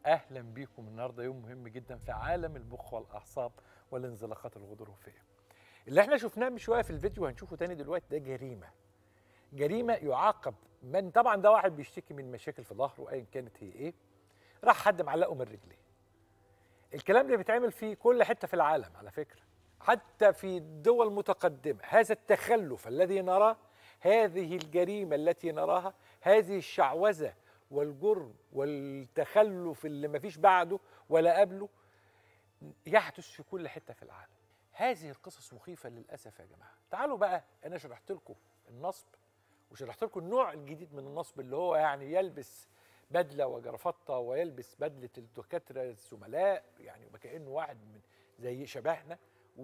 اهلا بيكم النهارده يوم مهم جدا في عالم المخ والاعصاب والانزلاقات الغضروفيه اللي احنا شفناه من شويه في الفيديو هنشوفه تاني دلوقتي ده جريمه جريمه يعاقب من طبعا ده واحد بيشتكي من مشاكل في ظهره ايا كانت هي ايه راح حد معلقه من رجليه الكلام ده بيتعمل في كل حته في العالم على فكره حتى في دول متقدمه هذا التخلف الذي نراه هذه الجريمه التي نراها هذه الشعوذه والجرم والتخلف اللي ما فيش بعده ولا قبله يحدث في كل حته في العالم هذه القصص مخيفه للاسف يا جماعه تعالوا بقى انا شرحت لكم النصب وشرحت لكم النوع الجديد من النصب اللي هو يعني يلبس بدله وجرافطه ويلبس بدله الدكاتره الزملاء يعني وكانه واحد من زي شبهنا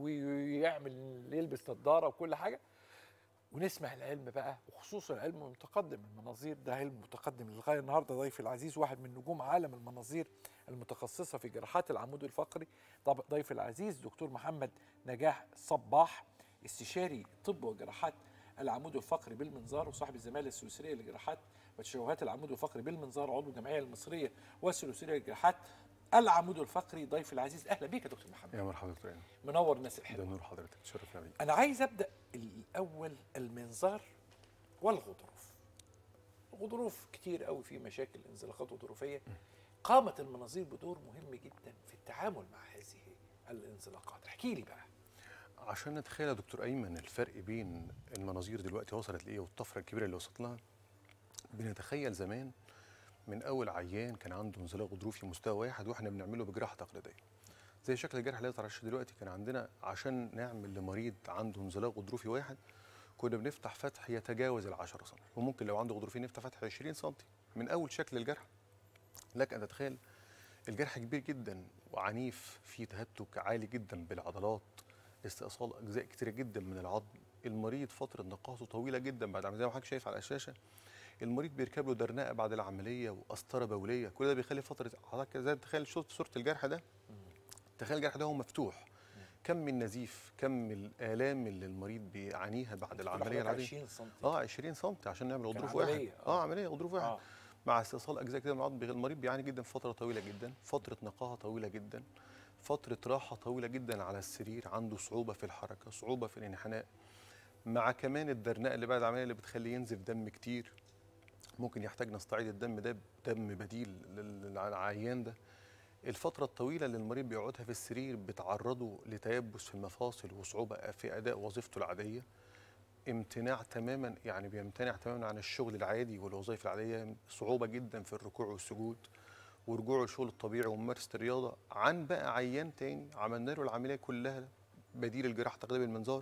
ويعمل يلبس نظاره وكل حاجه ونسمع العلم بقى وخصوصا العلم المتقدم المناظير ده علم متقدم للغايه النهارده ضيفي العزيز واحد من نجوم عالم المناظير المتخصصه في جراحات العمود الفقري طب ضيفي العزيز دكتور محمد نجاح صباح استشاري طب وجراحات العمود الفقري بالمنظار وصاحب الزماله السويسريه لجراحات وتشوهات العمود الفقري بالمنظار عضو الجمعيه المصريه والسويسريه لجراحات العمود الفقري ضيفي العزيز اهلا بيك يا دكتور محمد يا مرحبا دكتور ايمن منور الناس الحلوه ده نور حضرتك تشرفنا بيك انا عايز ابدا الاول المنظار والغضروف الغضروف كتير قوي في مشاكل انزلاقات غضروفيه قامت المناظير بدور مهم جدا في التعامل مع هذه الانزلاقات احكي لي بقى عشان نتخيل يا دكتور ايمن الفرق بين المناظير دلوقتي وصلت لايه والطفره الكبيره اللي وصلت لها بنتخيل زمان من اول عيان كان عنده انزلاق غضروفي مستوى واحد واحنا بنعمله بجراحه تقليديه زي شكل الجرح اللي يظهر على الشاشة دلوقتي كان عندنا عشان نعمل لمريض عنده انزلاق غضروفي واحد كنا بنفتح فتح يتجاوز ال 10 سم وممكن لو عنده غضروفين نفتح فتح 20 سم من اول شكل الجرح لك ان تتخيل الجرح كبير جدا وعنيف فيه تهتك عالي جدا بالعضلات استئصال اجزاء كتيره جدا من العظم المريض فتره نقاهته طويله جدا بعد العمليه زي ما حضرتك شايف على الشاشه المريض بيركب له درنقه بعد العمليه وقسطره بوليه كل ده بيخلي فتره حضرتك زي تخيل شفت صوره الجرح ده تخيل الجرح ده هو مفتوح كم من نزيف كم من الالام اللي المريض بيعانيها بعد العمليه العاديه 20 سم اه 20 سم عشان نعمل غضروف عملية، واحد آه. اه عمليه غضروف واحد آه. مع استئصال اجزاء كده من العظم بيغ- المريض بيعاني جدا في فتره طويله جدا فتره نقاهه طويله جدا فتره راحه طويله جدا على السرير عنده صعوبه في الحركه صعوبه في الانحناء مع كمان الدرنقه اللي بعد العمليه اللي بتخليه ينزف دم كتير ممكن يحتاج نستعيد الدم ده بدم بديل لل- للعيان ده الفترة الطويلة اللي المريض بيقعدها في السرير بتعرضه لتيبس في المفاصل وصعوبة في أداء وظيفته العادية امتناع تماما يعني بيمتنع تماما عن الشغل العادي والوظائف العادية صعوبة جدا في الركوع والسجود ورجوعه للشغل الطبيعي وممارسة الرياضة عن بقى عيان تاني عملنا له العملية كلها بديل الجراحة تقليد بالمنظار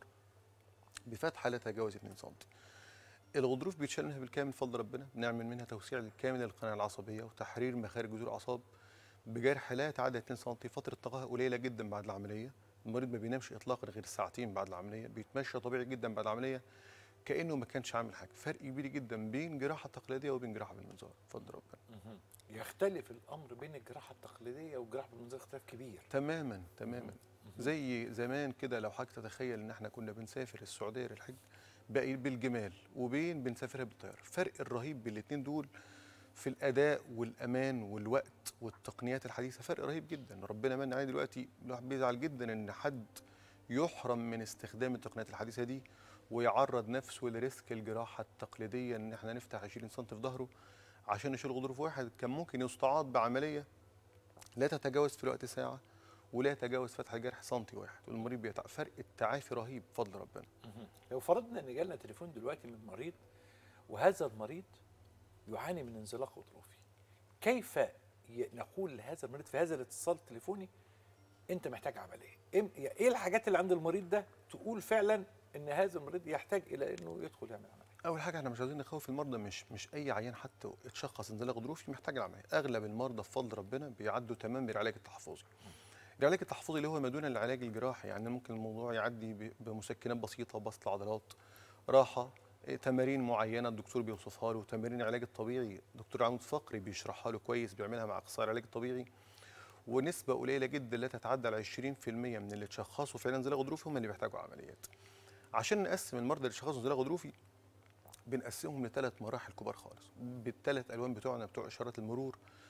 بفتحة لا تتجاوز 2 سم الغضروف بيتشال منها بالكامل بفضل ربنا بنعمل منها توسيع كامل للقناة العصبية وتحرير مخارج جذور الأعصاب بجرح لا يتعدى 2 سم فترة نقاهة قليلة جدا بعد العملية المريض ما بينامش إطلاقا غير ساعتين بعد العملية بيتمشى طبيعي جدا بعد العملية كأنه ما كانش عامل حاجة فرق كبير جدا بين جراحة تقليدية وبين جراحة بالمنظار بفضل ربنا يختلف الامر بين الجراحه التقليديه والجراحه بالمنظار اختلاف كبير تماما تماما زي زمان كده لو حضرتك تتخيل ان احنا كنا بنسافر السعوديه للحج بقى بالجمال وبين بنسافرها بالطياره الفرق الرهيب بين الاثنين دول في الاداء والامان والوقت والتقنيات الحديثه فرق رهيب جدا ربنا من عليه دلوقتي الواحد بيزعل جدا ان حد يحرم من استخدام التقنيات الحديثه دي ويعرض نفسه لريسك الجراحه التقليديه ان احنا نفتح 20 سم في ظهره عشان نشيل غضروف واحد كان ممكن يستعاض بعمليه لا تتجاوز في الوقت ساعه ولا يتجاوز فتح الجرح سنتي واحد والمريض بيتع... فرق التعافي رهيب بفضل ربنا لو فرضنا ان جالنا تليفون دلوقتي من مريض وهذا المريض يعاني من انزلاق غضروفي كيف ي- نقول لهذا المريض في هذا الاتصال التليفوني انت محتاج عمليه إم- ايه الحاجات اللي عند المريض ده تقول فعلا ان هذا المريض يحتاج الى انه يدخل يعمل عمليه اول حاجه احنا مش عايزين نخوف المرضى مش مش اي عيان حتى اتشخص انزلاق غضروفي محتاج العمليه اغلب المرضى بفضل ربنا بيعدوا تمام بالعلاج التحفظي العلاج التحفظي اللي هو ما دون العلاج الجراحي يعني ممكن الموضوع يعدي ب- بمسكنات بسيطه بسط العضلات راحه إيه، تمارين معينه الدكتور بيوصفها له تمارين العلاج الطبيعي دكتور عمود فقري بيشرحها له كويس بيعملها مع اخصائي العلاج الطبيعي ونسبه قليله جدا لا تتعدى ال 20% من اللي اتشخصوا فعلا انزلاق غضروفي هم اللي بيحتاجوا عمليات عشان نقسم المرضى اللي اتشخصوا انزلاق غضروفي بنقسمهم لثلاث مراحل كبار خالص بالثلاث الوان بتوعنا بتوع اشارات المرور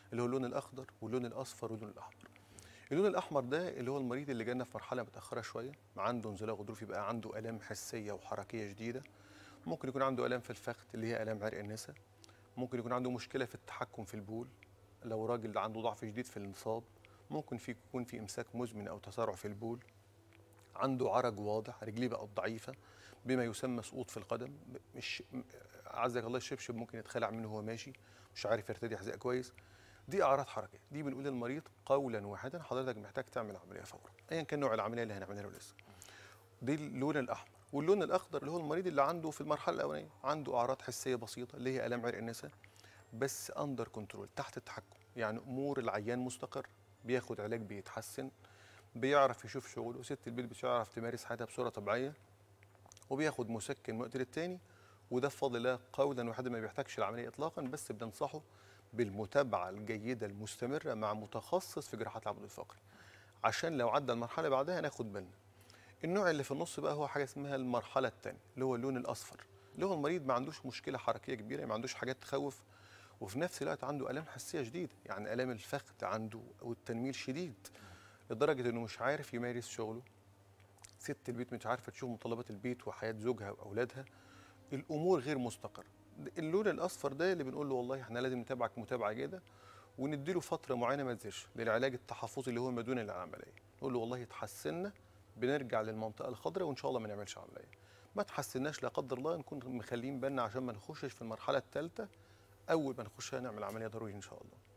اللي هو اللون الاخضر واللون الاصفر واللون الاحمر اللون الاحمر ده اللي هو المريض اللي جانا في مرحله متاخره شويه عنده انزلاق غضروفي بقى عنده الام حسيه وحركيه شديده ممكن يكون عنده الام في الفخذ اللي هي الام عرق النسا ممكن يكون عنده مشكله في التحكم في البول لو راجل عنده ضعف شديد في الانصاب ممكن في يكون في امساك مزمن او تسارع في البول عنده عرج واضح رجليه بقت ضعيفه بما يسمى سقوط في القدم مش م- عزك الله الشبشب ممكن يتخلع منه وهو ماشي مش عارف يرتدي حذاء كويس دي اعراض حركه دي بنقول للمريض قولا واحدا حضرتك محتاج تعمل عمليه فورا ايا كان نوع العمليه اللي هنعملها له لسه دي اللون الاحمر واللون الاخضر اللي هو المريض اللي عنده في المرحله الاولانيه عنده اعراض حسيه بسيطه اللي هي الام عرق النسا بس اندر كنترول تحت التحكم يعني امور العيان مستقر بياخد علاج بيتحسن بيعرف يشوف شغله ست البيت بتعرف تمارس حياتها بصوره طبيعيه وبياخد مسكن من وقت للتاني وده بفضل الله قولا واحدا ما بيحتاجش العمليه اطلاقا بس بننصحه بالمتابعه الجيده المستمره مع متخصص في جراحات العمود الفقري عشان لو عدى المرحله بعدها ناخد بالنا النوع اللي في النص بقى هو حاجه اسمها المرحله الثانيه اللي هو اللون الاصفر اللي هو المريض ما عندوش مشكله حركيه كبيره ما عندوش حاجات تخوف وفي نفس الوقت عنده الام حسيه شديده يعني الام الفخذ عنده والتنميل شديد لدرجه انه مش عارف يمارس شغله ست البيت مش عارفه تشوف متطلبات البيت وحياه زوجها واولادها الامور غير مستقره اللون الاصفر ده اللي بنقول له والله احنا لازم نتابعك متابعه جيده ونديله فتره معينه ما تزيدش للعلاج التحفظي اللي هو ما دون العمليه نقول له والله اتحسنا بنرجع للمنطقه الخضراء وان شاء الله ما نعملش عمليه ما تحسناش لا قدر الله نكون مخلين بالنا عشان ما نخشش في المرحله الثالثه اول ما نخشها نعمل عمليه ضروري ان شاء الله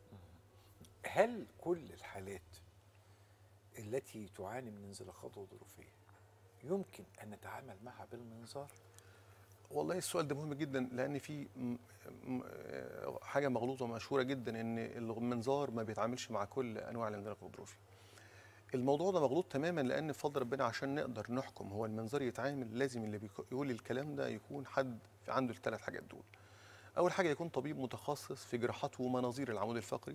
هل كل الحالات التي تعاني من انزلاقات غضروفيه يمكن ان نتعامل معها بالمنظار والله السؤال ده مهم جدا لان في م- م- آه، حاجه مغلوطه مشهوره جدا ان المنظار ما بيتعاملش مع كل انواع الانزلاق الغضروفي الموضوع ده مغلوط تماما لان بفضل ربنا عشان نقدر نحكم هو المنظار يتعامل لازم اللي بيك- يقول الكلام ده يكون حد عنده الثلاث حاجات دول اول حاجه يكون طبيب متخصص في جراحات ومناظير العمود الفقري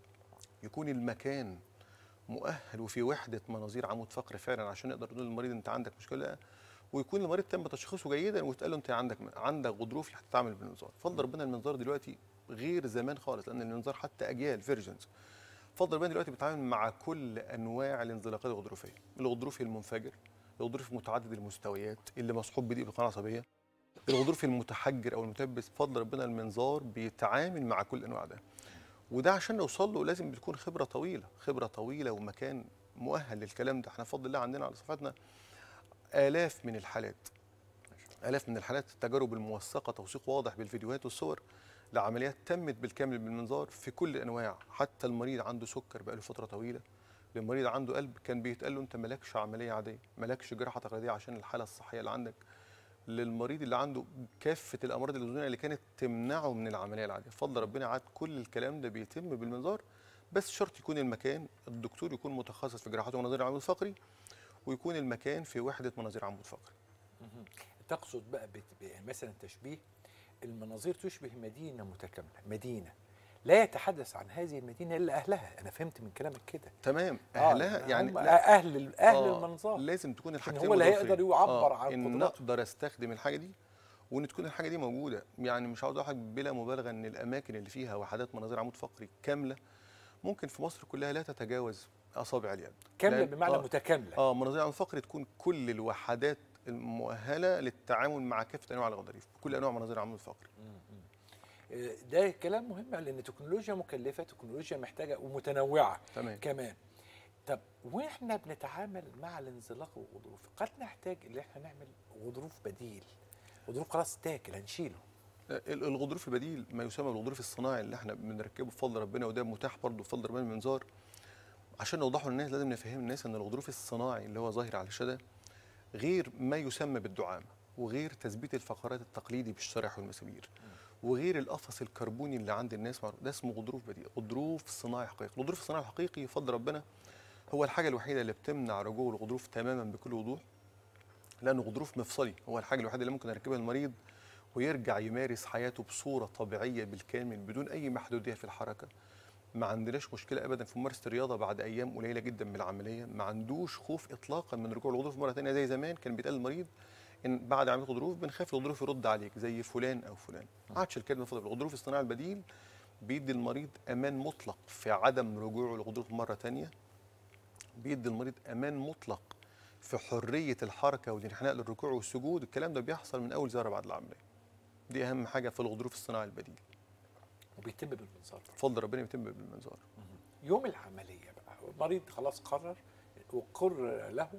يكون المكان مؤهل وفي وحده مناظير عمود فقري فعلا عشان نقدر نقول للمريض انت عندك مشكله ويكون المريض تم تشخيصه جيدا ويتقال له انت عندك عندك غضروف هتتعامل بالمنظار فضل ربنا المنظار دلوقتي غير زمان خالص لان المنظار حتى اجيال فيرجنز فضل ربنا دلوقتي بيتعامل مع كل انواع الانزلاقات الغضروفيه الغضروفي المنفجر الغضروفي متعدد المستويات اللي مصحوب بضيق بالقناه العصبيه الغضروفي المتحجر او المتبس بفضل ربنا المنظار بيتعامل مع كل انواع ده وده عشان نوصل له لازم بتكون خبره طويله خبره طويله ومكان مؤهل للكلام ده احنا بفضل الله عندنا على صفحتنا آلاف من الحالات آلاف من الحالات التجارب الموثقة توثيق واضح بالفيديوهات والصور لعمليات تمت بالكامل بالمنظار في كل الأنواع حتى المريض عنده سكر بقاله فترة طويلة للمريض عنده قلب كان بيتقال له أنت مالكش عملية عادية مالكش جراحة تقليدية عشان الحالة الصحية اللي عندك للمريض اللي عنده كافة الأمراض الأذنية اللي كانت تمنعه من العملية العادية بفضل ربنا عاد كل الكلام ده بيتم بالمنظار بس شرط يكون المكان الدكتور يكون متخصص في جراحات ومناظير العمود الفقري ويكون المكان في وحدة مناظير عمود فقري تقصد بقى بت... ب- مثلا تشبيه المناظير تشبه مدينه متكامله مدينه لا يتحدث عن هذه المدينه الا اهلها انا فهمت من كلامك كده تمام آه، اهلها يعني هم لا، اهل ال- اهل آه، المنظار لازم تكون الحاجتين هو اللي متوفرين. هيقدر يعبر عن ان قدراته. اقدر استخدم الحاجه دي وان تكون الحاجه دي موجوده يعني مش عاوز اقول لحضرتك بلا مبالغه ان الاماكن اللي فيها وحدات مناظير عمود فقري كامله ممكن في مصر كلها لا تتجاوز اصابع اليد كامله لأن- بمعنى آه، متكامله اه مناظير عمود فقري تكون كل الوحدات المؤهله للتعامل مع كافه انواع الغضاريف كل انواع مناظير عمود فقري آه، ده كلام مهم لان تكنولوجيا مكلفه تكنولوجيا محتاجه ومتنوعه تمام كمان طب واحنا بنتعامل مع الانزلاق والغضروف قد نحتاج ان احنا نعمل غضروف بديل غضروف خلاص تاكل هنشيله ال- الغضروف البديل ما يسمى بالغضروف الصناعي اللي احنا بنركبه بفضل ربنا وده متاح برضه بفضل ربنا المنظار عشان نوضحه للناس لازم نفهم الناس ان الغضروف الصناعي اللي هو ظاهر على الشاشه غير ما يسمى بالدعامه وغير تثبيت الفقرات التقليدي بالشرايح والمسامير وغير القفص الكربوني اللي عند الناس معروف ده اسمه غضروف بديل غضروف صناعي حقيقي الغضروف الصناعي الحقيقي بفضل ربنا هو الحاجه الوحيده اللي بتمنع رجوع الغضروف تماما بكل وضوح لانه غضروف مفصلي هو الحاجه الوحيده اللي ممكن اركبها المريض ويرجع يمارس حياته بصوره طبيعيه بالكامل بدون اي محدوديه في الحركه ما عندناش مشكله ابدا في ممارسه الرياضه بعد ايام قليله جدا من العمليه ما عندوش خوف اطلاقا من رجوع الغضروف مره ثانيه زي زمان كان بيتقال للمريض ان بعد عمليه غضروف بنخاف الغضروف يرد عليك زي فلان او فلان ما عادش الكلمه فضل الغضروف الصناعي البديل بيدي المريض امان مطلق في عدم رجوعه للغضروف مره تانية بيدي المريض امان مطلق في حريه الحركه والانحناء للركوع والسجود الكلام ده بيحصل من اول زياره بعد العمليه دي اهم حاجه في الغضروف الصناعي البديل وبيتم بالمنظار بفضل ربنا يتم بالمنظار يوم العمليه بقى المريض خلاص قرر وقر له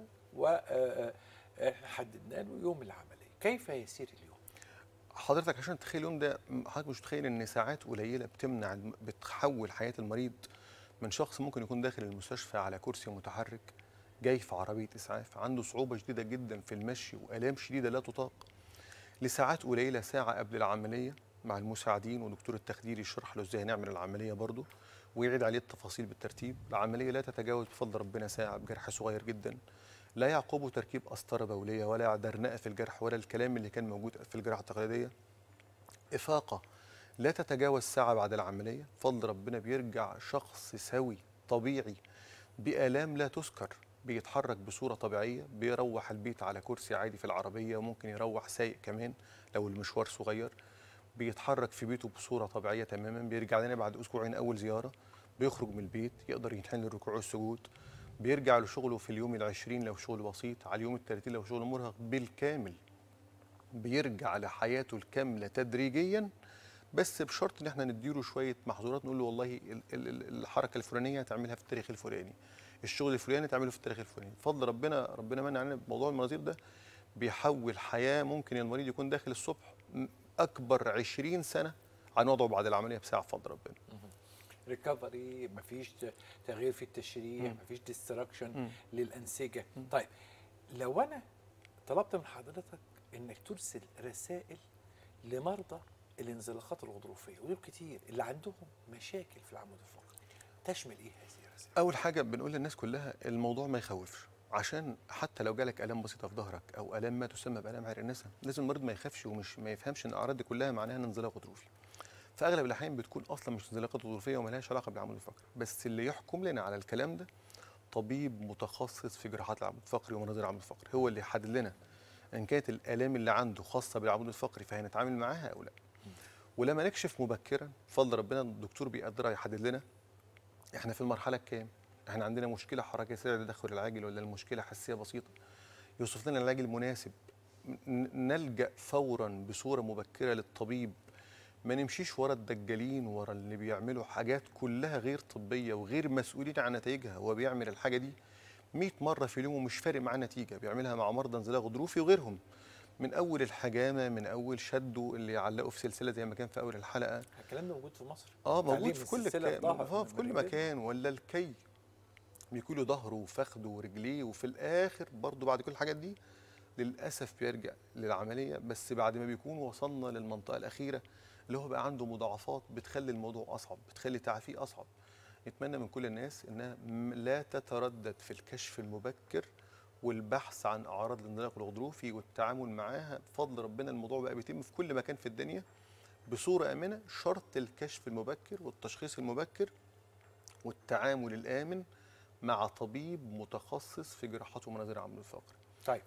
وحددنا له يوم العمليه كيف يسير اليوم حضرتك عشان تتخيل اليوم ده حضرتك مش متخيل ان ساعات قليله بتمنع الم- بتحول حياه المريض من شخص ممكن يكون داخل المستشفى على كرسي متحرك جاي في عربيه اسعاف عنده صعوبه شديده جدا في المشي والام شديده لا تطاق لساعات قليله ساعه قبل العمليه مع المساعدين ودكتور التخدير يشرح له ازاي هنعمل العمليه برضه ويعيد عليه التفاصيل بالترتيب العمليه لا تتجاوز بفضل ربنا ساعه بجرح صغير جدا لا يعقبه تركيب قسطره بوليه ولا درنقه في الجرح ولا الكلام اللي كان موجود في الجراحه التقليديه إفاقة لا تتجاوز ساعة بعد العملية فضل ربنا بيرجع شخص سوي طبيعي بآلام لا تذكر بيتحرك بصورة طبيعية بيروح البيت على كرسي عادي في العربية وممكن يروح سايق كمان لو المشوار صغير بيتحرك في بيته بصورة طبيعية تماما بيرجع لنا بعد أسبوعين أول زيارة بيخرج من البيت يقدر ينحني للركوع والسجود بيرجع لشغله في اليوم العشرين لو شغل بسيط على اليوم الثلاثين لو شغل مرهق بالكامل بيرجع لحياته الكامله تدريجيا بس بشرط ان احنا نديله شويه محظورات نقول له والله ال- ال- ال- الحركه الفلانيه تعملها في التاريخ الفلاني الشغل الفلاني تعمله في التاريخ الفلاني بفضل ربنا ربنا من علينا بموضوع المناظير ده بيحول حياه ممكن المريض يكون داخل الصبح م- اكبر 20 سنه عن وضعه بعد العمليه بساعه بفضل ربنا ريكفري مفيش تغيير في التشريح مم. مفيش ديستراكشن مم. للانسجه طيب لو انا طلبت من حضرتك انك ترسل رسائل لمرضى الانزلاقات الغضروفيه ودول كتير اللي عندهم مشاكل في العمود الفقري تشمل ايه هذه الرسائل اول حاجه بنقول للناس كلها الموضوع ما يخوفش عشان حتى لو جالك الام بسيطه في ظهرك او الام ما تسمى بالام عرق النسا لازم المريض ما يخافش ومش ما يفهمش ان الاعراض دي كلها معناها ان انزلاق غضروفي في اغلب الاحيان بتكون اصلا مش انزلاقات غضروفيه وملهاش علاقه بالعمود الفقري بس اللي يحكم لنا على الكلام ده طبيب متخصص في جراحات العمود الفقري ومناظير العمود الفقري هو اللي يحدد لنا ان كانت الالام اللي عنده خاصه بالعمود الفقري فهنتعامل معاها او لا ولما نكشف مبكرا بفضل ربنا الدكتور بيقدرها يحدد لنا احنا في المرحله الكام احنا عندنا مشكله حركيه سريع التدخل العاجل ولا المشكله حساسيه بسيطه يوصف لنا العلاج المناسب ن- نلجا فورا بصوره مبكره للطبيب ما نمشيش ورا الدجالين ورا اللي بيعملوا حاجات كلها غير طبيه وغير مسؤولين عن نتائجها هو بيعمل الحاجه دي 100 مره في اليوم ومش فارق معاه نتيجه بيعملها مع مرضى انزلاق غضروفي وغيرهم من اول الحجامه من اول شده اللي يعلقه في سلسله زي ما كان في اول الحلقه الكلام ده موجود في مصر اه تعليم موجود في كل السلسلة مكان الظهر اه في كل والرجلين. مكان ولا الكي بيكون له ظهره وفخده ورجليه وفي الاخر برضه بعد كل الحاجات دي للاسف بيرجع للعمليه بس بعد ما بيكون وصلنا للمنطقه الاخيره اللي هو بقى عنده مضاعفات بتخلي الموضوع اصعب بتخلي تعافيه اصعب نتمنى من كل الناس انها م- لا تتردد في الكشف المبكر والبحث عن اعراض الانزلاق الغضروفي والتعامل معاها بفضل ربنا الموضوع بقى بيتم في كل مكان في الدنيا بصوره امنه شرط الكشف المبكر والتشخيص المبكر والتعامل الامن مع طبيب متخصص في جراحات ومناظير العمود الفقري طيب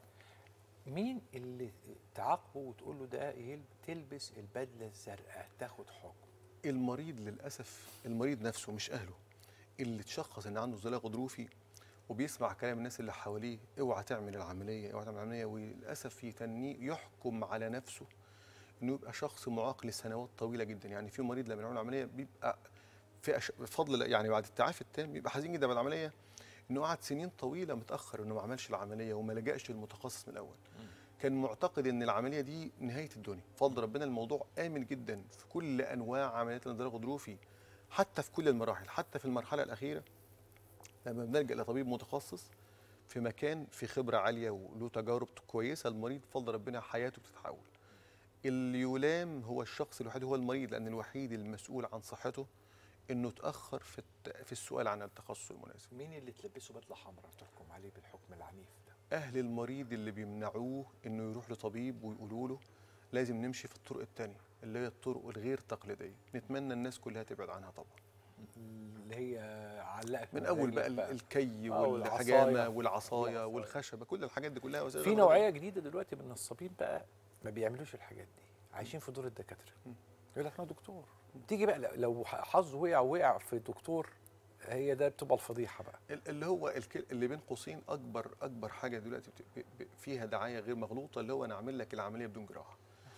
مين اللي تعاقبه وتقول له ده يل- تلبس البدله الزرقاء تاخد حكم المريض للاسف المريض نفسه مش اهله اللي تشخص ان عنده انزلاق غضروفي وبيسمع كلام الناس اللي حواليه اوعى تعمل العمليه اوعى تعمل العمليه وللاسف يتنيه يحكم على نفسه انه يبقى شخص معاق لسنوات طويله جدا يعني في مريض لما يعمل العمليه بيبقى في أش... بفضل يعني بعد التعافي التام بيبقى حزين جدا من العمليه انه قعد سنين طويله متاخر انه ما عملش العمليه وما لجاش للمتخصص من الاول كان معتقد ان العمليه دي نهايه الدنيا بفضل ربنا الموضوع امن جدا في كل انواع عمليات الانزلاق الغضروفي حتى في كل المراحل حتى في المرحله الاخيره لما بنلجا لطبيب متخصص في مكان في خبره عاليه وله تجارب كويسه المريض بفضل ربنا حياته بتتحول اللي يلام هو الشخص الوحيد هو المريض لان الوحيد المسؤول عن صحته انه تاخر في الت- في السؤال عن التخصص المناسب مين اللي تلبسه بدله حمراء تحكم عليه بالحكم العنيف ده اهل المريض اللي بيمنعوه انه يروح لطبيب ويقولوا له لازم نمشي في الطرق التانية اللي هي الطرق الغير تقليديه نتمنى الناس كلها تبعد عنها طبعا اللي هي علقك من اول بقى ال- رجلك الكي آه، والحجامه والعصاية. والعصايه والعصاية. والخشبه كل الحاجات دي كلها وسائل في الرفع نوعيه جديده دلوقتي من النصابين بقى ما بيعملوش الحاجات دي عايشين في دور الدكاتره مم. يقول لك انا دكتور تيجي بقى لو حظه وقع وقع في دكتور هي ده بتبقى الفضيحه بقى ال- اللي هو الك- اللي بين قوسين اكبر اكبر حاجه دلوقتي بت- ب- ب- فيها دعايه غير مغلوطه اللي هو انا اعمل لك العمليه بدون جراحه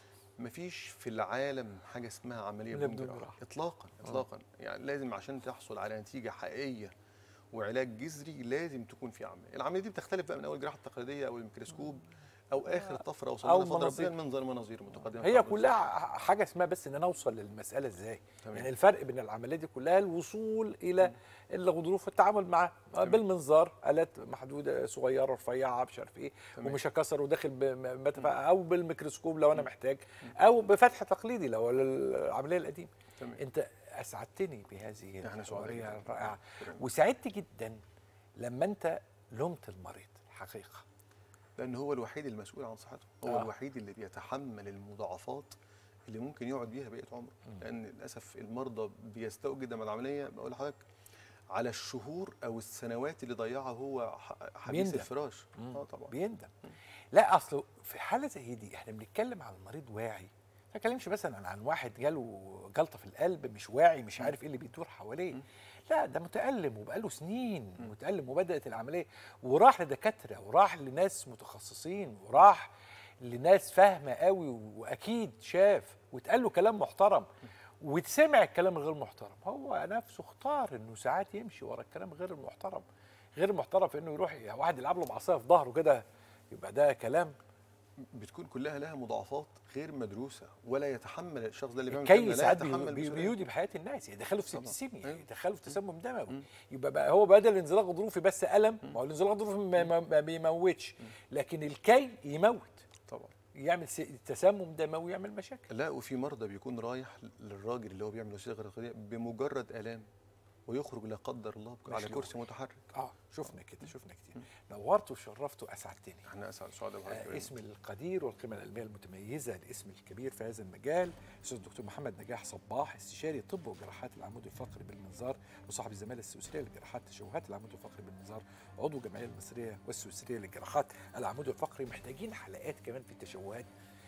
مفيش في العالم حاجه اسمها عمليه لا بدون بدون جراحه جراحة. اطلاقا اطلاقا يعني لازم عشان تحصل على نتيجه حقيقيه وعلاج جذري لازم تكون في عمليه العمليه دي بتختلف بقى من اول الجراحه التقليديه او الميكروسكوب او اخر الطفره او أو صمام فضل مناظير. ربنا المنظر مناظير متقدمه هي في عملية كلها حاجه اسمها بس ان انا اوصل للمساله ازاي تمام. يعني الفرق بين العمليات دي كلها الوصول الى الغضروف والتعامل معاه بالمنظار الات محدوده صغيره رفيعه مش عارف ايه تمام. ومش هكسر وداخل بمدفع او بالميكروسكوب لو انا محتاج او بفتح تقليدي لو العمليه القديمه تمام. انت اسعدتني بهذه إحنا سعداء الحواريه جداً. الرائعه شكراً. وسعدت جدا لما انت لومت المريض الحقيقه لان هو الوحيد المسؤول عن صحته هو آه. آه. الوحيد اللي بيتحمل المضاعفات اللي ممكن يقعد بيها بقيه عمره لان للاسف المرضى بيستووا جدا من العمليه بقول لحضرتك على الشهور او السنوات اللي ضيعها هو ح- حبيس بيندم. الفراش اه طبعا بيندم لا اصل في حاله زي دي احنا بنتكلم عن مريض واعي ما بنتكلمش مثلا عن واحد جاله جلطه في القلب مش واعي مش عارف ايه اللي بيدور حواليه لا ده متألم وبقاله سنين متألم وبدأت العملية وراح لدكاترة وراح لناس متخصصين وراح لناس فاهمة قوي وأكيد شاف واتقال له كلام محترم واتسمع الكلام الغير محترم هو نفسه اختار انه ساعات يمشي ورا الكلام غير المحترم غير المحترم في انه يروح واحد يلعب له بعصايه في ظهره كده يبقى ده كلام بتكون كلها لها مضاعفات غير مدروسه ولا يتحمل الشخص ده اللي بيعمل كي كده لا ساعات بي- يتحمل بي- مسؤولية. بيودي بحياه الناس يدخله في طبعاً. سيبتسيميا أيوة. يدخله في تسمم دموي يبقى بقى هو بدل انزلاق غضروفي بس الم ما هو الانزلاق الغضروفي ما, ما, ما بيموتش لكن الكي يموت طبعا يعمل س- تسمم دموي يعمل مشاكل لا وفي مرضى بيكون رايح للراجل اللي هو بيعمل وسيله غير قانونيه بمجرد الام ويخرج لا قدر الله على مشلول. كرسي متحرك اه شفنا كده شفنا كتير نورت وشرفت واسعدتني احنا اسعد سعداء بحضرتك آه، اسم القدير والقيمة العلمية المتميزة الاسم الكبير في هذا المجال الأستاذ الدكتور محمد نجاح صباح استشاري طب وجراحات العمود الفقري بالمنظار وصاحب الزمالة السويسرية لجراحات تشوهات العمود الفقري بالمنظار عضو الجمعية المصرية والسويسرية لجراحات العمود الفقري محتاجين حلقات كمان في التشوهات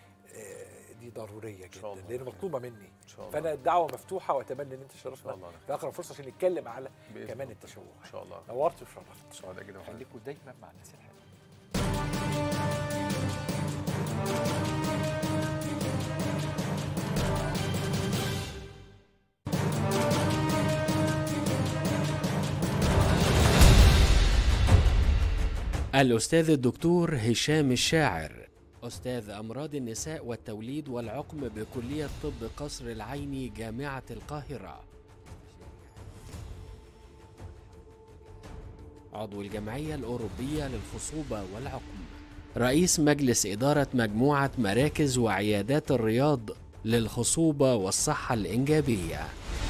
آه، دي ضرورية شاء جدا الله. لأن مطلوبة مني ان شاء الله فأنا الدعوة مفتوحة وأتمنى إن أنت إن تشرفنا شاء الله. في أقرب فرصة عشان نتكلم على بإذن كمان الله. التشوه ان شاء الله نورت وشرفت سعداء جدا بحضرتك. خليكم دايما مع الناس الحلوة الأستاذ الدكتور هشام الشاعر أستاذ أمراض النساء والتوليد والعقم بكلية طب قصر العيني جامعة القاهرة عضو الجمعية الأوروبية للخصوبة والعقم رئيس مجلس إدارة مجموعة مراكز وعيادات الرياض للخصوبة والصحة الإنجابية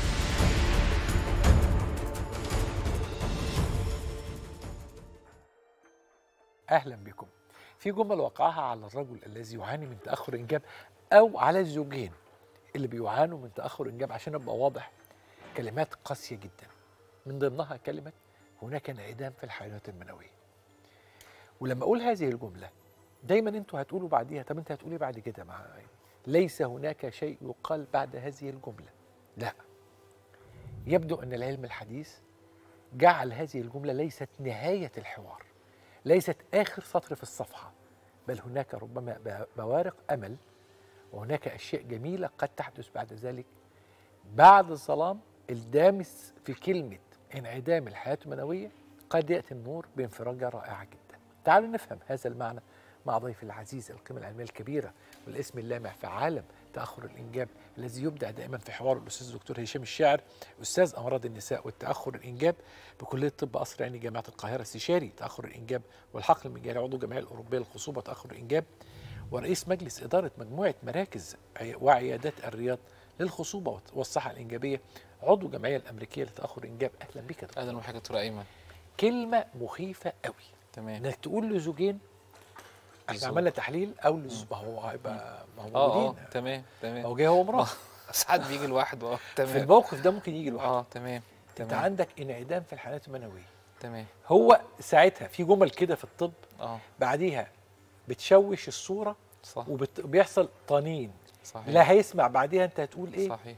اهلا بكم في جمل وقعها على الرجل الذي يعاني من تاخر انجاب او على الزوجين اللي بيعانوا من تاخر انجاب عشان ابقى واضح كلمات قاسيه جدا من ضمنها كلمه هناك انعدام في الحيوانات المنويه ولما اقول هذه الجمله دايما انتوا هتقولوا بعديها طب انت هتقولي بعد كده مع ليس هناك شيء يقال بعد هذه الجمله لا يبدو ان العلم الحديث جعل هذه الجمله ليست نهايه الحوار ليست آخر سطر في الصفحة بل هناك ربما ب- بوارق أمل وهناك أشياء جميلة قد تحدث بعد ذلك بعد الظلام الدامس في كلمة انعدام الحياة المنوية قد يأتي النور بانفراجة رائعة جدا تعالوا نفهم هذا المعنى مع ضيفي العزيز القيمة العلمية الكبيرة والاسم اللامع في عالم تأخر الإنجاب الذي يبدع دائما في حوار الأستاذ الدكتور هشام الشاعر أستاذ أمراض النساء والتأخر الإنجاب بكلية طب قصر عيني جامعة القاهرة استشاري تأخر الإنجاب والحقل المجاري عضو الجمعية الأوروبية للخصوبة تأخر الإنجاب ورئيس مجلس إدارة مجموعة مراكز عي- وعيادات الرياض للخصوبة والصحة الإنجابية عضو الجمعية الأمريكية لتأخر الإنجاب أهلا بك يا دكتور. اهلا بحضرتك دكتور ايمن كلمة مخيفة قوي تمام انك تقول لزوجين احنا بالظبط. عملنا تحليل او لز... ما هو هيبقى ما هو اه اه موجودين تمام تمام هو جاي هو مراه ساعات بيجي الواحد اه في تمام الموقف ده ممكن يجي لوحده اه تمام انت تمام عندك انعدام في الحالات المنويه تمام هو ساعتها في جمل كده في الطب اه بعديها بتشوش الصوره صح وبيحصل طنين صحيح لا هيسمع بعديها انت هتقول ايه صحيح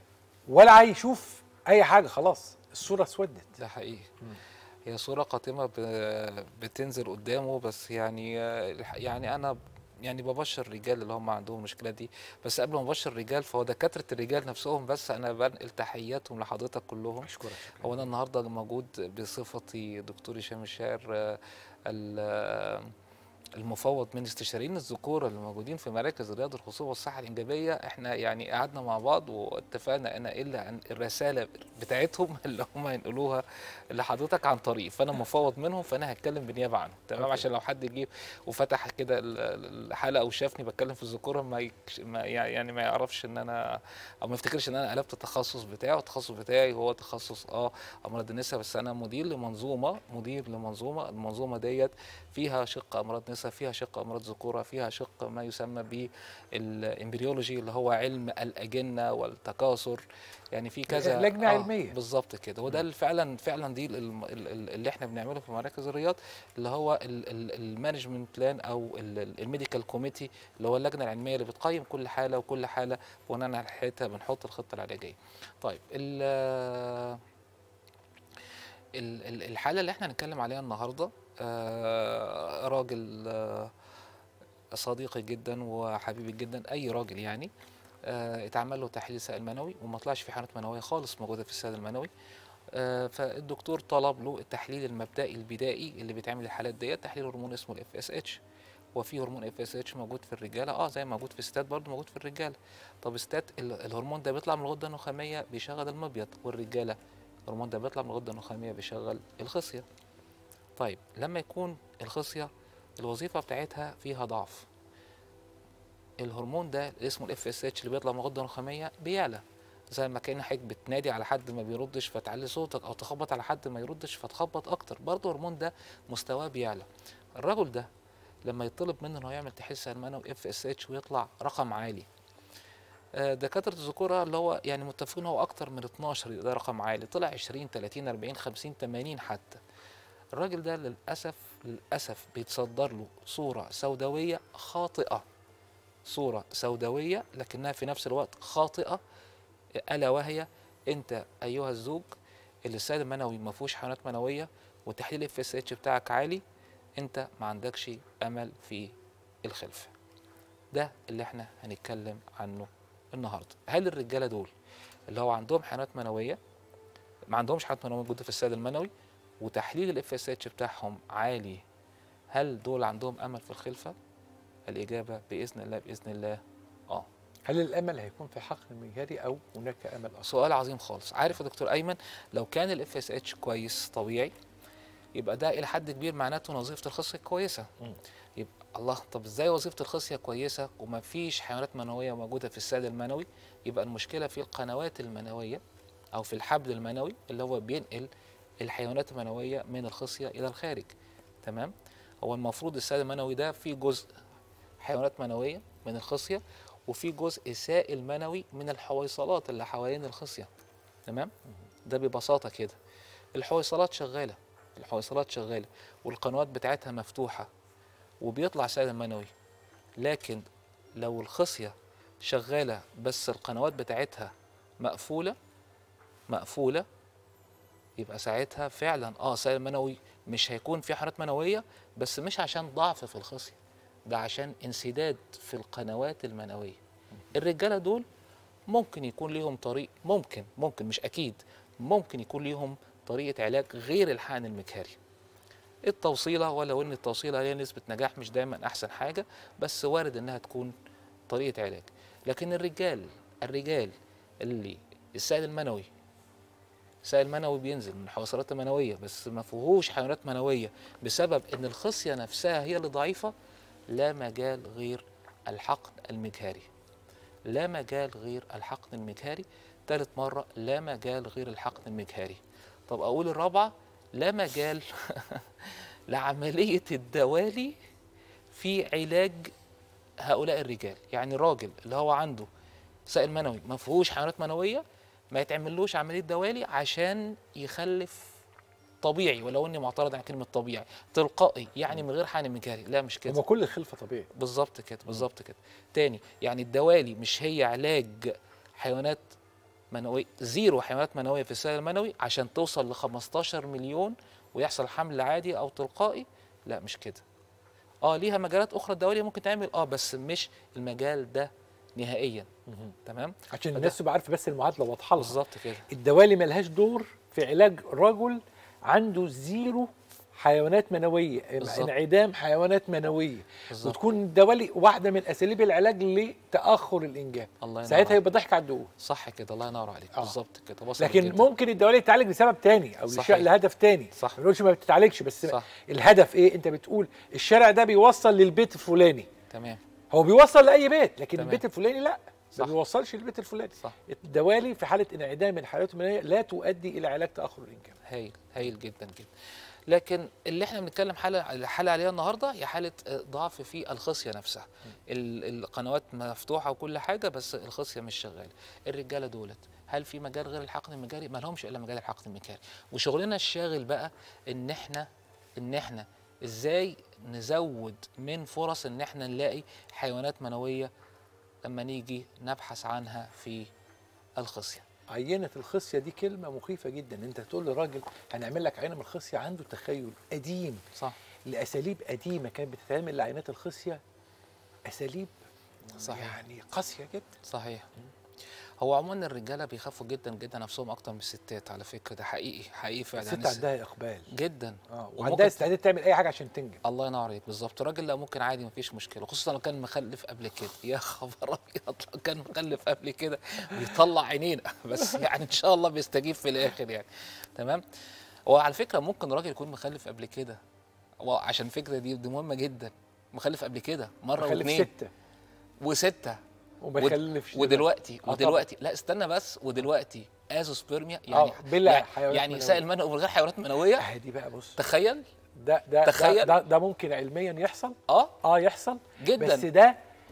ولا هيشوف اي حاجه خلاص الصوره اسودت ده حقيقي هي صورة قاتمة ب- بتنزل قدامه بس يعني آه، الح- يعني أنا يعني ببشر الرجال اللي هم عندهم المشكلة دي بس قبل ما أبشر الرجال فهو دكاترة الرجال نفسهم بس أنا بنقل تحياتهم لحضرتك كلهم اشكرك هو أنا النهاردة موجود بصفتي دكتور هشام الشاعر آه، ال- آه، المفوض من استشاريين الذكورة اللي موجودين في مراكز الرياض الخصوبة والصحة الإنجابية احنا يعني قعدنا مع بعض واتفقنا أنا إلا عن الرسالة بتاعتهم اللي هم ينقلوها لحضرتك عن طريق فأنا مفوض منهم فأنا هتكلم بالنيابة عنهم تمام أوكي. عشان لو حد جه وفتح كده ال- ال- الحلقة وشافني بتكلم في الذكورة ما, يكش ما يعني ما يعرفش إن أنا أو ما يفتكرش إن أنا قلبت التخصص بتاعه التخصص بتاعي هو تخصص أه أمراض النساء بس أنا مدير لمنظومة مدير لمنظومة المنظومة ديت فيها شق امراض نساء فيها شق امراض ذكوره فيها شق ما يسمى بالامبريولوجي اللي هو علم الاجنه والتكاثر يعني في كذا لجنة علمية. بالظبط كده وده اللي فعلا فعلا دي الم- ال- ال- اللي احنا بنعمله في مراكز الرياض اللي هو المانجمنت بلان او الميديكال كوميتي اللي هو اللجنه العلميه اللي بتقيم كل حاله وكل حاله بناء على حالتها بنحط الخطه العلاجيه طيب ال- ال- ال- الحاله اللي احنا هنتكلم عليها النهارده آه، راجل آه، صديقي جدا وحبيبي جدا اي راجل يعني آه، اتعمل له تحليل سائل منوي وما طلعش في حالات منويه خالص موجوده في السائل المنوي آه، فالدكتور طلب له التحليل المبدئي البدائي اللي بيتعمل للحالات ديت تحليل هرمون اسمه الاف اس اتش وفي هرمون اف اس اتش موجود في الرجاله اه زي ما موجود في الستات برضه موجود في الرجاله طب الستات ال- الهرمون ده بيطلع من الغده النخاميه بيشغل المبيض والرجاله الهرمون ده بيطلع من الغده النخاميه بيشغل الخصيه طيب لما يكون الخصيه الوظيفه بتاعتها فيها ضعف الهرمون ده اللي اسمه الاف اس اتش اللي بيطلع من الغده النخاميه بيعلى زي ما كان حضرتك بتنادي على حد ما بيردش فتعلي صوتك او تخبط على حد ما يردش فتخبط اكتر برضه الهرمون ده مستواه بيعلى الرجل ده لما يطلب منه انه يعمل تحليل سائل منوي اف اس اتش ويطلع رقم عالي آه، دكاتره الذكوره اللي هو يعني متفقين هو اكتر من 12 ده رقم عالي طلع 20 30 40 50 80 حتى الراجل ده للاسف للاسف بيتصدر له صوره سوداويه خاطئه صوره سوداويه لكنها في نفس الوقت خاطئه الا وهي انت ايها الزوج اللي السائل المنوي ما فيهوش حيوانات منويه وتحليل اف اس اتش بتاعك عالي انت ما عندكش امل في الخلفه ده اللي احنا هنتكلم عنه النهارده هل الرجاله دول اللي هو عندهم حيوانات منويه ما عندهمش حيوانات منويه موجوده في السائل المنوي وتحليل الاف اس اتش بتاعهم عالي هل دول عندهم امل في الخلفه الاجابه باذن الله باذن الله اه هل الامل هيكون في حقن المجهري او هناك امل اخر سؤال عظيم خالص عارف يا دكتور ايمن لو كان الاف اس اتش كويس طبيعي يبقى ده الى حد كبير معناته ان وظيفه الخصيه كويسه مم. يبقى الله طب ازاي وظيفه الخصيه كويسه وما فيش حيوانات منويه موجوده في السائل المنوي يبقى المشكله في القنوات المنويه او في الحبل المنوي اللي هو بينقل الحيوانات المنويه من الخصيه الى الخارج تمام هو المفروض السائل المنوي ده فيه جزء حيوانات منويه من الخصيه وفي جزء سائل منوي من الحويصلات اللي حوالين الخصيه تمام ده ببساطه كده الحويصلات شغاله الحويصلات شغاله والقنوات بتاعتها مفتوحه وبيطلع سائل منوي لكن لو الخصيه شغاله بس القنوات بتاعتها مقفوله مقفوله يبقى ساعتها فعلا اه سائل منوي مش هيكون في حرارات منويه بس مش عشان ضعف في الخصيه ده عشان انسداد في القنوات المنويه الرجاله دول ممكن يكون ليهم طريق ممكن ممكن مش اكيد ممكن يكون ليهم طريقه علاج غير الحقن المجهري التوصيله ولو ان التوصيله هي نسبه نجاح مش دايما احسن حاجه بس وارد انها تكون طريقه علاج لكن الرجال الرجال اللي السائل المنوي السائل المنوي بينزل من الحويصلات المنويه بس ما فيهوش حيوانات منويه بسبب ان الخصيه نفسها هي اللي ضعيفه لا مجال غير الحقن المجهري لا مجال غير الحقن المجهري ثالث مرة لا مجال غير الحقن المجهري طب أقول الرابعة لا مجال لعملية الدوالي في علاج هؤلاء الرجال يعني راجل اللي هو عنده سائل منوي ما فيهوش حيوانات منوية ما يتعملوش عملية دوالي عشان يخلف طبيعي ولو اني معترض على كلمه طبيعي تلقائي يعني من غير حقن مجهري لا مش كده هو كل الخلفه طبيعي بالظبط كده بالظبط كده تاني يعني الدوالي مش هي علاج حيوانات منويه زيرو حيوانات منويه في السائل المنوي عشان توصل ل 15 مليون ويحصل حمل عادي او تلقائي لا مش كده اه ليها مجالات اخرى الدوليه ممكن تعمل اه بس مش المجال ده نهائيا تمام عشان فده- الناس تبقى عارفه بس المعادله واضحه لها بالظبط كده الدوالي ملهاش دور في علاج رجل عنده زيرو حيوانات منويه بالظبط. انعدام حيوانات منويه بالظبط. وتكون الدوالي واحده من اساليب العلاج لتاخر الانجاب الله ينور ساعتها عليك. يبقى ضحك على الدقون صح كده الله ينور عليك آه. بالظبط كده وصل لكن جدا. ممكن الدوالي تتعالج لسبب تاني او صحيح. لشيء لهدف تاني صح. ما بنقولش ما بتتعالجش بس صح. الهدف ايه انت بتقول الشارع ده بيوصل للبيت الفلاني تمام هو بيوصل لاي بيت لكن تمام. البيت الفلاني لا صح. ما بيوصلش للبيت الفلاني صح. الدوالي في حاله انعدام الحيوانات المنويه لا تؤدي الى علاج تاخر الانجاب هايل هايل جدا جدا لكن اللي احنا بنتكلم حاله الحاله عليها النهارده هي حاله آه، ضعف في الخصيه نفسها ال- القنوات مفتوحه وكل حاجه بس الخصيه مش شغاله الرجاله دولت هل في مجال غير الحقن المجاري ما لهمش الا مجال الحقن المجاري وشغلنا الشاغل بقى ان احنا ان احنا ازاي نزود من فرص ان احنا نلاقي حيوانات منويه لما نيجي نبحث عنها في الخصيه عينه الخصيه دي كلمه مخيفه جدا انت تقول لراجل هنعمل لك عينه من الخصيه عنده تخيل قديم صح لاساليب قديمه كانت بتتعمل لعينات الخصيه اساليب صحيح. يعني قاسيه جدا صحيح هو عموما الرجاله بيخافوا جدا جدا نفسهم اكتر من الستات على فكره ده حقيقي حقيقي فعلا الست الس- عندها اقبال جدا اه وممكن وعندها استعداد تعمل اي حاجه عشان تنجب الله ينور عليك بالظبط الراجل لا ممكن عادي مفيش مشكله خصوصا لو كان مخلف قبل كده يا خبر ابيض لو كان مخلف قبل كده بيطلع عينينا بس يعني ان شاء الله بيستجيب في الاخر يعني تمام هو على فكره ممكن راجل يكون مخلف قبل كده وعشان الفكره دي دي مهمه جدا مخلف قبل كده مره خلف واثنين سته وسته وما ود- يخلفش ودلوقتي طبعا. ودلوقتي لا استنى بس ودلوقتي ازوسبيرميا يعني آه، بلا يعني, حيوانات يعني منوية. سائل منوي من غير حيوانات منويه اهي دي بقى بص تخيل ده ده تخيل. ده, ده, ده ممكن علميا يحصل اه اه يحصل جدا بس ده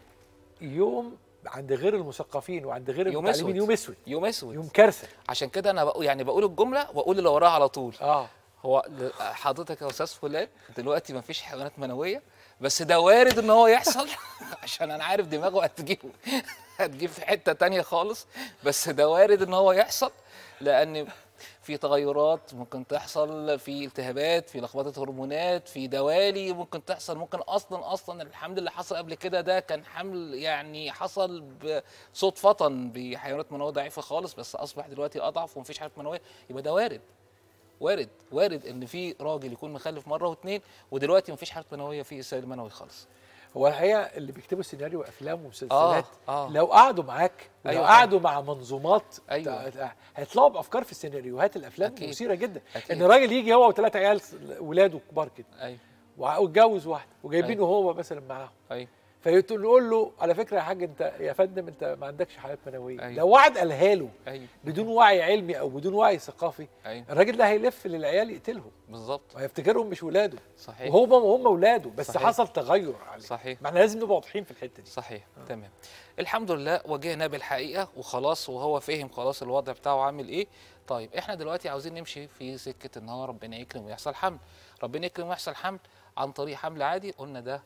يوم عند غير المثقفين وعند غير يوم المتعلمين أسود. يوم اسود يوم اسود يوم كارثه عشان كده انا بقول يعني بقول الجمله واقول اللي وراها على طول اه هو ل- حضرتك يا استاذ فلان دلوقتي ما فيش حيوانات منويه بس ده وارد ان هو يحصل عشان انا عارف دماغه هتجيب هتجيب في حته تانية خالص بس ده وارد ان هو يحصل لان في تغيرات ممكن تحصل في التهابات في لخبطه هرمونات في دوالي ممكن تحصل ممكن اصلا اصلا الحمل اللي حصل قبل كده ده كان حمل يعني حصل صدفه بحيوانات منويه ضعيفه خالص بس اصبح دلوقتي اضعف ومفيش حيوانات منويه يبقى ده وارد وارد وارد ان في راجل يكون مخلف مره واثنين ودلوقتي مفيش حاله منويه في السائل المنوي خالص هو الحقيقه اللي بيكتبوا سيناريو افلام ومسلسلات آه. لو قعدوا معاك لو أيوة قعدوا مع منظومات أيوة. تع- هيطلعوا بافكار في السيناريوهات الافلام أكيد. مثيره جدا أكيد. ان راجل يجي هو وثلاثه عيال س- ولاده كبار كده ايوه وع- واتجوز واحده وجايبينه هو مثلا معاهم ايوه فيقول له على فكره يا حاج انت يا فندم انت ما عندكش حياه منويه أيوة. لو واحد قالها له ايوه بدون وعي علمي او بدون وعي ثقافي ايوه الراجل ده هيلف للعيال يقتلهم بالظبط وهيفتكرهم مش ولاده صحيح وهم وهم ولاده بس صحيح. حصل تغير عليه صحيح ما احنا لازم نبقى واضحين في الحته دي صحيح تمام الحمد لله واجهنا بالحقيقه وخلاص وهو فهم خلاص الوضع بتاعه عامل ايه طيب احنا دلوقتي عاوزين نمشي في سكه ان هو ربنا يكرم ويحصل حمل ربنا يكرم ويحصل حمل عن طريق حمل عادي قلنا ده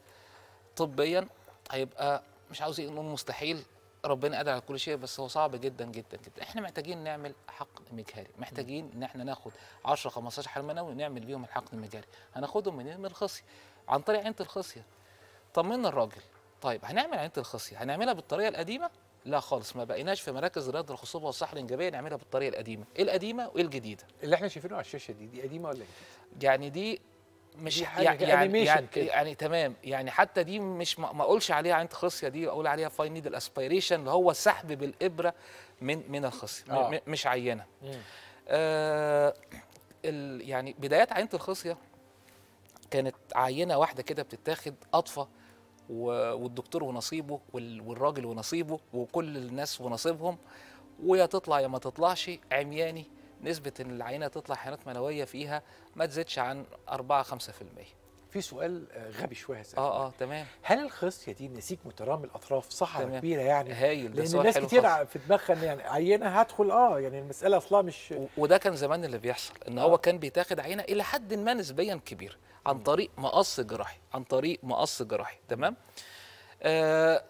طبيا هيبقى مش عاوز نقول مستحيل ربنا قادر على كل شيء بس هو صعب جدا جدا جدا احنا محتاجين نعمل حقن مجهري محتاجين ان احنا ناخد 10 15 حمل منوي ونعمل بيهم الحقن المجهري هناخدهم منين من الخصيه عن طريق عينه الخصيه طمنا الراجل طيب هنعمل عينه الخصيه هنعملها بالطريقه القديمه لا خالص ما بقيناش في مراكز رياض الخصوبه والصحه الانجابيه نعملها بالطريقه القديمه ايه القديمه وايه الجديده اللي احنا شايفينه على الشاشه دي دي قديمه ولا جديده؟ يعني دي مش دي ح- حاجة يعني كده يعني, animation يعني, كده. يعني تمام يعني حتى دي مش ما ما اقولش عليها عين خصيه دي اقول عليها فاين نيدل اسبيريشن اللي هو سحب بالابره من من الخصيه م- آه. م- مش عينه آه ال يعني بدايات عينه الخصيه كانت عينه واحده كده بتتاخد اطفى و- والدكتور ونصيبه وال- والراجل ونصيبه وكل الناس ونصيبهم ويا تطلع يا ما تطلعش عمياني نسبة ان العينة تطلع حيوانات منوية فيها ما تزيدش عن 4 5% في سؤال آه، غبي شويه هسأله اه اه تمام هل الخصيه دي نسيج مترامي الاطراف صحراء تمام. كبيره يعني؟ هايل ده لان سؤال الناس حلو كتير خالص. ع- في دماغها ان يعني عينه هدخل اه يعني المساله اصلا مش و- وده كان زمان اللي بيحصل ان آه. هو كان بيتاخد عينه الى حد ما نسبيا كبير عن طريق مقص جراحي عن طريق مقص جراحي تمام آه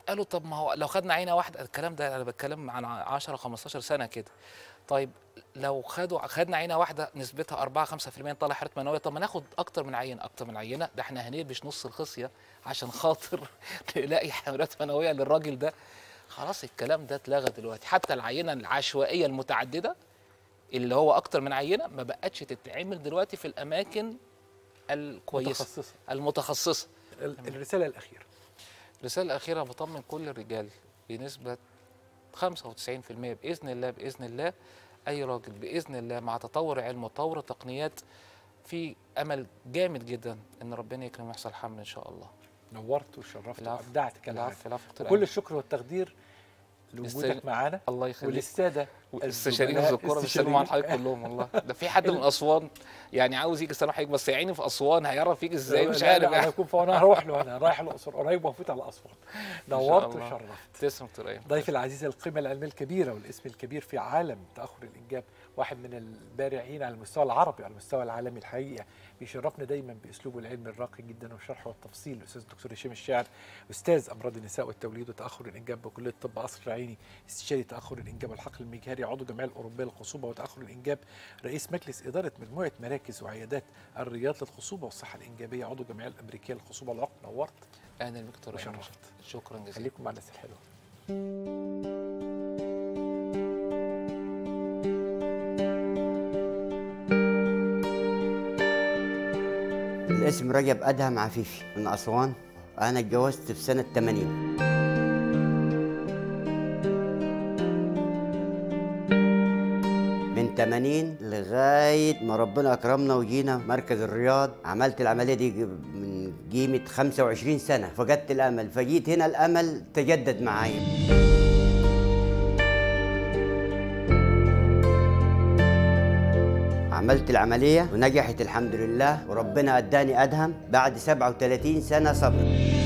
قالوا طب ما هو لو خدنا عينه واحده الكلام ده انا بتكلم عن 10 15 سنه كده طيب لو خدوا خدنا عينه واحده نسبتها 4 5% نطلع حالات منويه طب ما ناخد اكتر من عينه اكتر من عينه ده احنا هنقبش نص الخصيه عشان خاطر نلاقي حملات منويه للراجل ده خلاص الكلام ده اتلغى دلوقتي حتى العينه العشوائيه المتعدده اللي هو اكتر من عينه ما بقتش تتعمل دلوقتي في الاماكن الكويسه متخصصة. المتخصصه ال- الرساله الاخيره الرسالة الأخيرة بطمن كل الرجال بنسبة 95% بإذن الله بإذن الله أي راجل بإذن الله مع تطور علم وتطور التقنيات في أمل جامد جدا إن ربنا يكرم ويحصل حمل إن شاء الله نورت وشرفت العفو. وابدعت كالعاده العفو العفو دكتور وكل أيمن. الشكر والتقدير لوجودك است- معانا الله يخليك وللساده الاستشاريين الزملاء الذكورة بيسلموا على استشاريين. حضرتك كلهم والله ده في حد من أسوان يعني عاوز يجي يسلم حضرتك بس يا عيني في أسوان هيعرف يجي إزاي مش لا، عارف لا، انا يعني هكون فانا هروح له انا رايح الاقصر قريب وهفوت على اسوان نورت الله. وشرفت تسلم دكتور أيمن ضيفي العزيز القيمة العلمية الكبيرة والاسم الكبير في عالم تأخر الإنجاب واحد من البارعين على المستوى العربي وعلى المستوى العالمي الحقيقة بيشرفنا دايما بأسلوبه العلمي الراقي جدا وشرحه والتفصيل الأستاذ الدكتور هشام الشاعر أستاذ أمراض النساء والتوليد وتأخر الإنجاب بكلية طب قصر العيني استشاري تأخر الإنجاب والحقل المجهري عضو الجمعية الأوروبية للخصوبة وتأخر الإنجاب رئيس مجلس إدارة مجموعة مراكز وعيادات الرياض للخصوبة والصحة الإنجابية عضو الجمعية الأمريكية للخصوبة والعقم نورت أهلا بك دكتور أيمن وشرفت. شكرا جزيلا خليكم مع الناس الحلوة الاسم رجب أدهم عفيفي من أسوان أنا اتجوزت في سنة 80 من 80 لغاية ما ربنا أكرمنا وجينا مركز الرياض عملت العملية دي من قيمة 25 سنة فقدت الأمل فجيت هنا الأمل تجدد معايا عملت العملية ونجحت الحمد لله وربنا أداني أدهم بعد 37 سنة صبر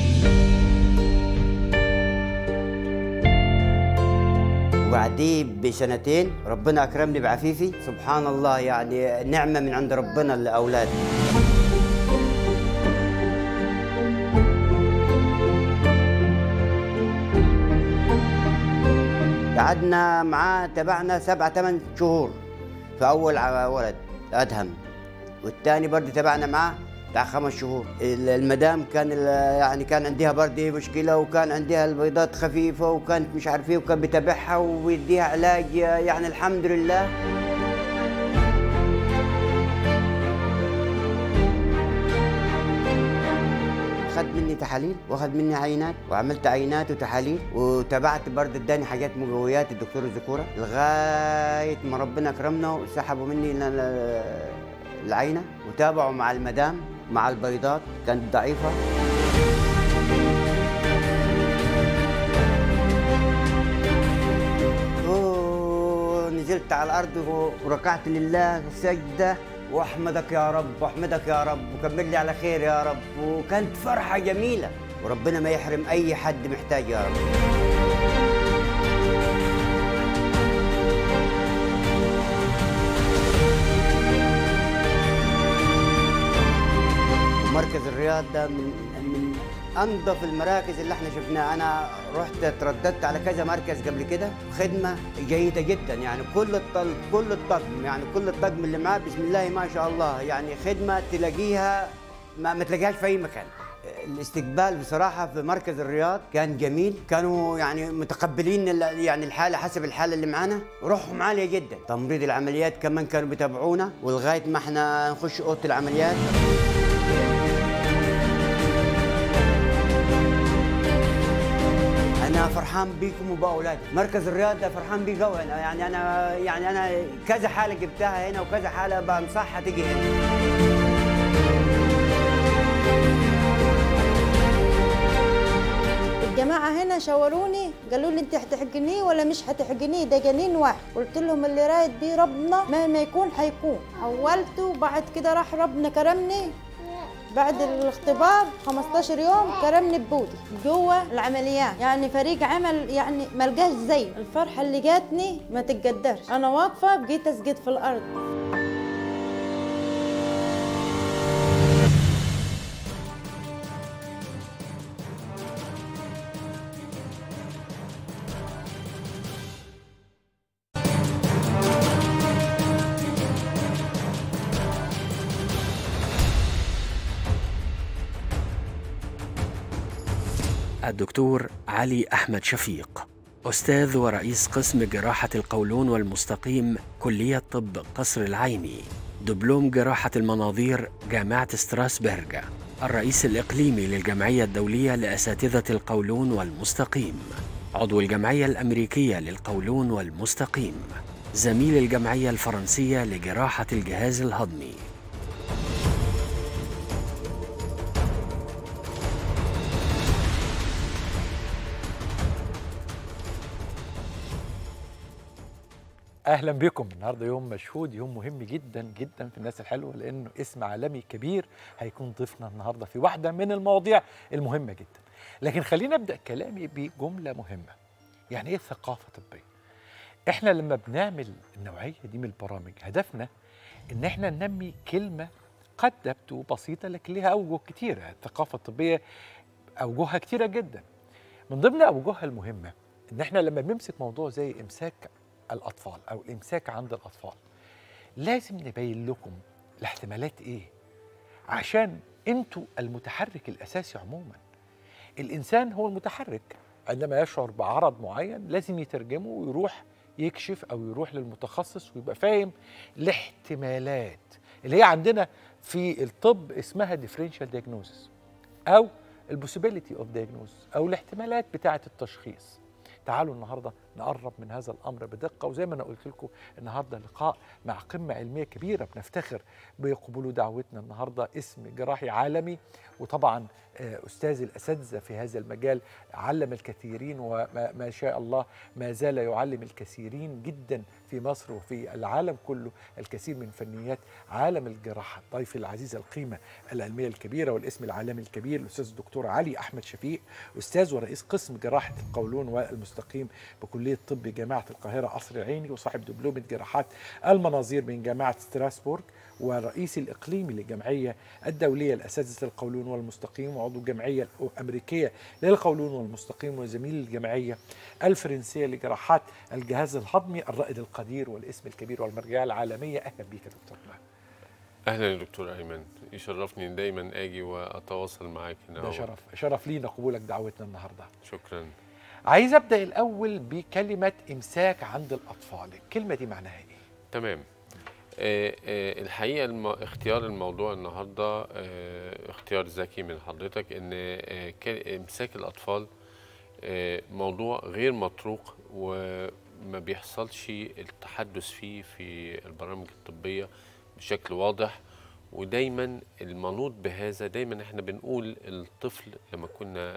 وبعديه بسنتين ربنا أكرمني بعفيفي سبحان الله يعني نعمة من عند ربنا لأولادي قعدنا معاه تبعنا سبعة ثمان شهور في أول ع- ولد أدهم والتاني برضه تبعنا معاه بتاع خمس شهور ال- المدام كان ال- يعني كان عندها برضه مشكلة وكان عندها البيضات خفيفة وكانت مش عارف ايه وكان بتابعها ويديها علاج يعني الحمد لله خد مني تحاليل واخد مني عينات وعملت عينات وتحاليل وتابعت برضه اداني حاجات مقويات الدكتور الذكوره لغايه ما ربنا اكرمنا وسحبوا مني ال- ال- العينه وتابعوا مع المدام مع البيضات كانت ضعيفه ونزلت على الارض وركعت لله سجده واحمدك يا رب واحمدك يا رب وكمل لي على خير يا رب وكانت فرحه جميله وربنا ما يحرم اي حد محتاج يا رب ومركز الرياض ده من من انظف المراكز اللي احنا شفناها انا رحت ترددت على كذا مركز قبل كده خدمه جيده جدا يعني كل الطل كل الطقم يعني كل الطقم اللي معاه بسم الله ما شاء الله يعني خدمه تلاقيها ما, ما تلاقيهاش في اي مكان الاستقبال بصراحة في مركز الرياض كان جميل كانوا يعني متقبلين ال- يعني الحالة حسب الحالة اللي معانا روحهم عالية جدا تمريض العمليات كمان كانوا بيتابعونا ولغاية ما احنا نخش أوضة العمليات انا فرحان بيكم وباولادي مركز الرياض ده فرحان بيه قوي انا يعني انا يعني انا كذا حاله جبتها هنا وكذا حاله بنصحها تيجي هنا الجماعة هنا شاوروني قالوا لي انت هتحقنيه ولا مش هتحقنيه ده جنين واحد قلت لهم اللي رايد بيه ربنا مهما يكون هيكون حولته وبعد كده راح ربنا كرمني بعد الاختبار 15 يوم كرمني ببودي جوه العمليات يعني فريق عمل يعني ما لقاش زي الفرحه اللي جاتني ما تتقدرش انا واقفه بقيت اسجد في الارض الدكتور علي أحمد شفيق أستاذ ورئيس قسم جراحة القولون والمستقيم كلية طب قصر العيني دبلوم جراحة المناظير جامعة ستراسبرج الرئيس الإقليمي للجمعية الدولية لأساتذة القولون والمستقيم عضو الجمعية الأمريكية للقولون والمستقيم زميل الجمعية الفرنسية لجراحة الجهاز الهضمي اهلا بكم النهارده يوم مشهود يوم مهم جدا جدا في الناس الحلوه لانه اسم عالمي كبير هيكون ضيفنا النهارده في واحده من المواضيع المهمه جدا لكن خلينا ابدا كلامي بجمله مهمه يعني ايه ثقافه طبيه احنا لما بنعمل النوعيه دي من البرامج هدفنا ان احنا ننمي كلمه قد تبدو بسيطه لكن ليها اوجه كتيره الثقافه الطبيه اوجهها كتيره جدا من ضمن اوجهها المهمه ان احنا لما بنمسك موضوع زي امساك الاطفال او الامساك عند الاطفال لازم نبين لكم الاحتمالات ايه عشان انتوا المتحرك الاساسي عموما الانسان هو المتحرك عندما يشعر بعرض معين لازم يترجمه ويروح يكشف او يروح للمتخصص ويبقى فاهم الاحتمالات اللي هي عندنا في الطب اسمها differential diagnosis او البوسيبيليتي اوف diagnosis او الاحتمالات بتاعه التشخيص تعالوا النهارده نقرب من هذا الامر بدقه وزي ما انا قلت لكم النهارده لقاء مع قمه علميه كبيره بنفتخر بقبول دعوتنا النهارده اسم جراحي عالمي وطبعا استاذ الاساتذه في هذا المجال علم الكثيرين وما شاء الله ما زال يعلم الكثيرين جدا في مصر وفي العالم كله الكثير من فنيات عالم الجراحه ضيفي العزيز القيمه العلميه الكبيره والاسم العالمي الكبير الاستاذ الدكتور علي احمد شفيق استاذ ورئيس قسم جراحه القولون والمستقيم بكليه طب جامعه القاهره قصر العيني وصاحب دبلومه جراحات المناظير من جامعه ستراسبورغ ورئيس الإقليمي للجمعية الدولية لأساتذة القولون والمستقيم وعضو الجمعية الأمريكية للقولون والمستقيم وزميل الجمعية الفرنسية لجراحات الجهاز الهضمي الرائد القدير والاسم الكبير والمرجعية العالمية أهلا بك يا دكتور اهلا يا دكتور ايمن يشرفني دايما اجي واتواصل معاك هنا ده شرف شرف لينا قبولك دعوتنا النهارده شكرا عايز ابدا الاول بكلمه امساك عند الاطفال الكلمه دي معناها ايه تمام آه آه الحقيقه الم... اختيار الموضوع النهارده آه اختيار ذكي من حضرتك ان امساك الاطفال موضوع غير مطروق وما بيحصلش التحدث فيه في البرامج الطبيه بشكل واضح ودايما المنوط بهذا دايما احنا بنقول الطفل لما كنا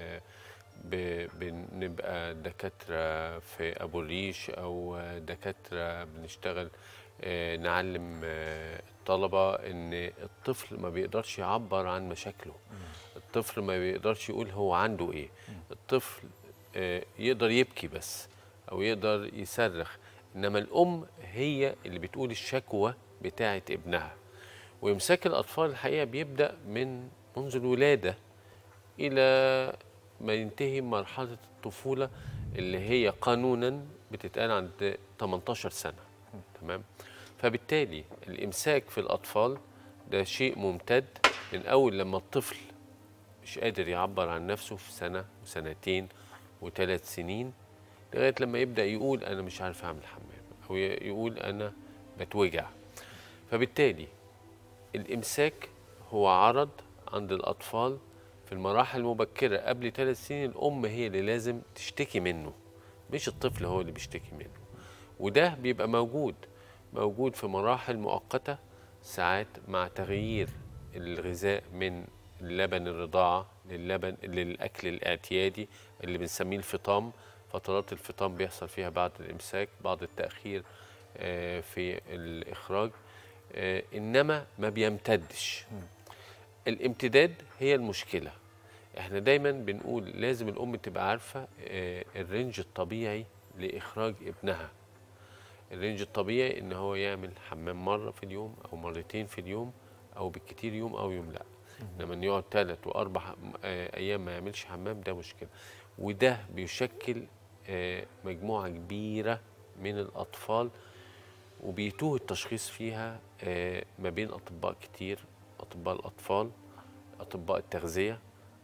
بنبقى دكاتره في ابو الريش او دكاتره بنشتغل نعلم الطلبه ان الطفل ما بيقدرش يعبر عن مشاكله الطفل ما بيقدرش يقول هو عنده ايه الطفل يقدر يبكي بس او يقدر يصرخ انما الام هي اللي بتقول الشكوى بتاعه ابنها وامساك الاطفال الحقيقه بيبدا من منذ الولاده الى ما ينتهي مرحله الطفوله اللي هي قانونا بتتقال عند 18 سنه تمام فبالتالي الامساك في الاطفال ده شيء ممتد من اول لما الطفل مش قادر يعبر عن نفسه في سنه وسنتين وثلاث سنين لغايه لما يبدا يقول انا مش عارف اعمل حمام او يقول انا بتوجع فبالتالي الامساك هو عرض عند الاطفال في المراحل المبكره قبل ثلاث سنين الام هي اللي لازم تشتكي منه مش الطفل هو اللي بيشتكي منه وده بيبقى موجود موجود في مراحل مؤقته ساعات مع تغيير الغذاء من لبن الرضاعه للبن للاكل الاعتيادي اللي بنسميه الفطام فترات الفطام بيحصل فيها بعد الامساك بعض التاخير في الاخراج انما ما بيمتدش الامتداد هي المشكله احنا دايما بنقول لازم الام تبقى عارفه الرينج الطبيعي لاخراج ابنها الرينج الطبيعي ان هو يعمل حمام مره في اليوم او مرتين في اليوم او بالكتير يوم او يوم لا لما إن يقعد ثلاث واربع ايام ما يعملش حمام ده مشكله وده بيشكل مجموعه كبيره من الاطفال وبيتوه التشخيص فيها ما بين اطباء كتير اطباء الاطفال اطباء التغذيه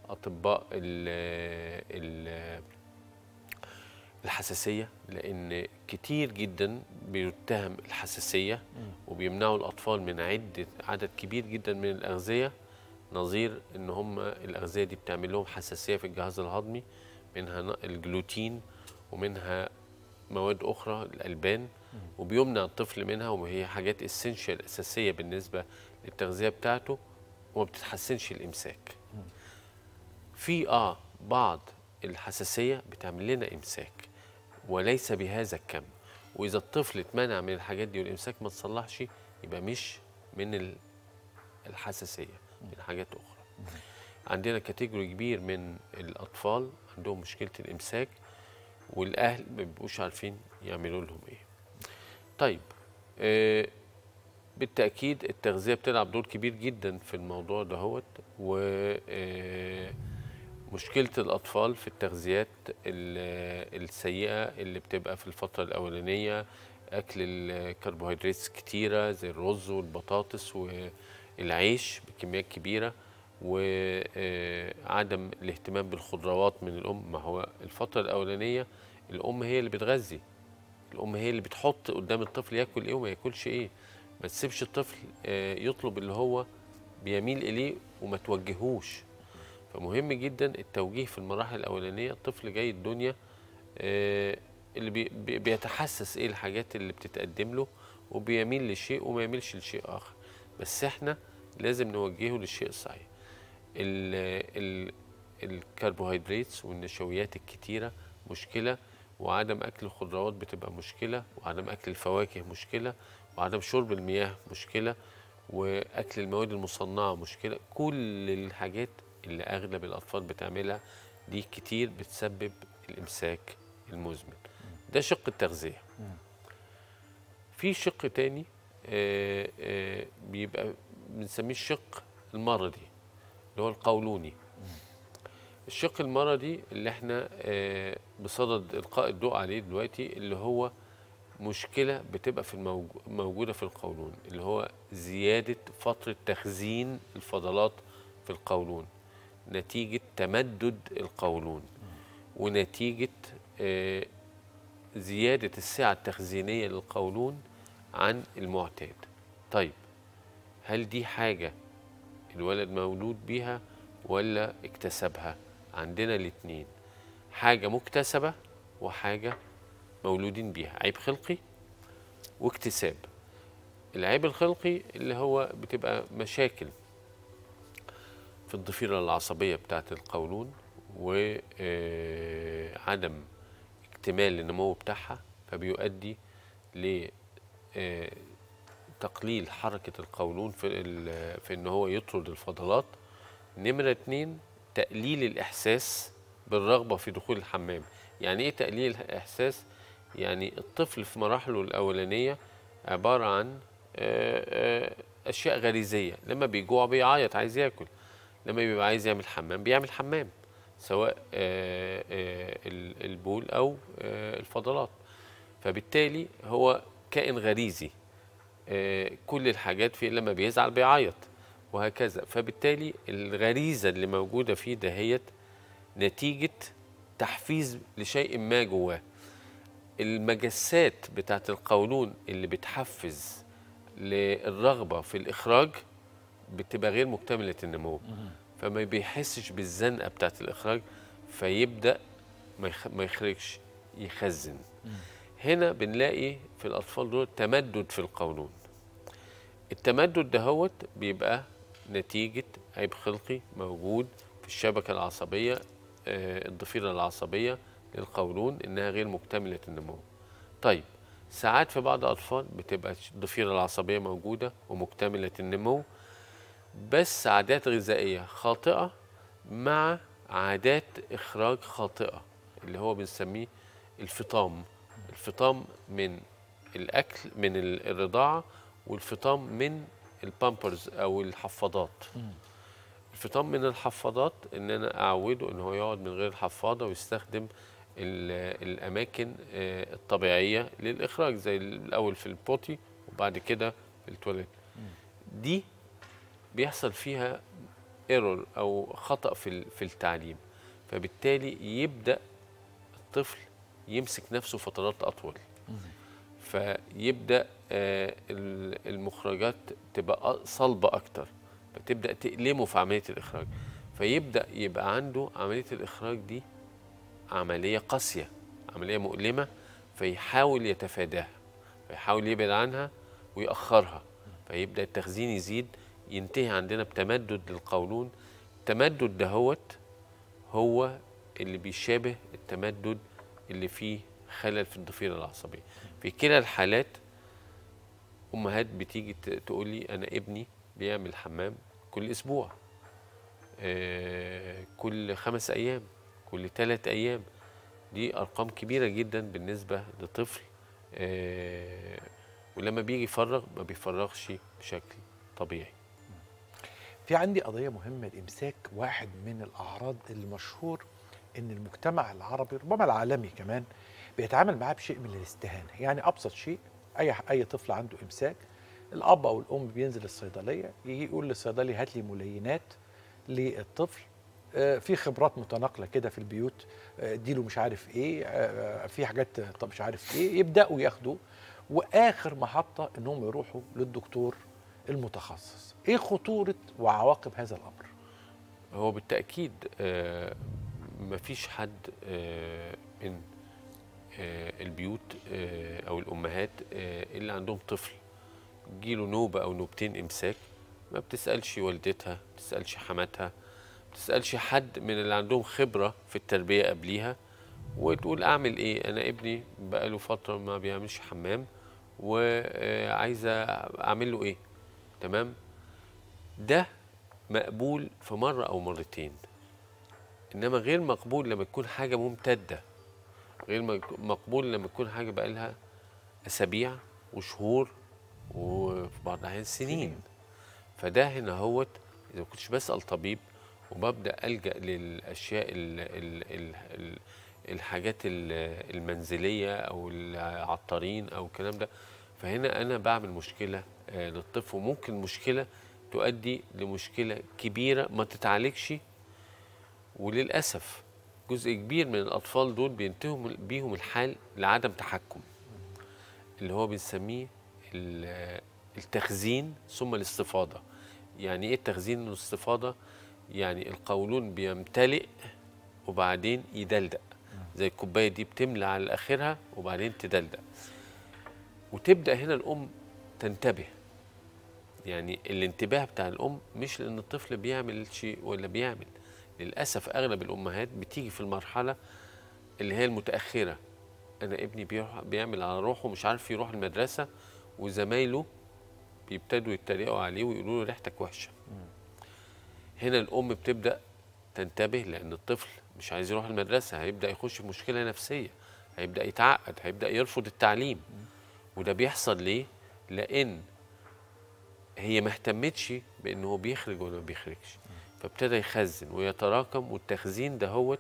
اطباء ال ال الحساسيه لان كتير جدا بيتهم الحساسيه وبيمنعوا الاطفال من عده عدد كبير جدا من الاغذيه نظير ان هم الاغذيه دي بتعمل لهم حساسيه في الجهاز الهضمي منها ن- الجلوتين ومنها مواد اخرى الالبان وبيمنع الطفل منها وهي حاجات اسينشال اساسيه بالنسبه للتغذيه بتاعته وما بتتحسنش الامساك في اه بعض الحساسيه بتعمل لنا امساك وليس بهذا الكم واذا الطفل اتمنع من الحاجات دي والامساك ما تصلحش يبقى مش من ال- الحساسيه من حاجات اخرى عندنا كاتيجوري كبير من الاطفال عندهم مشكله الامساك والاهل ما بيبقوش عارفين يعملوا لهم ايه طيب آه بالتاكيد التغذيه بتلعب دور كبير جدا في الموضوع دهوت و آه، مشكله الاطفال في التغذيات ال- السيئه اللي بتبقى في الفتره الاولانيه اكل الكربوهيدرات كتيره زي الرز والبطاطس والعيش بكميات كبيره وعدم الاهتمام بالخضروات من الام ما هو الفتره الاولانيه الام هي اللي بتغذي الام هي اللي بتحط قدام الطفل ياكل ايه وما ياكلش ايه ما تسيبش الطفل آه، يطلب اللي هو بيميل اليه وما توجهوش فمهم جدا التوجيه في المراحل الاولانيه الطفل جاي الدنيا آه، اللي بي بي- بيتحسس ايه الحاجات اللي بتتقدم له وبيميل لشيء وما يميلش لشيء اخر بس احنا لازم نوجهه للشيء الصحيح ال ال الكربوهيدرات والنشويات الكتيرة مشكلة وعدم أكل الخضروات بتبقى مشكلة وعدم أكل الفواكه مشكلة وعدم شرب المياه مشكلة وأكل المواد المصنعة مشكلة كل الحاجات اللي أغلب الأطفال بتعملها دي كتير بتسبب الإمساك المزمن ده شق التغذية في شق تاني آه، آه، بيبقى بنسميه الشق المرضي اللي هو القولوني الشق المرضي اللي احنا آه، بصدد القاء الضوء عليه دلوقتي اللي هو مشكله بتبقى في الموجو- موجوده في القولون اللي هو زياده فتره تخزين الفضلات في القولون نتيجه تمدد القولون ونتيجه آه، زياده السعه التخزينيه للقولون عن المعتاد طيب هل دي حاجه الولد مولود بيها ولا اكتسبها عندنا الاتنين حاجة مكتسبة وحاجة مولودين بيها عيب خلقي واكتساب العيب الخلقي اللي هو بتبقى مشاكل في الضفيرة العصبية بتاعة القولون وعدم اكتمال النمو بتاعها فبيؤدي ل آه، تقليل حركة القولون في ال- في ان هو يطرد الفضلات نمرة اتنين تقليل الإحساس بالرغبة في دخول الحمام يعني إيه تقليل الإحساس؟ يعني الطفل في مراحله الأولانية عبارة عن آه، آه، أشياء غريزية لما بيجوع بيعيط عايز ياكل لما بيبقى عايز يعمل حمام بيعمل حمام سواء آه، آه، ال- البول أو آه، الفضلات فبالتالي هو كائن غريزي آه، كل الحاجات فيه لما بيزعل بيعيط وهكذا فبالتالي الغريزة اللي موجودة فيه دهيت نتيجة تحفيز لشيء ما جواه المجسات بتاعت القولون اللي بتحفز للرغبة في الإخراج بتبقى غير مكتملة النمو فما بيحسش بالزنقة بتاعت الإخراج فيبدأ ما يخ- ما يخرجش يخزن هنا بنلاقي في الأطفال دول تمدد في القولون التمدد دهوت بيبقى نتيجة عيب خلقي موجود في الشبكة العصبية آه، الضفيرة العصبية للقولون إنها غير مكتملة النمو طيب ساعات في بعض الأطفال بتبقى الضفيرة العصبية موجودة ومكتملة النمو بس عادات غذائية خاطئة مع عادات إخراج خاطئة اللي هو بنسميه الفطام الفطام من الأكل من ال- الرضاعة والفطام من البامبرز أو الحفاضات الفطام من الحفاضات ان انا اعوده ان هو يقعد من غير حفاضه ويستخدم ال- الاماكن آه، الطبيعيه للاخراج زي الاول في البوتي وبعد كده في التواليت دي بيحصل فيها ايرور او خطا في ال- في التعليم فبالتالي يبدا الطفل يمسك نفسه فترات اطول فيبدا آه، ال- المخرجات تبقى أ- صلبه اكتر فتبدا تألمه في عمليه الاخراج فيبدا يبقى عنده عمليه الاخراج دي عمليه قاسيه عمليه مؤلمه فيحاول يتفاداها فيحاول يبعد عنها ويأخرها فيبدا التخزين يزيد ينتهي عندنا بتمدد للقولون التمدد دهوت هو اللي بيشابه التمدد اللي فيه خلل في الضفيرة العصبية في كلا الحالات أمهات بتيجي ت- تقول لي أنا ابني بيعمل حمام كل أسبوع آه، كل خمس أيام كل ثلاث أيام دي أرقام كبيرة جدا بالنسبة لطفل آه، ولما بيجي يفرغ ما بيفرغش بشكل طبيعي في عندي قضية مهمة الإمساك واحد من الأعراض المشهور إن المجتمع العربي ربما العالمي كمان بيتعامل معاه بشيء من الاستهانة يعني أبسط شيء أي أي طفل عنده إمساك الأب أو الأم بينزل الصيدلية يجي يقول للصيدلي هات لي ملينات للطفل آه، في خبرات متناقلة كده في البيوت آه، اديله مش عارف ايه آه، في حاجات آه، طب مش عارف ايه يبدأوا ياخدوا واخر محطة انهم يروحوا للدكتور المتخصص ايه خطورة وعواقب هذا الامر هو بالتأكيد آه، مفيش حد آه، من آه، البيوت آه، أو الأمهات آه، اللي عندهم طفل جيله نوبة أو نوبتين إمساك ما بتسألش والدتها ما بتسألش حماتها ما بتسألش حد من اللي عندهم خبرة في التربية قبليها وتقول أعمل إيه أنا ابني بقاله فترة ما بيعملش حمام وعايزة أعمل له إيه تمام ده مقبول في مرة أو مرتين إنما غير مقبول لما تكون حاجة ممتدة غير مق- مقبول لما تكون حاجة بقالها أسابيع وشهور وفي بعض الأحيان سنين فده هنا هوت إذا ما كنتش بسأل طبيب وببدأ ألجأ للأشياء ال ال ال ال الحاجات ال- المنزلية أو العطارين أو الكلام ده فهنا أنا بعمل مشكلة آه، للطفل وممكن مشكلة تؤدي لمشكلة كبيرة ما تتعالجش وللأسف جزء كبير من الأطفال دول بينتهوا بيهم الحال لعدم تحكم اللي هو بنسميه ال- التخزين ثم الاستفاضة يعني ايه التخزين والاستفاضة يعني القولون بيمتلئ وبعدين يدلدق زي الكوباية دي بتملى على آخرها وبعدين تدلدق وتبدأ هنا الأم تنتبه يعني الانتباه بتاع الأم مش لأن الطفل بيعمل شيء ولا بيعمل للأسف أغلب الأمهات بتيجي في المرحلة اللي هي المتأخرة أنا ابني بيروح بيعمل على روحه مش عارف يروح المدرسة وزمايله بيبتدوا يتريقوا عليه ويقولوا له ريحتك وحشة هنا الأم بتبدأ تنتبه لأن الطفل مش عايز يروح المدرسة هيبدأ يخش في مشكلة نفسية هيبدأ يتعقد هيبدأ يرفض التعليم وده بيحصل ليه؟ لأن هي ما اهتمتش بان هو بيخرج ولا ما بيخرجش فابتدى يخزن ويتراكم والتخزين دهوت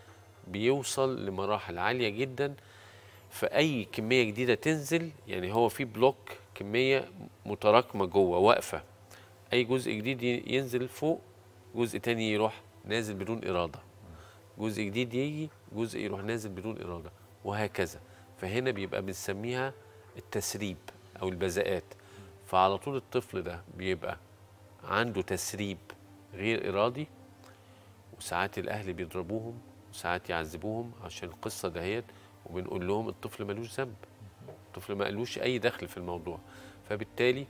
بيوصل لمراحل عاليه جدا فاي كميه جديده تنزل يعني هو في بلوك كميه متراكمه جوه واقفه اي جزء جديد ي- ينزل فوق جزء تاني يروح نازل بدون اراده جزء جديد يجي جزء يروح نازل بدون اراده وهكذا فهنا بيبقى بنسميها التسريب او البذاءات فعلى طول الطفل ده بيبقى عنده تسريب غير ارادي وساعات الاهل بيضربوهم وساعات يعذبوهم عشان القصه دهيت وبنقول لهم الطفل ملوش ذنب الطفل ما قالوش اي دخل في الموضوع فبالتالي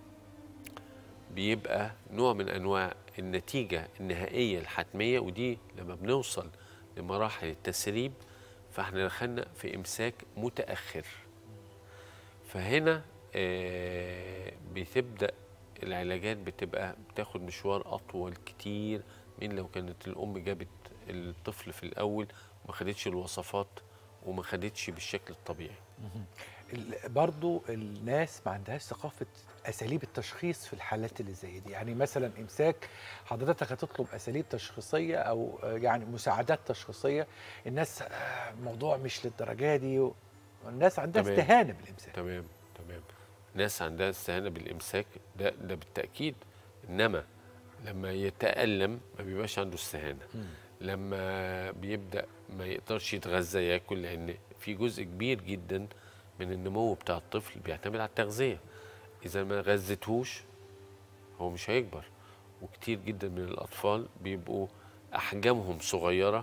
بيبقى نوع من انواع النتيجه النهائيه الحتميه ودي لما بنوصل لمراحل التسريب فاحنا دخلنا في امساك متاخر فهنا آه، بتبدا العلاجات بتبقى بتاخد مشوار اطول كتير من لو كانت الام جابت الطفل في الاول وما خدتش الوصفات وما خدتش بالشكل الطبيعي ال- برضو الناس ما عندهاش ثقافة أساليب التشخيص في الحالات اللي زي دي يعني مثلا إمساك حضرتك هتطلب أساليب تشخيصية أو آه، يعني مساعدات تشخيصية الناس آه، الموضوع مش للدرجة دي والناس عندها تمام. استهانة بالإمساك تمام تمام ناس عندها استهانه بالامساك ده ده بالتاكيد انما لما يتألم ما بيبقاش عنده استهانة لما بيبدأ ما يقدرش يتغذى ياكل لأن في جزء كبير جدا من النمو بتاع الطفل بيعتمد على التغذية إذا ما غذيتهوش هو مش هيكبر وكتير جدا من الأطفال بيبقوا أحجامهم صغيرة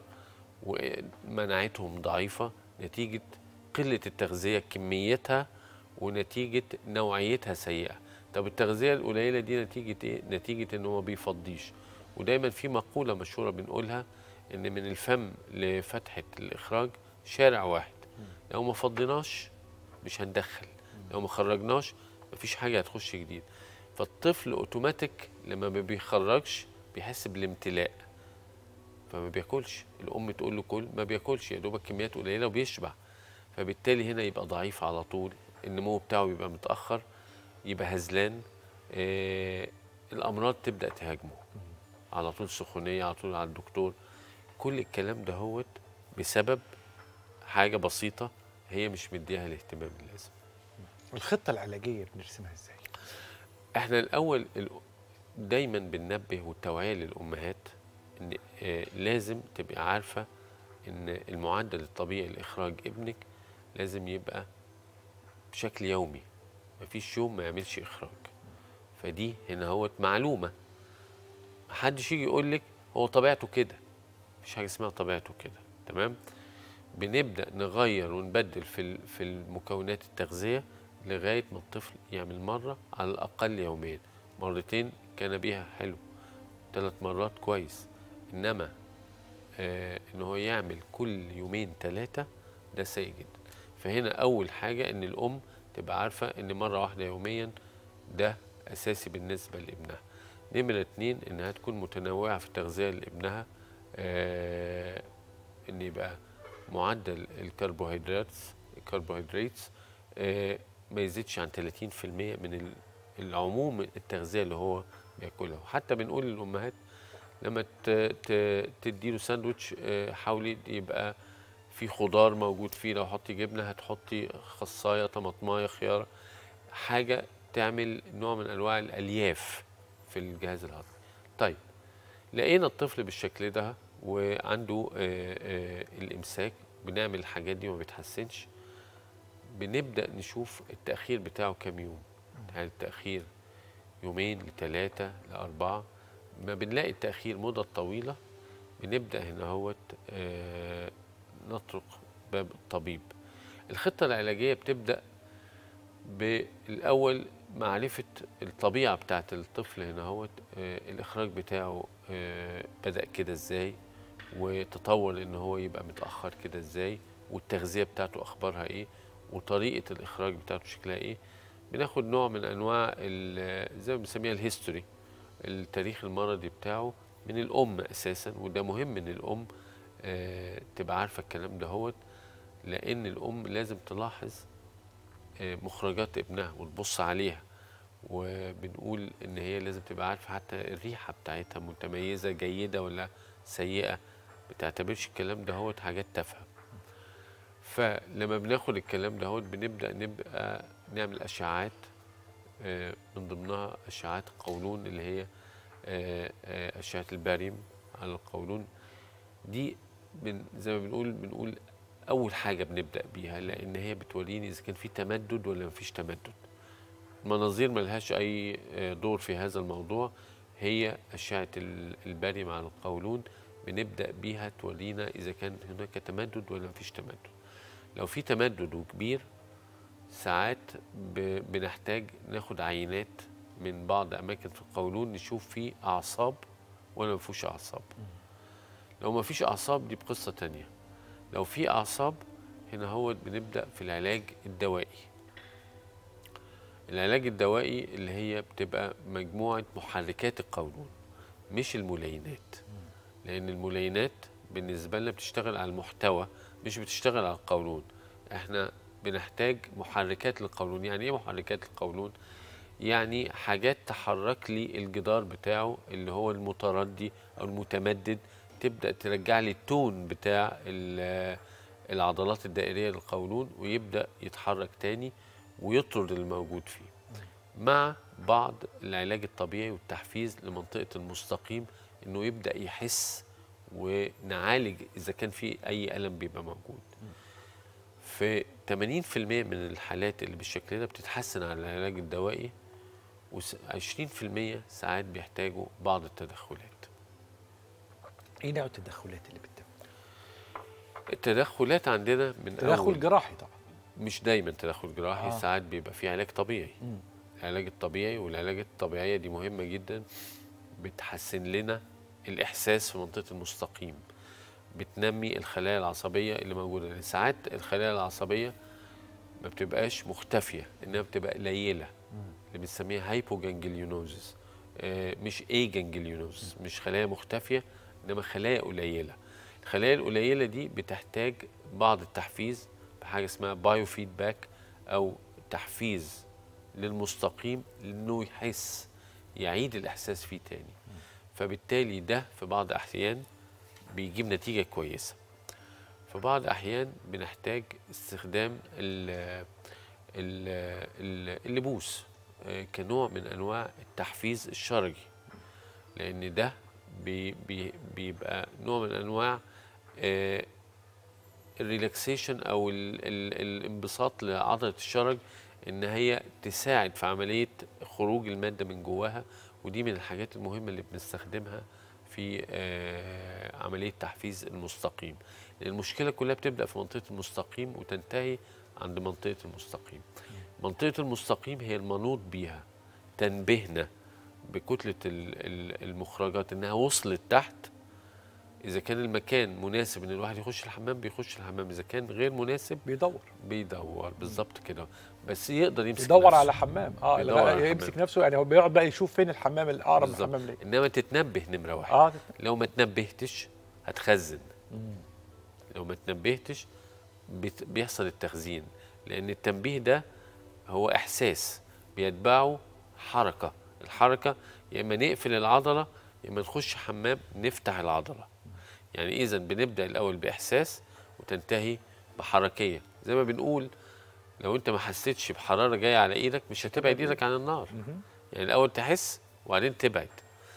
ومناعتهم ضعيفة نتيجة قلة التغذية كميتها ونتيجة نوعيتها سيئة طب التغذية القليلة دي نتيجة إيه؟ نتيجة إن هو ما بيفضيش ودايما في مقولة مشهورة بنقولها إن من الفم لفتحة الإخراج شارع واحد لو ما فضيناش مش هندخل لو ما خرجناش مفيش حاجة هتخش جديد فالطفل اوتوماتيك لما ما بيخرجش بيحس بالامتلاء فما بياكلش الام تقول له كل ما بياكلش يا دوبك كميات قليله وبيشبع فبالتالي هنا يبقى ضعيف على طول النمو بتاعه يبقى متاخر يبقى هزلان آه الامراض تبدا تهاجمه على طول سخونيه على طول على الدكتور كل الكلام ده هو بسبب حاجه بسيطه هي مش مديها الاهتمام اللازم الخطه العلاجيه بنرسمها ازاي احنا الاول ال- دايما بننبه والتوعيه للامهات ان آه، لازم تبقى عارفه ان المعدل الطبيعي لاخراج ابنك لازم يبقى بشكل يومي مفيش يوم ما يعملش اخراج فدي هنا هو معلومه محدش يجي يقول لك هو طبيعته كده مفيش حاجه اسمها طبيعته كده تمام بنبدا نغير ونبدل في ال- في المكونات التغذيه لغايه ما الطفل يعمل مره على الاقل يوميا مرتين كان بيها حلو ثلاث مرات كويس انما آه ان هو يعمل كل يومين ثلاثه ده سيء جدا فهنا اول حاجه ان الام تبقى عارفه ان مره واحده يوميا ده اساسي بالنسبه لابنها نمره اتنين انها تكون متنوعه في التغذيه لابنها آه ان يبقى معدل الكربوهيدرات الكربوهيدرات آه ما يزيدش عن 30% من ال- العموم التغذيه اللي هو بياكلها وحتى بنقول للامهات لما ت- ت- تديله ساندوتش آه، حاولي يبقى في خضار موجود فيه لو حطي جبنه هتحطي خصايه طماطمايه خيار حاجه تعمل نوع من انواع الالياف في الجهاز الهضمي طيب لقينا الطفل بالشكل ده وعنده آه، آه، الامساك بنعمل الحاجات دي وما بيتحسنش بنبدا نشوف التاخير بتاعه كام يوم هل التاخير يومين لثلاثه لاربعه ما بنلاقي التاخير مده طويله بنبدا هنا هوت آه، نطرق باب الطبيب الخطه العلاجيه بتبدا بالاول معرفه الطبيعه بتاعه الطفل هنا هوت آه، الاخراج بتاعه آه، بدا كده ازاي وتطور ان هو يبقى متاخر كده ازاي والتغذيه بتاعته اخبارها ايه وطريقه الاخراج بتاعته شكلها ايه بناخد نوع من انواع ال- زي ما بنسميها الهيستوري التاريخ المرضي بتاعه من الام اساسا وده مهم ان الام آه، تبقى عارفه الكلام ده هوت لان الام لازم تلاحظ آه، مخرجات ابنها وتبص عليها وبنقول ان هي لازم تبقى عارفه حتى الريحه بتاعتها متميزه جيده ولا سيئه بتعتبرش الكلام ده هوت حاجات تافهه فلما بناخد الكلام ده هوت بنبدا نبقى نعمل اشعاعات آه، من ضمنها اشعاعات القولون اللي هي آه، آه، اشعه الباريم على القولون دي من زي ما بنقول بنقول اول حاجه بنبدا بيها لان هي بتوريني اذا كان في تمدد ولا مفيش تمدد المناظير ملهاش اي آه، دور في هذا الموضوع هي اشعه ال- الباريم على القولون بنبدا بيها تورينا اذا كان هناك تمدد ولا مفيش تمدد لو في تمدد وكبير ساعات ب- بنحتاج ناخد عينات من بعض اماكن في القولون نشوف فيه اعصاب ولا ما فيهوش اعصاب لو ما فيش اعصاب دي بقصه تانية لو في اعصاب هنا هو بنبدا في العلاج الدوائي العلاج الدوائي اللي هي بتبقى مجموعه محركات القولون مش الملينات لان الملينات بالنسبه لنا بتشتغل على المحتوى مش بتشتغل على القولون احنا بنحتاج محركات للقولون يعني ايه محركات القولون يعني حاجات تحرك لي الجدار بتاعه اللي هو المتردي او المتمدد تبدا ترجع لي التون بتاع ال- العضلات الدائريه للقولون ويبدا يتحرك تاني ويطرد الموجود فيه مع بعض العلاج الطبيعي والتحفيز لمنطقه المستقيم انه يبدا يحس ونعالج اذا كان في اي الم بيبقى موجود في 80% من الحالات اللي بالشكل ده بتتحسن على العلاج الدوائي و20% ساعات بيحتاجوا بعض التدخلات ايه نوع التدخلات اللي بتتم التدخلات عندنا من تدخل أول جراحي طبعا مش دايما تدخل جراحي آه. آه. ساعات بيبقى فيه علاج طبيعي مم. العلاج الطبيعي والعلاج الطبيعية دي مهمة جدا بتحسن لنا الإحساس في منطقة المستقيم بتنمي الخلايا العصبية اللي موجودة لأن ساعات الخلايا العصبية ما بتبقاش مختفية إنها بتبقى قليلة اللي بنسميها هايبوجانجليونوزس آه مش اي جانجليونوزس مش خلايا مختفية إنما خلايا قليلة الخلايا القليلة دي بتحتاج بعض التحفيز بحاجة اسمها بايو فيدباك أو تحفيز للمستقيم لأنه يحس يعيد الإحساس فيه تاني فبالتالي ده في بعض الأحيان بيجيب نتيجة كويسة في بعض الأحيان بنحتاج استخدام ال ال ال اللبوس آه، كنوع من أنواع التحفيز الشرجي لأن ده بي بي بيبقى نوع من أنواع آه، الريلاكسيشن او ال ال الانبساط لعضله الشرج ان هي تساعد في عمليه خروج الماده من جواها ودي من الحاجات المهمه اللي بنستخدمها في آه، عمليه تحفيز المستقيم لأن المشكله كلها بتبدا في منطقه المستقيم وتنتهي عند منطقه المستقيم منطقه المستقيم هي المنوط بيها تنبهنا بكتله ال- ال- المخرجات انها وصلت تحت اذا كان المكان مناسب ان الواحد يخش الحمام بيخش الحمام اذا كان غير مناسب بيدور بيدور بالظبط كده بس يقدر يمسك يدور نفسه. على حمام اه يدور على لا، يمسك حمام. نفسه يعني هو بيقعد بقى يشوف فين الحمام الاقرب بالظبط. الحمام ليه انما تتنبه نمره واحد اه لو ما تنبهتش هتخزن لو ما تنبهتش بت- بيحصل التخزين لان التنبيه ده هو احساس بيتبعه حركه الحركه يا اما نقفل العضله يا اما نخش حمام نفتح العضله يعني اذا بنبدا الاول باحساس وتنتهي بحركيه زي ما بنقول لو انت ما حسيتش بحراره جايه على ايدك مش هتبعد ايدك عن النار يعني الاول تحس وبعدين تبعد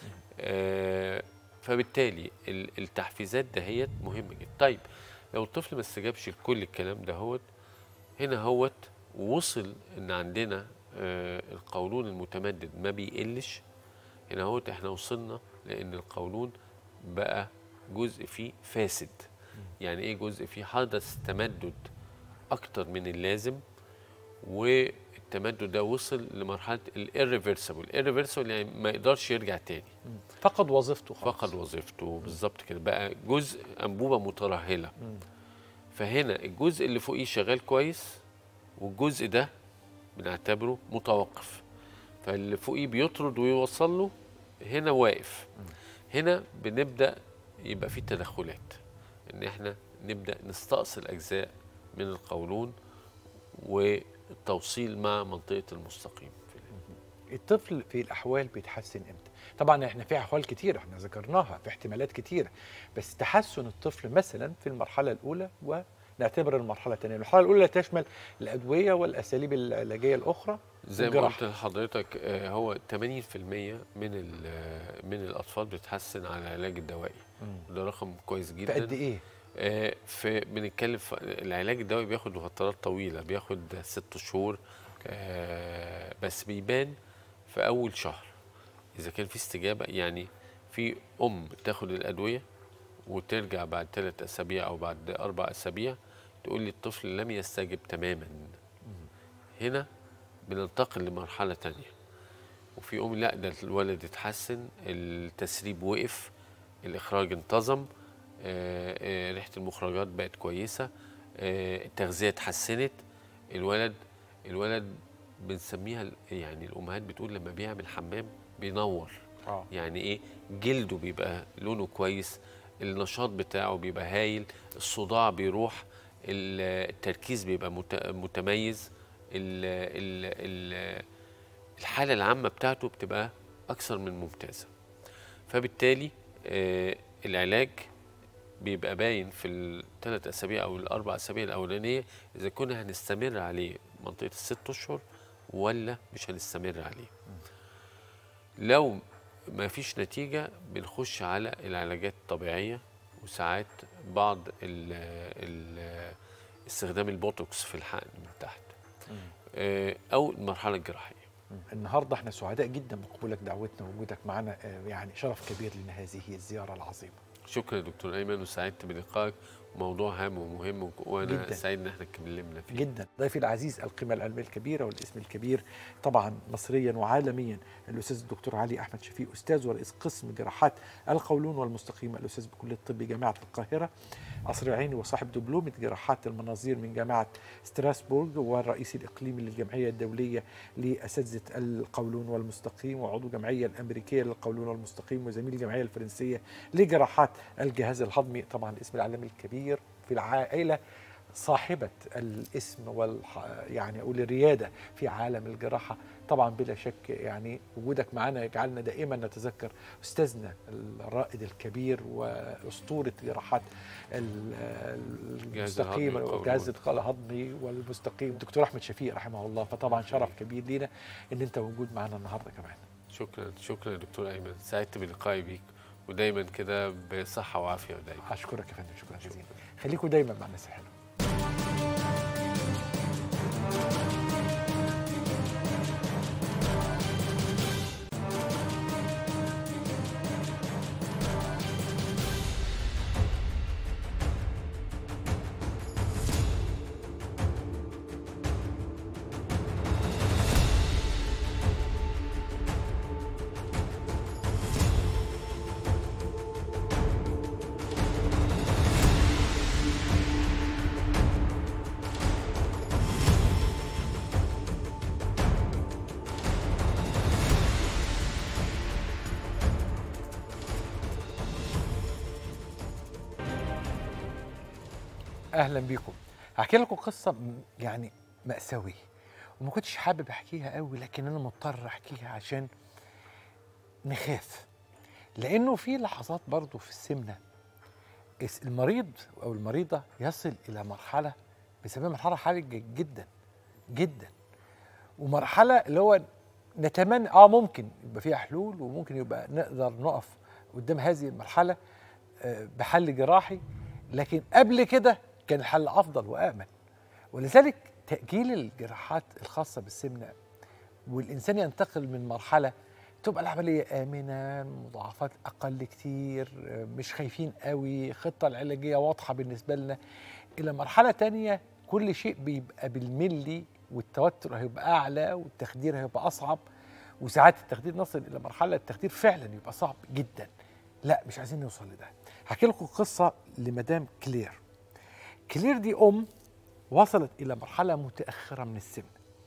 آه فبالتالي ال- التحفيزات دهيت مهمه جدا طيب لو الطفل ما استجابش لكل الكلام دهوت هنا هوت وصل ان عندنا آه القولون المتمدد ما بيقلش هنا هوت احنا وصلنا لان القولون بقى جزء فيه فاسد يعني ايه جزء فيه حدث تمدد اكتر من اللازم والتمدد ده وصل لمرحله الirreversible irreversible يعني ما يقدرش يرجع تاني فقد وظيفته خلاص فقد وظيفته بالظبط كده بقى جزء انبوبه مترهله فهنا الجزء اللي فوقيه شغال كويس والجزء ده بنعتبره متوقف فاللي فوقيه بيطرد ويوصل له هنا واقف هنا بنبدا يبقى في تدخلات ان احنا نبدا نستأصل اجزاء من القولون والتوصيل مع منطقه المستقيم الطفل في الاحوال بيتحسن امتى طبعا احنا في احوال كتير احنا ذكرناها في احتمالات كتير بس تحسن الطفل مثلا في المرحله الاولى ونعتبر المرحله الثانيه المرحله الاولى تشمل الادويه والاساليب العلاجيه الاخرى زي ما والجراحة. قلت لحضرتك آه، هو 80% من ال- من الاطفال بتتحسن على العلاج الدوائي وده رقم كويس في جدا قد ايه آه، في بنتكلم في العلاج الدوائي بياخد فترات طويله بياخد ست شهور آه، بس بيبان في اول شهر اذا كان في استجابه يعني في ام تاخد الادويه وترجع بعد ثلاث اسابيع او بعد اربع اسابيع تقول لي الطفل لم يستجب تماما هنا بننتقل لمرحله تانية وفي ام لا ده الولد اتحسن التسريب وقف الاخراج انتظم آه، آه، ريحه المخرجات بقت كويسه آه، التغذيه اتحسنت الولد الولد بنسميها ال- يعني الامهات بتقول لما بيعمل حمام بينور اه يعني ايه جلده بيبقى لونه كويس النشاط بتاعه بيبقى هايل الصداع بيروح ال- التركيز بيبقى مت- متميز ال ال ال الحاله العامه بتاعته بتبقى اكثر من ممتازه فبالتالي آه العلاج بيبقى باين في الثلاث اسابيع او الاربع اسابيع الاولانيه اذا كنا هنستمر عليه منطقه الست اشهر ولا مش هنستمر عليه لو ما فيش نتيجة بنخش على العلاجات الطبيعية وساعات بعض ال ال استخدام البوتوكس في الحقن من تحت آه، أو المرحلة الجراحية النهارده احنا سعداء جدا بقبولك دعوتنا ووجودك معنا آه، يعني شرف كبير لنا هذه الزياره العظيمه شكرا يا دكتور أيمن وسعدت بلقائك موضوع هام ومهم وك- وأنا جداً. سعيد إن احنا اتكلمنا فيه جدا ضيفي العزيز القيمه العلميه الكبيره والاسم الكبير طبعا مصريا وعالميا الاستاذ الدكتور علي احمد شفيق استاذ ورئيس قسم جراحات القولون والمستقيم الاستاذ بكليه الطب جامعه القاهره قصر عيني وصاحب دبلومه جراحات المناظير من جامعه ستراسبورغ والرئيس الاقليمي للجمعيه الدوليه لاساتذه القولون والمستقيم وعضو الجمعيه الامريكيه للقولون والمستقيم وزميل الجمعيه الفرنسيه لجراحات الجهاز الهضمي طبعا الاسم العالمي الكبير في العائله صاحبة الاسم والح... يعني أقول الريادة في عالم الجراحة طبعا بلا شك يعني وجودك معنا يجعلنا دائما نتذكر أستاذنا الرائد الكبير وأسطورة جراحات ال- الجهاز الهضمي المستقيم والقولون. والجهاز الهضمي والمستقيم الدكتور أحمد شفيق رحمه الله فطبعا شرف كبير لينا إن أنت موجود معنا النهاردة كمان شكرا شكرا يا دكتور أيمن سعدت بلقائي بيك ودايما كده بصحة وعافية ودايما أشكرك يا فندم شكرا جزيلا خليكم دايما مع الناس الحلوة اهلا بيكم هحكي لكم قصه م- يعني ماساويه وما كنتش حابب احكيها قوي لكن انا مضطر احكيها عشان نخاف لانه في لحظات برضو في السمنه الس- المريض او المريضه يصل الى مرحله بسميها مرحله حرجه جدا جدا ومرحله اللي هو نتمنى اه ممكن يبقى فيها حلول وممكن يبقى نقدر نقف قدام هذه المرحله آه، بحل جراحي لكن قبل كده كان الحل افضل وامن ولذلك تاجيل الجراحات الخاصه بالسمنه والانسان ينتقل من مرحله تبقى العمليه امنه مضاعفات اقل كتير آه، مش خايفين قوي خطه العلاجيه واضحه بالنسبه لنا الى مرحله تانية كل شيء بيبقى بالملي والتوتر هيبقى اعلى والتخدير هيبقى اصعب وساعات التخدير نصل الى مرحله التخدير فعلا يبقى صعب جدا لا مش عايزين نوصل لده هحكي لكم قصه لمدام كلير كلير دي ام وصلت الى مرحله متاخره من السن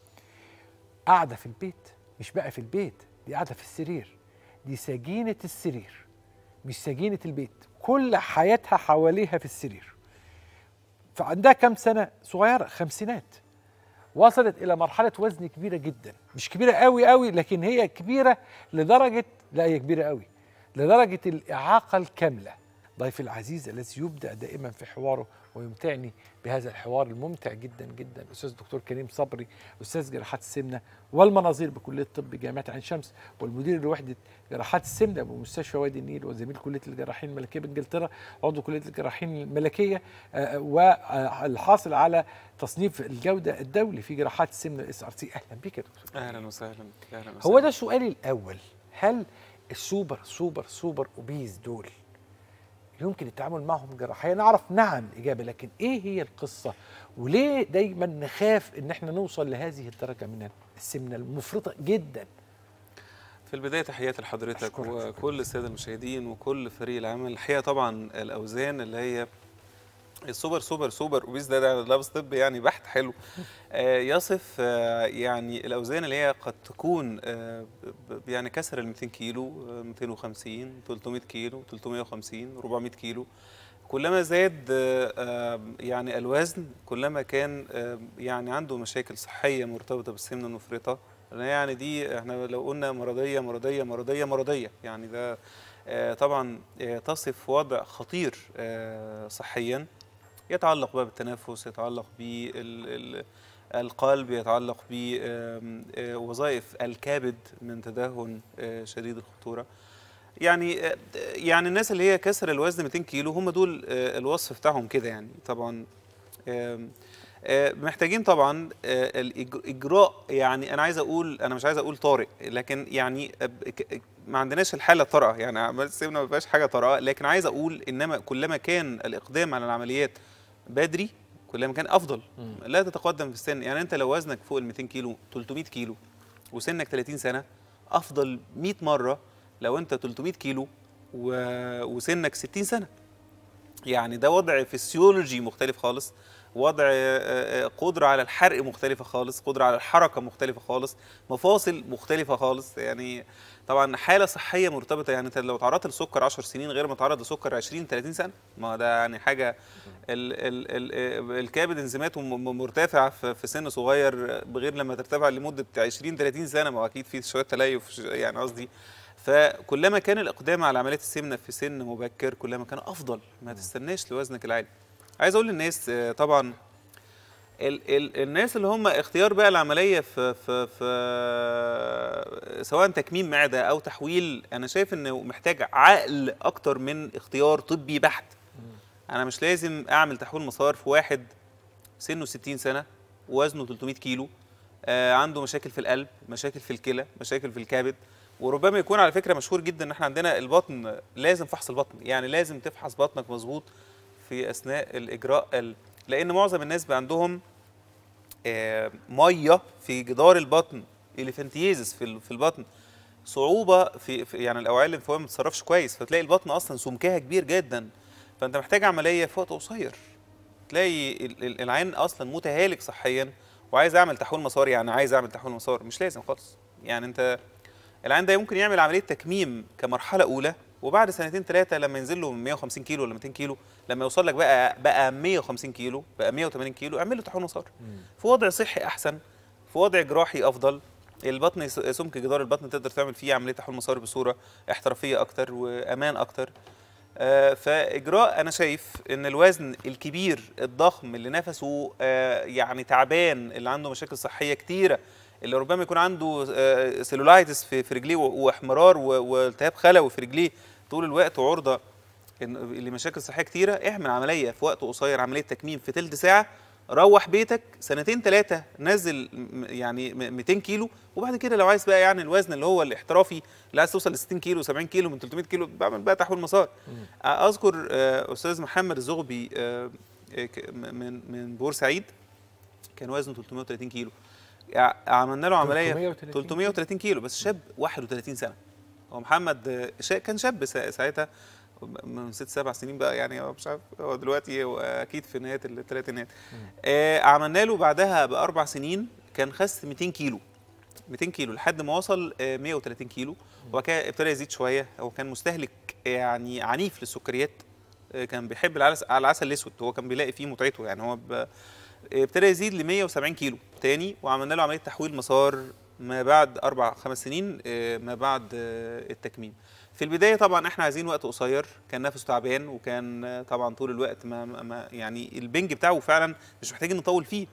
قاعده في البيت مش بقى في البيت دي قاعده في السرير دي سجينه السرير مش سجينه البيت كل حياتها حواليها في السرير فعندها كام سنه صغيره خمسينات وصلت الى مرحله وزن كبيره جدا مش كبيره قوي قوي لكن هي كبيره لدرجه لا هي كبيره قوي لدرجه الاعاقه الكامله ضيفي العزيز الذي يبدع دائما في حواره ويمتعني بهذا الحوار الممتع جدا جدا الاستاذ الدكتور كريم صبري استاذ جراحات السمنه والمناظير بكليه الطب جامعه عين شمس والمدير لوحده جراحات السمنه بمستشفى وادي النيل وزميل كليه الجراحين الملكيه بانجلترا عضو كليه الجراحين الملكيه آه، والحاصل على تصنيف الجوده الدولي في جراحات السمنه الاس ار سي اهلا بك يا دكتور اهلا وسهلا اهلا وسهلا هو ده سؤالي الاول هل السوبر سوبر سوبر اوبيز دول يمكن التعامل معهم جراحيا نعرف نعم الاجابه لكن ايه هي القصه وليه دايما نخاف ان احنا نوصل لهذه الدرجه من السمنه المفرطه جدا في البدايه تحياتي لحضرتك أشكرك، شكراً وكل الساده المشاهدين وكل فريق العمل الحقيقه طبعا الاوزان اللي هي السوبر سوبر سوبر اوبيس ده, ده لابس طب يعني بحت حلو آه يصف آه يعني الاوزان اللي هي قد تكون آه ب- يعني كسر ال 200 كيلو آه 250 300 كيلو 350 400 كيلو كلما زاد آه، آه، يعني الوزن كلما كان آه، يعني عنده مشاكل صحيه مرتبطه بالسمنه المفرطه يعني دي احنا لو قلنا مرضيه مرضيه مرضيه مرضيه يعني ده آه، طبعا آه، تصف وضع خطير آه، صحيا يتعلق بقى بالتنفس يتعلق القلب يتعلق بوظائف الكبد من تدهن آه، شديد الخطوره يعني آه، يعني الناس اللي هي كسر الوزن 200 كيلو هم دول آه، الوصف بتاعهم كده يعني طبعا آم، آه، محتاجين طبعا آه، الإج- اجراء يعني انا عايز اقول انا مش عايز اقول طارئ لكن يعني آه، ب- ك- ما عندناش الحاله طارئه يعني عمليه السمنه ما فيهاش حاجه طارئه لكن عايز اقول انما كلما كان الاقدام على العمليات بدري كلما كان افضل لا تتقدم في السن يعني انت لو وزنك فوق ال 200 كيلو 300 كيلو وسنك 30 سنه افضل 100 مره لو انت 300 كيلو و... وسنك 60 سنه يعني ده وضع فسيولوجي مختلف خالص وضع آه، آه، قدرة على الحرق مختلفة خالص قدرة على الحركة مختلفة خالص مفاصل مختلفة خالص يعني طبعا حالة صحية مرتبطة يعني انت لو تعرضت لسكر 10 سنين غير ما تعرض لسكر 20 30 سنة ما ده يعني حاجة ال ال ال الكبد انزيماته م- م- مرتفع في في سن صغير بغير لما ترتفع لمدة 20 30 سنة ما هو اكيد في شوية تليف ش- يعني قصدي فكلما كان الاقدام على عمليات السمنه في سن مبكر كلما كان افضل ما تستناش لوزنك العالي عايز اقول للناس آه، طبعا ال ال الناس اللي هم اختيار بقى العمليه في في في سواء تكميم معده او تحويل انا شايف انه محتاج عقل اكتر من اختيار طبي بحت انا مش لازم اعمل تحويل مسار في واحد سنه 60 سنه وزنه 300 كيلو آه عنده مشاكل في القلب مشاكل في الكلى مشاكل في الكبد وربما يكون على فكره مشهور جدا ان احنا عندنا البطن لازم فحص البطن يعني لازم تفحص بطنك مظبوط في اثناء الاجراء ال... لان معظم الناس بقى عندهم آه ميه في جدار البطن اليفانتيزس في ال- في البطن صعوبه في, في يعني الاوعيه الليمفاويه ما بتتصرفش كويس فتلاقي البطن اصلا سمكها كبير جدا فانت محتاج عمليه في وقت قصير تلاقي ال- ال- العين اصلا متهالك صحيا وعايز اعمل تحويل مسار يعني عايز اعمل تحويل مسار مش لازم خالص يعني انت العين ده ممكن يعمل عمليه تكميم كمرحله اولى وبعد سنتين ثلاثه لما ينزل له من 150 كيلو ولا 200 كيلو لما يوصل لك بقى بقى 150 كيلو بقى 180 كيلو اعمل له تحويل مسار في وضع صحي احسن في وضع جراحي افضل البطن يس- سمك جدار البطن تقدر تعمل فيه عمليه تحويل مسار بصوره احترافيه اكتر وامان اكتر آه، فاجراء انا شايف ان الوزن الكبير الضخم اللي نفسه آه، يعني تعبان اللي عنده مشاكل صحيه كتيره اللي ربما يكون عنده آه، سيلولايتس في في رجليه و- واحمرار و- والتهاب خلوي في رجليه طول الوقت وعرضه إن- لمشاكل صحيه كتيره اعمل عمليه في وقت قصير عمليه تكميم في تلت ساعه روح بيتك سنتين ثلاثه نزل م- يعني م- 200 كيلو وبعد كده لو عايز بقى يعني الوزن اللي هو الاحترافي اللي عايز توصل ل 60 كيلو 70 كيلو من 300 كيلو بعمل بقى تحويل مسار اذكر آه، استاذ محمد الزغبي آه، آه، ك- من من بورسعيد كان وزنه 330 كيلو ع- عملنا له عمليه 330 330 كيلو بس شاب 31 سنه هو محمد آه، شا- كان شاب سا- ساعتها من ست سبع سنين بقى يعني هو مش عارف هو دلوقتي هو اكيد في نهايه الثلاثينات آه عملنا له بعدها باربع سنين كان خس 200 كيلو 200 كيلو لحد ما وصل آه، 130 كيلو وبعد كده ابتدى يزيد شويه هو كان مستهلك يعني عنيف للسكريات آه، كان بيحب العسل على العسل الاسود هو كان بيلاقي فيه متعته يعني هو ب... ابتدى يزيد ل 170 كيلو تاني وعملنا له عمليه تحويل مسار ما بعد اربع خمس سنين آه، ما بعد آه، التكميم في البدايه طبعا احنا عايزين وقت قصير كان نفسه تعبان وكان آه، طبعا طول الوقت ما, ما يعني البنج بتاعه فعلا مش محتاجين نطول فيه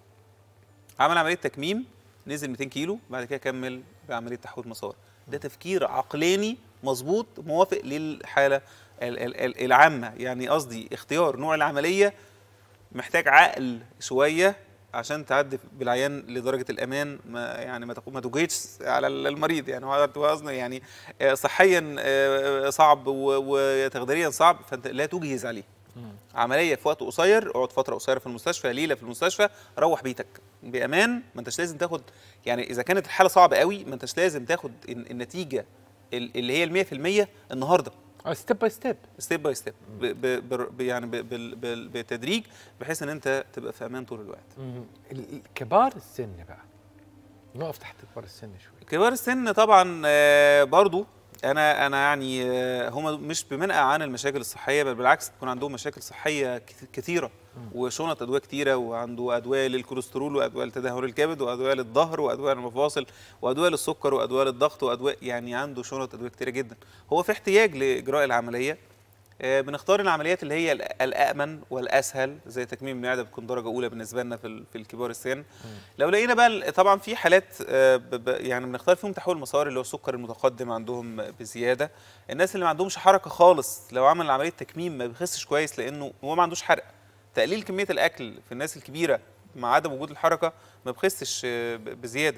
عمل عمليه تكميم نزل 200 كيلو بعد كده كمل بعمليه تحويل مسار ده تفكير عقلاني مظبوط موافق للحاله ال- ال- ال- العامه يعني قصدي اختيار نوع العمليه محتاج عقل شويه عشان تعدي بالعيان لدرجه الامان ما يعني ما تقو- ما تجهدش على ال- المريض يعني هو هو قصدي يعني آه، صحيا آه، صعب و- وتخديريا صعب فانت لا تجهز عليه عمليه في وقت قصير اقعد فتره قصيره في المستشفى ليله في المستشفى روح بيتك بامان ما انتش لازم تاخد يعني اذا كانت الحاله صعبه قوي ما انتش لازم تاخد الن- النتيجه ال- اللي هي ال 100% النهارده ستيب باي ستيب ستيب باي ستيب يعني ب- بال- بال- بالتدريج بحيث ان انت تبقى في امان طول الوقت كبار السن بقى نقف تحت كبار السن شويه كبار السن طبعا آه، برضو انا انا يعني آه، هم مش بمنأى عن المشاكل الصحيه بل بالعكس بتكون عندهم مشاكل صحيه كت- كثيره وشنط ادويه كتيره وعنده ادويه للكوليسترول وادويه لتدهور الكبد وادويه للظهر وادويه للمفاصل وادويه للسكر وادويه للضغط وادويه يعني عنده شنط ادويه كتيره جدا هو في احتياج لاجراء العمليه آه، بنختار العمليات اللي هي الأ- الامن والاسهل زي تكميم المعده بتكون درجه اولى بالنسبه لنا في ال- في الكبار السن لو لقينا بقى ال- طبعا في حالات آه، ب- ب- يعني بنختار فيهم تحويل مسار اللي هو السكر المتقدم عندهم بزياده الناس اللي ما عندهمش حركه خالص لو عمل عمليه تكميم ما بيخسش كويس لانه هو ما عندوش حرق تقليل كميه الاكل في الناس الكبيره مع عدم وجود الحركه ما بيخسش آه، ب- بزياده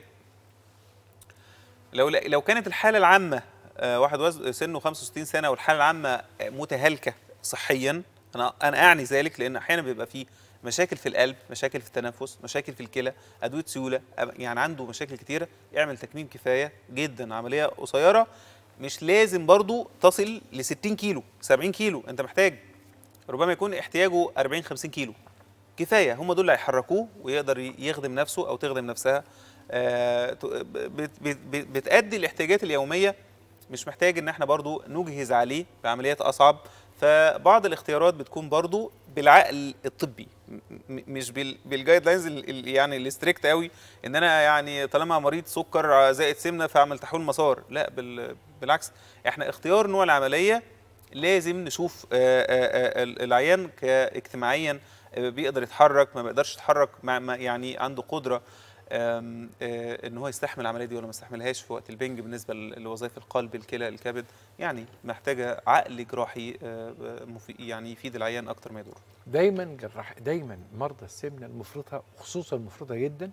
لو لو كانت الحاله العامه آه، واحد وزن سنه 65 سنه والحاله العامه آه، متهالكه صحيا انا انا اعني ذلك لان احيانا بيبقى فيه مشاكل في القلب مشاكل في التنفس مشاكل في الكلى ادويه سيوله أب- يعني عنده مشاكل كتيره اعمل تكميم كفايه جدا عمليه قصيره مش لازم برضو تصل ل 60 كيلو 70 كيلو انت محتاج ربما يكون احتياجه 40 50 كيلو كفايه هم دول اللي هيحركوه ويقدر ي- يخدم نفسه او تخدم نفسها آه، ت- بت- بت- بت- بتأدي الاحتياجات اليوميه مش محتاج ان احنا برضو نجهز عليه بعمليات اصعب فبعض الاختيارات بتكون برضو بالعقل الطبي م- م- مش بال- بالجايد لاينز ال- ال- يعني الاستريكت قوي ان انا يعني طالما مريض سكر زائد سمنه فاعمل تحويل مسار لا بال- بالعكس احنا اختيار نوع العمليه لازم نشوف آه، آه، آه، العيان كاجتماعيا آه، بيقدر يتحرك ما بيقدرش يتحرك مع ما- يعني عنده قدره آم، آه، ان هو يستحمل العمليه دي ولا ما يستحملهاش في وقت البنج بالنسبه ل- لوظائف القلب الكلى الكبد يعني محتاجه عقل جراحي آه، مفي- يعني يفيد العيان اكتر ما يضر دايما جراح دايما مرضى السمنه المفرطه خصوصا المفرطه جدا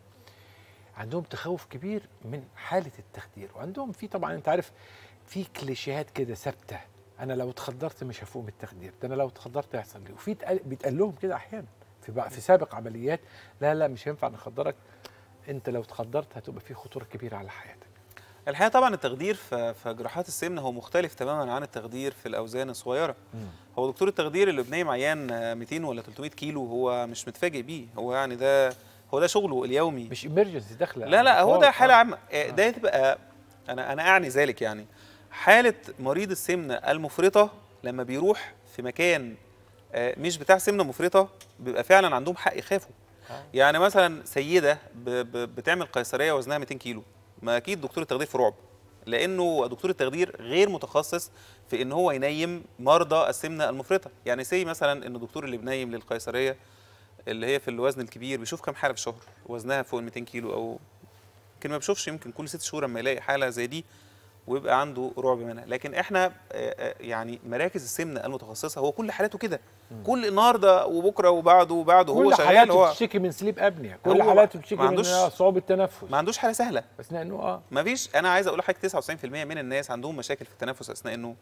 عندهم تخوف كبير من حاله التخدير وعندهم في طبعا انت عارف في كليشيهات كده ثابته انا لو اتخدرت مش هفوق من التخدير ده انا لو اتخدرت هيحصل لي وفي اتقال- بيتقال لهم كده احيانا في بقى في سابق عمليات لا لا مش هينفع نخدرك انت لو اتخدرت هتبقى في خطوره كبيره على حياتك الحقيقه طبعا التخدير في في جراحات السمنه هو مختلف تماما عن التخدير في الاوزان الصغيره هو دكتور التخدير اللي بنايم عيان آه، 200 ولا 300 كيلو هو مش متفاجئ بيه هو يعني ده هو ده شغله اليومي مش امرجنسي داخله لا لا هو ده طوارئ. حاله آه. عامه آه، ده تبقى انا انا اعني ذلك يعني حاله مريض السمنه المفرطه لما بيروح في مكان آه، مش بتاع سمنه مفرطه بيبقى فعلا عندهم حق يخافوا يعني مثلا سيده ب- ب- بتعمل قيصريه وزنها 200 كيلو ما اكيد دكتور التخدير في رعب لانه دكتور التخدير غير متخصص في ان هو ينيم مرضى السمنه المفرطه يعني سي مثلا ان الدكتور اللي بنيم للقيصريه اللي هي في الوزن الكبير بيشوف كام حاله في الشهر وزنها فوق ال 200 كيلو او يمكن ما بيشوفش يمكن كل ست شهور اما يلاقي حاله زي دي ويبقى عنده رعب منها لكن احنا آه، آه، يعني مراكز السمنه المتخصصه هو كل حالاته كده كل النهارده وبكره وبعده وبعده هو كل شغال حالاته هو بتشتكي من سليب ابنيا كل هو حالاته ما بتشتكي من عندوش- آه، صعوبه تنفس ما عندوش حاله سهله اثناء انه اه ما فيش انا عايز اقول لحضرتك 99% من الناس عندهم مشاكل في التنفس اثناء النوم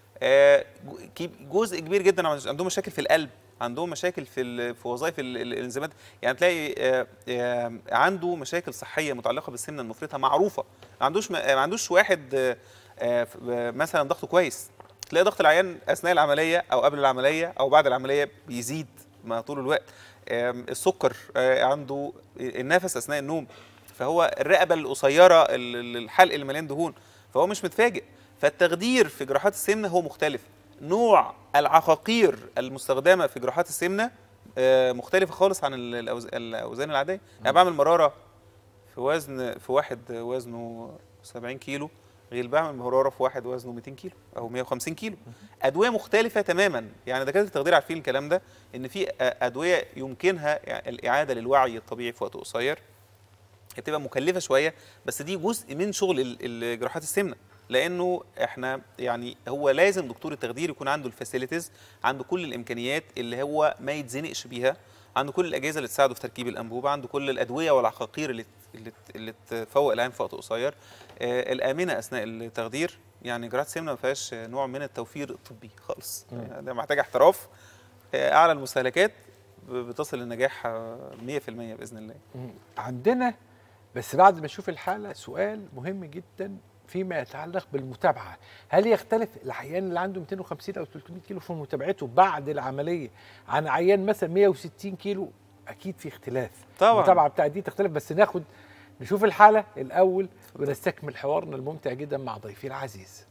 آه، جو- كي- جزء كبير جدا عندهم مشاكل في القلب عندهم مشاكل في ال- في وظائف ال- ال- الانزيمات يعني تلاقي آه، آه، عنده مشاكل صحيه متعلقه بالسمنه المفرطه معروفه ما عندوش ما عندوش واحد آه، آه، ف- آه، مثلا ضغطه كويس تلاقي ضغط العيان اثناء العمليه او قبل العمليه او بعد العمليه بيزيد مع طول الوقت آم، السكر آه، عنده النفس اثناء النوم فهو الرقبه القصيره ال- ال- الحلق اللي مليان دهون فهو مش متفاجئ فالتخدير في جراحات السمنه هو مختلف نوع العقاقير المستخدمه في جراحات السمنه آه، مختلفه خالص عن ال- الأوز- الاوزان العاديه يعني بعمل مراره في وزن في واحد وزنه 70 كيلو غير بعمل مراره في واحد وزنه 200 كيلو او 150 كيلو ادويه مختلفه تماما يعني دكاتره التخدير عارفين الكلام ده ان في آه، ادويه يمكنها الاعاده للوعي الطبيعي في وقت قصير بتبقى مكلفه شويه بس دي جزء من شغل ال- ال- جراحات السمنه لانه احنا يعني هو لازم دكتور التخدير يكون عنده الفاسيلتيز عنده كل الامكانيات اللي هو ما يتزنقش بيها عنده كل الاجهزه اللي تساعده في تركيب الانبوبه عنده كل الادويه والعقاقير اللي اللي اللي تفوق العين في وقت قصير آه الامنه اثناء التخدير يعني جراحه السمنه ما فيهاش نوع من التوفير الطبي خالص يعني ده محتاج احتراف آه اعلى المستهلكات ب- بتصل للنجاح آه، 100% باذن الله عندنا بس بعد ما اشوف الحاله سؤال مهم جدا فيما يتعلق بالمتابعه هل يختلف العيان اللي عنده 250 او 300 كيلو في متابعته بعد العمليه عن عيان مثلا 160 كيلو اكيد في اختلاف طبعاً. المتابعه بتاعت دي تختلف بس ناخد نشوف الحاله الاول ونستكمل حوارنا الممتع جدا مع ضيفي العزيز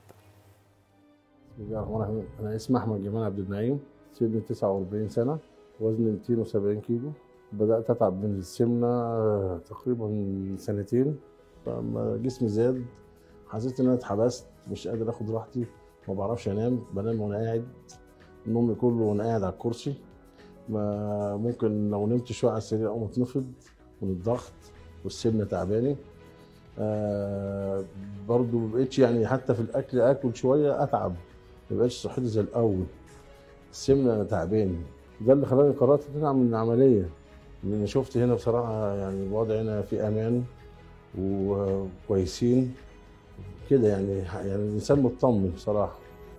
بسم الله الرحمن الرحيم انا اسمي احمد جمال عبد النعيم سني 49 سنه وزني 270 كيلو بدات اتعب من السمنه آه، تقريبا من سنتين لما جسمي زاد حسيت ان انا اتحبست مش قادر اخد راحتي ما بعرفش انام بنام وانا قاعد نومي كله وانا قاعد على الكرسي ما ممكن لو نمت شويه على السرير اقوم اتنفض من الضغط والسمنه تعباني آه برضو ما بقتش يعني حتى في الاكل اكل شويه اتعب ما بقتش صحتي زي الاول السمنه تعباني ده اللي خلاني قررت ان انا اعمل العمليه لان شفت هنا بصراحه يعني الوضع هنا في امان وكويسين كده يعني يعني الانسان مطمن بصراحه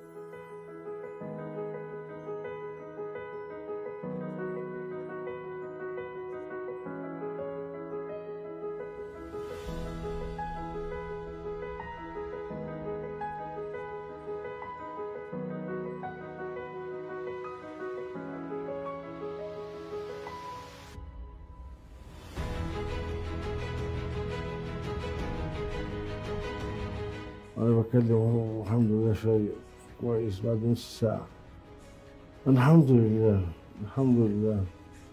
انا بكلم وهو الحمد لله فايق كويس بعد نص ساعه الحمد لله الحمد لله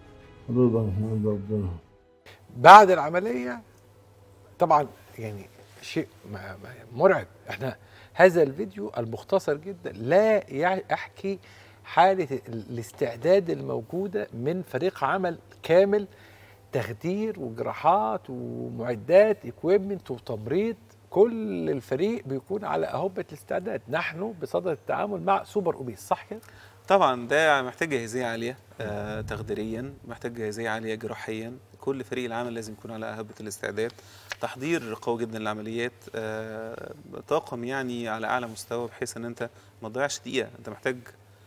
رضا من عند ربنا بعد العمليه طبعا يعني شيء م- م- مرعب احنا هذا الفيديو المختصر جدا لا يع- يحكي حاله ال- الاستعداد الموجوده من فريق عمل كامل تخدير وجراحات ومعدات اكويبمنت وتمريض كل الفريق بيكون على اهبه الاستعداد نحن بصدد التعامل مع سوبر اوبيس صح كده طبعا ده محتاج جاهزيه عاليه آه تخديريا محتاج جاهزيه عاليه جراحيا كل فريق العمل لازم يكون على اهبه الاستعداد تحضير قوي جدا للعمليات آه طاقم يعني على اعلى مستوى بحيث ان انت ما تضيعش دقيقه انت محتاج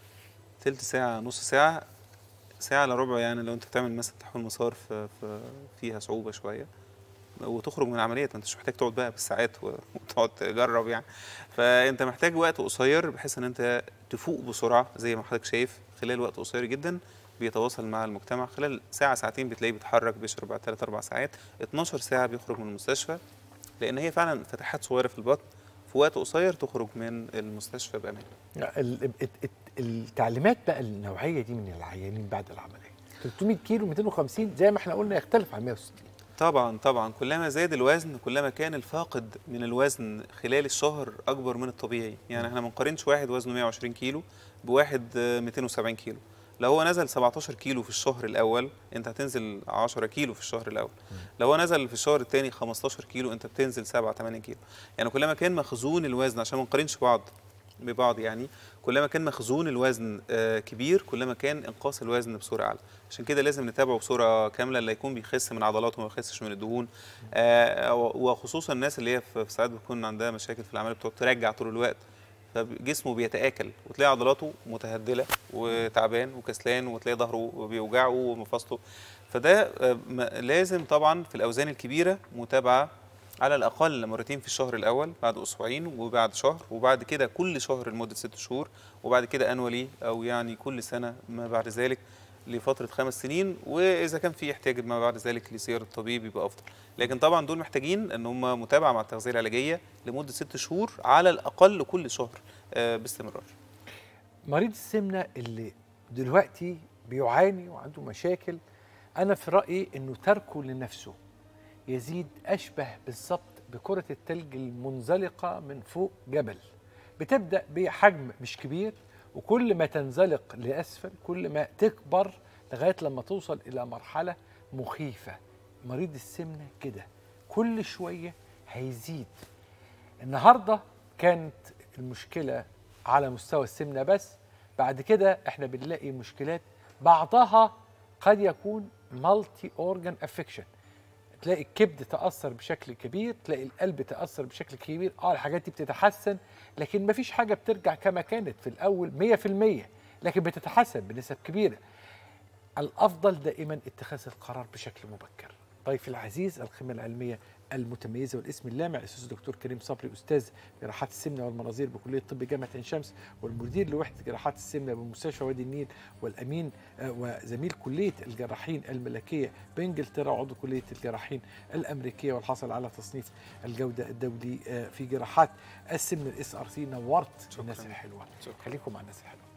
تلت ساعه نص ساعه ساعه الا ربع يعني لو انت بتعمل مثلا تحويل مسار في في فيها صعوبه شويه وتخرج من العمليات ما انتش محتاج تقعد بقى بالساعات و- وتقعد تجرب يعني فانت محتاج وقت قصير بحيث ان انت تفوق بسرعه زي ما حضرتك شايف خلال وقت قصير جدا بيتواصل مع المجتمع خلال ساعه ساعتين بتلاقيه بيتحرك بيشرب بعد 3 4 ساعات 12 ساعه بيخرج من المستشفى لان هي فعلا فتحات صغيره في البطن في وقت قصير تخرج من المستشفى بامان ال- ال- ال- التعليمات بقى النوعيه دي من العيانين بعد العمليه 300 كيلو 250 زي ما احنا قلنا يختلف عن 160 طبعا طبعا كلما زاد الوزن كلما كان الفاقد من الوزن خلال الشهر اكبر من الطبيعي يعني احنا ما نقارنش واحد وزنه 120 كيلو بواحد آه، 270 كيلو لو هو نزل 17 كيلو في الشهر الاول انت هتنزل 10 كيلو في الشهر الاول لو هو نزل في الشهر الثاني 15 كيلو انت بتنزل 7 8 كيلو يعني كلما كان مخزون الوزن عشان ما نقارنش بعض ببعض يعني كلما كان مخزون الوزن آه، كبير كلما كان انقاص الوزن بصوره اعلى عشان كده لازم نتابعه بصوره كامله اللي يكون بيخس من عضلاته وما يخسش من الدهون آه، وخصوصا الناس اللي هي في في ساعات بتكون عندها مشاكل في العمليه بتقعد ترجع طول الوقت فجسمه بيتآكل وتلاقي عضلاته متهدله وتعبان وكسلان وتلاقي ظهره بيوجعه ومفاصله فده آه، م- لازم طبعا في الاوزان الكبيره متابعه على الاقل مرتين في الشهر الاول بعد اسبوعين وبعد شهر وبعد كده كل شهر لمده ست شهور وبعد كده انولي او يعني كل سنه ما بعد ذلك لفتره خمس سنين واذا كان في احتياج ما بعد ذلك لزياره الطبيب يبقى افضل لكن طبعا دول محتاجين ان هم متابعه مع التغذيه العلاجيه لمده ست شهور على الاقل كل شهر آه، باستمرار مريض السمنه اللي دلوقتي بيعاني وعنده مشاكل انا في رايي انه تركه لنفسه يزيد اشبه بالظبط بكره التلج المنزلقه من فوق جبل بتبدا بحجم مش كبير وكل ما تنزلق لاسفل كل ما تكبر لغايه لما توصل الى مرحله مخيفه مريض السمنه كده كل شويه هيزيد النهارده كانت المشكله على مستوى السمنه بس بعد كده احنا بنلاقي مشكلات بعضها قد يكون مالتي اورجان افكشن تلاقي الكبد تاثر بشكل كبير تلاقي القلب تاثر بشكل كبير اه الحاجات دي بتتحسن لكن مفيش حاجه بترجع كما كانت في الاول 100% لكن بتتحسن بنسب كبيره الافضل دائما اتخاذ القرار بشكل مبكر ضيفي العزيز القيمه العلميه المتميزه والاسم اللامع الاستاذ الدكتور كريم صبري استاذ جراحات السمنه والمناظير بكليه طب جامعه عين شمس والمدير لوحده جراحات السمنه بمستشفى وادي النيل والامين آه، وزميل كليه الجراحين الملكيه بانجلترا وعضو كليه الجراحين الامريكيه والحاصل على تصنيف الجوده الدولي آه، في جراحات السمنه الاس ار سي نورت الناس الحلوه خليكم مع الناس الحلوه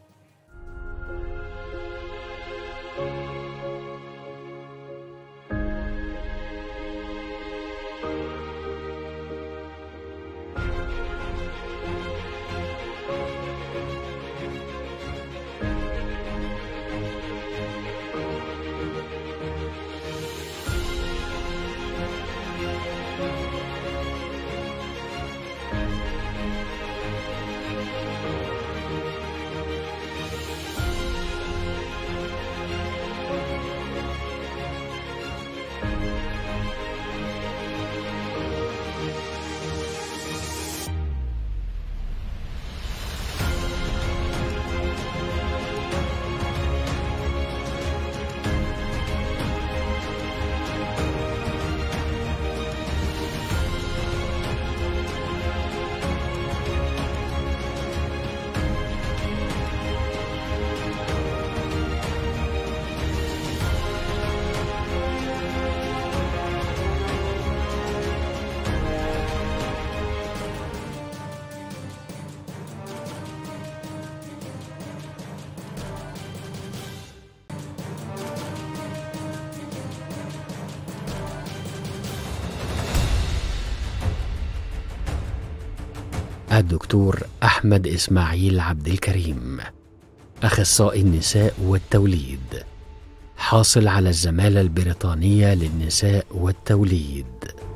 الدكتور أحمد إسماعيل عبد الكريم أخصائي النساء والتوليد حاصل على الزمالة البريطانية للنساء والتوليد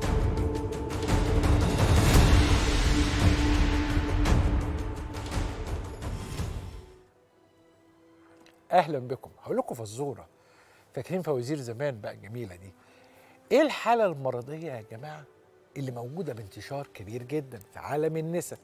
اهلا بكم هقول لكم فزوره فاكرين فوازير زمان بقى الجميله دي ايه الحاله المرضيه يا جماعه اللي موجوده بانتشار كبير جدا في عالم النساء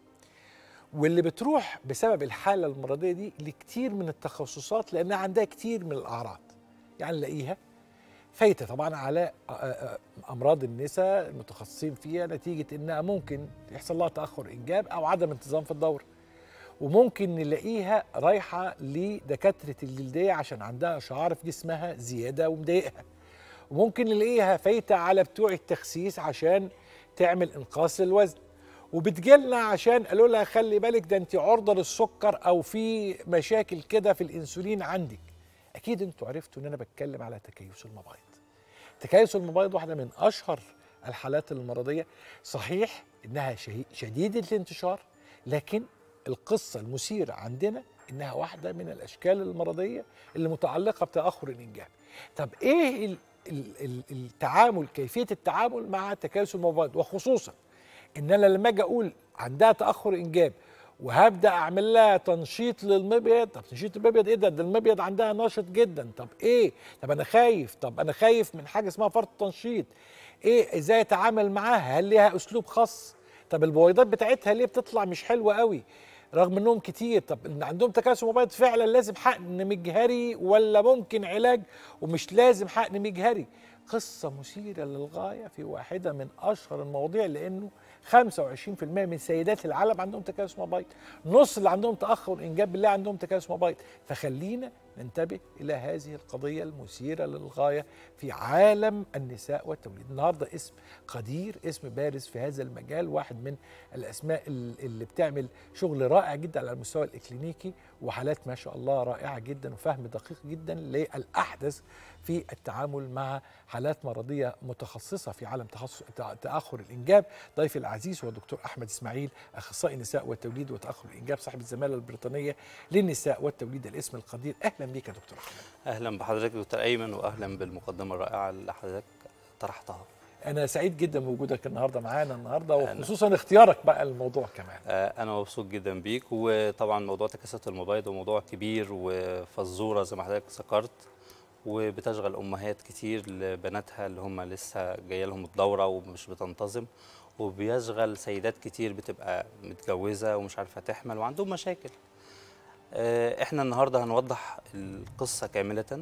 واللي بتروح بسبب الحاله المرضيه دي لكتير من التخصصات لانها عندها كتير من الاعراض يعني نلاقيها فايته طبعا على آه، آه، امراض النساء المتخصصين فيها نتيجه انها ممكن يحصل لها تاخر انجاب او عدم انتظام في الدوره وممكن نلاقيها رايحه لدكاتره الجلديه عشان عندها شعر في جسمها زياده ومضايقها وممكن نلاقيها فايته على بتوع التخسيس عشان تعمل انقاص الوزن وبتجيلنا عشان قالوا لها خلي بالك ده انت عرضه للسكر او في مشاكل كده في الانسولين عندك اكيد انتوا عرفتوا ان انا بتكلم على تكيس المبايض تكيس المبايض واحده من اشهر الحالات المرضيه صحيح انها شهي- شديده الانتشار لكن القصه المثيره عندنا انها واحده من الاشكال المرضيه اللي متعلقه بتاخر الانجاب طب ايه ال- ال- ال- التعامل كيفيه التعامل مع تكيس المبايض وخصوصا ان انا لما اجي اقول عندها تاخر انجاب وهبدا اعمل لها تنشيط للمبيض طب تنشيط المبيض ايه ده ده المبيض عندها نشط جدا طب ايه طب انا خايف طب انا خايف من حاجه اسمها فرط تنشيط ايه ازاي اتعامل معاها هل ليها اسلوب خاص طب البويضات بتاعتها ليه بتطلع مش حلوه قوي رغم انهم كتير طب ان عندهم تكاسل مبيض فعلا لازم حقن مجهري ولا ممكن علاج ومش لازم حقن مجهري قصة مثيرة للغاية في واحدة من أشهر المواضيع لأنه 25% من سيدات العالم عندهم تكاسل مبيض نص اللي عندهم تأخر إنجاب بالله عندهم تكاسل مبيض فخلينا ننتبه إلى هذه القضية المثيرة للغاية في عالم النساء والتوليد النهاردة اسم قدير اسم بارز في هذا المجال واحد من الأسماء ال- اللي بتعمل شغل رائع جدا على المستوى الإكلينيكي وحالات ما شاء الله رائعة جدا وفهم دقيق جدا للأحدث في التعامل مع حالات مرضية متخصصة في عالم تخصص تأ- تأخر الإنجاب ضيفي العزيز هو الدكتور أحمد إسماعيل أخصائي نساء والتوليد وتأخر الإنجاب صاحب الزمالة البريطانية للنساء والتوليد الاسم القدير أهلا بك يا دكتور أحمد اهلا بحضرتك دكتور ايمن واهلا بالمقدمه الرائعه اللي حضرتك طرحتها أنا سعيد جدا بوجودك النهاردة معانا النهاردة وخصوصا اختيارك بقى الموضوع كمان آه، انا مبسوط جدا بيك وطبعا موضوع تكاسل المبيض هو موضوع كبير وفزوره زي ما حضرتك ذكرت وبتشغل امهات كتير لبناتها اللي هم لسه جايه لهم الدوره ومش بتنتظم وبيشغل سيدات كتير بتبقى متجوزه ومش عارفه تحمل وعندهم مشاكل آه، احنا النهارده هنوضح القصه كامله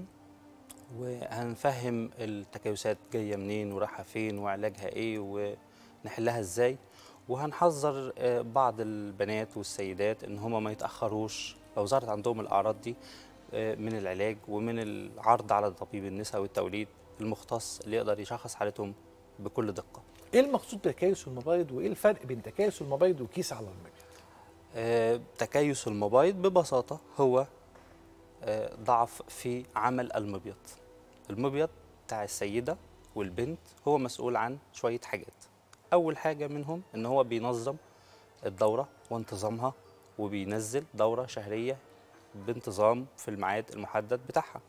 وهنفهم التكيسات جايه منين ورايحه فين وعلاجها ايه ونحلها ازاي وهنحذر آه، بعض البنات والسيدات ان هم ما يتاخروش لو ظهرت عندهم الاعراض دي آه، من العلاج ومن العرض على طبيب النساء والتوليد المختص اللي يقدر يشخص حالتهم بكل دقه إيه المقصود بتكيس المبيض وإيه الفرق بين تكيس المبيض وكيس على المبيض آه، تكيس المبيض ببساطة هو آه، ضعف في عمل المبيض المبيض بتاع السيدة والبنت هو مسؤول عن شوية حاجات أول حاجة منهم إن هو بينظم الدورة وانتظامها وبينزل دورة شهرية بانتظام في الميعاد المحدد بتاعها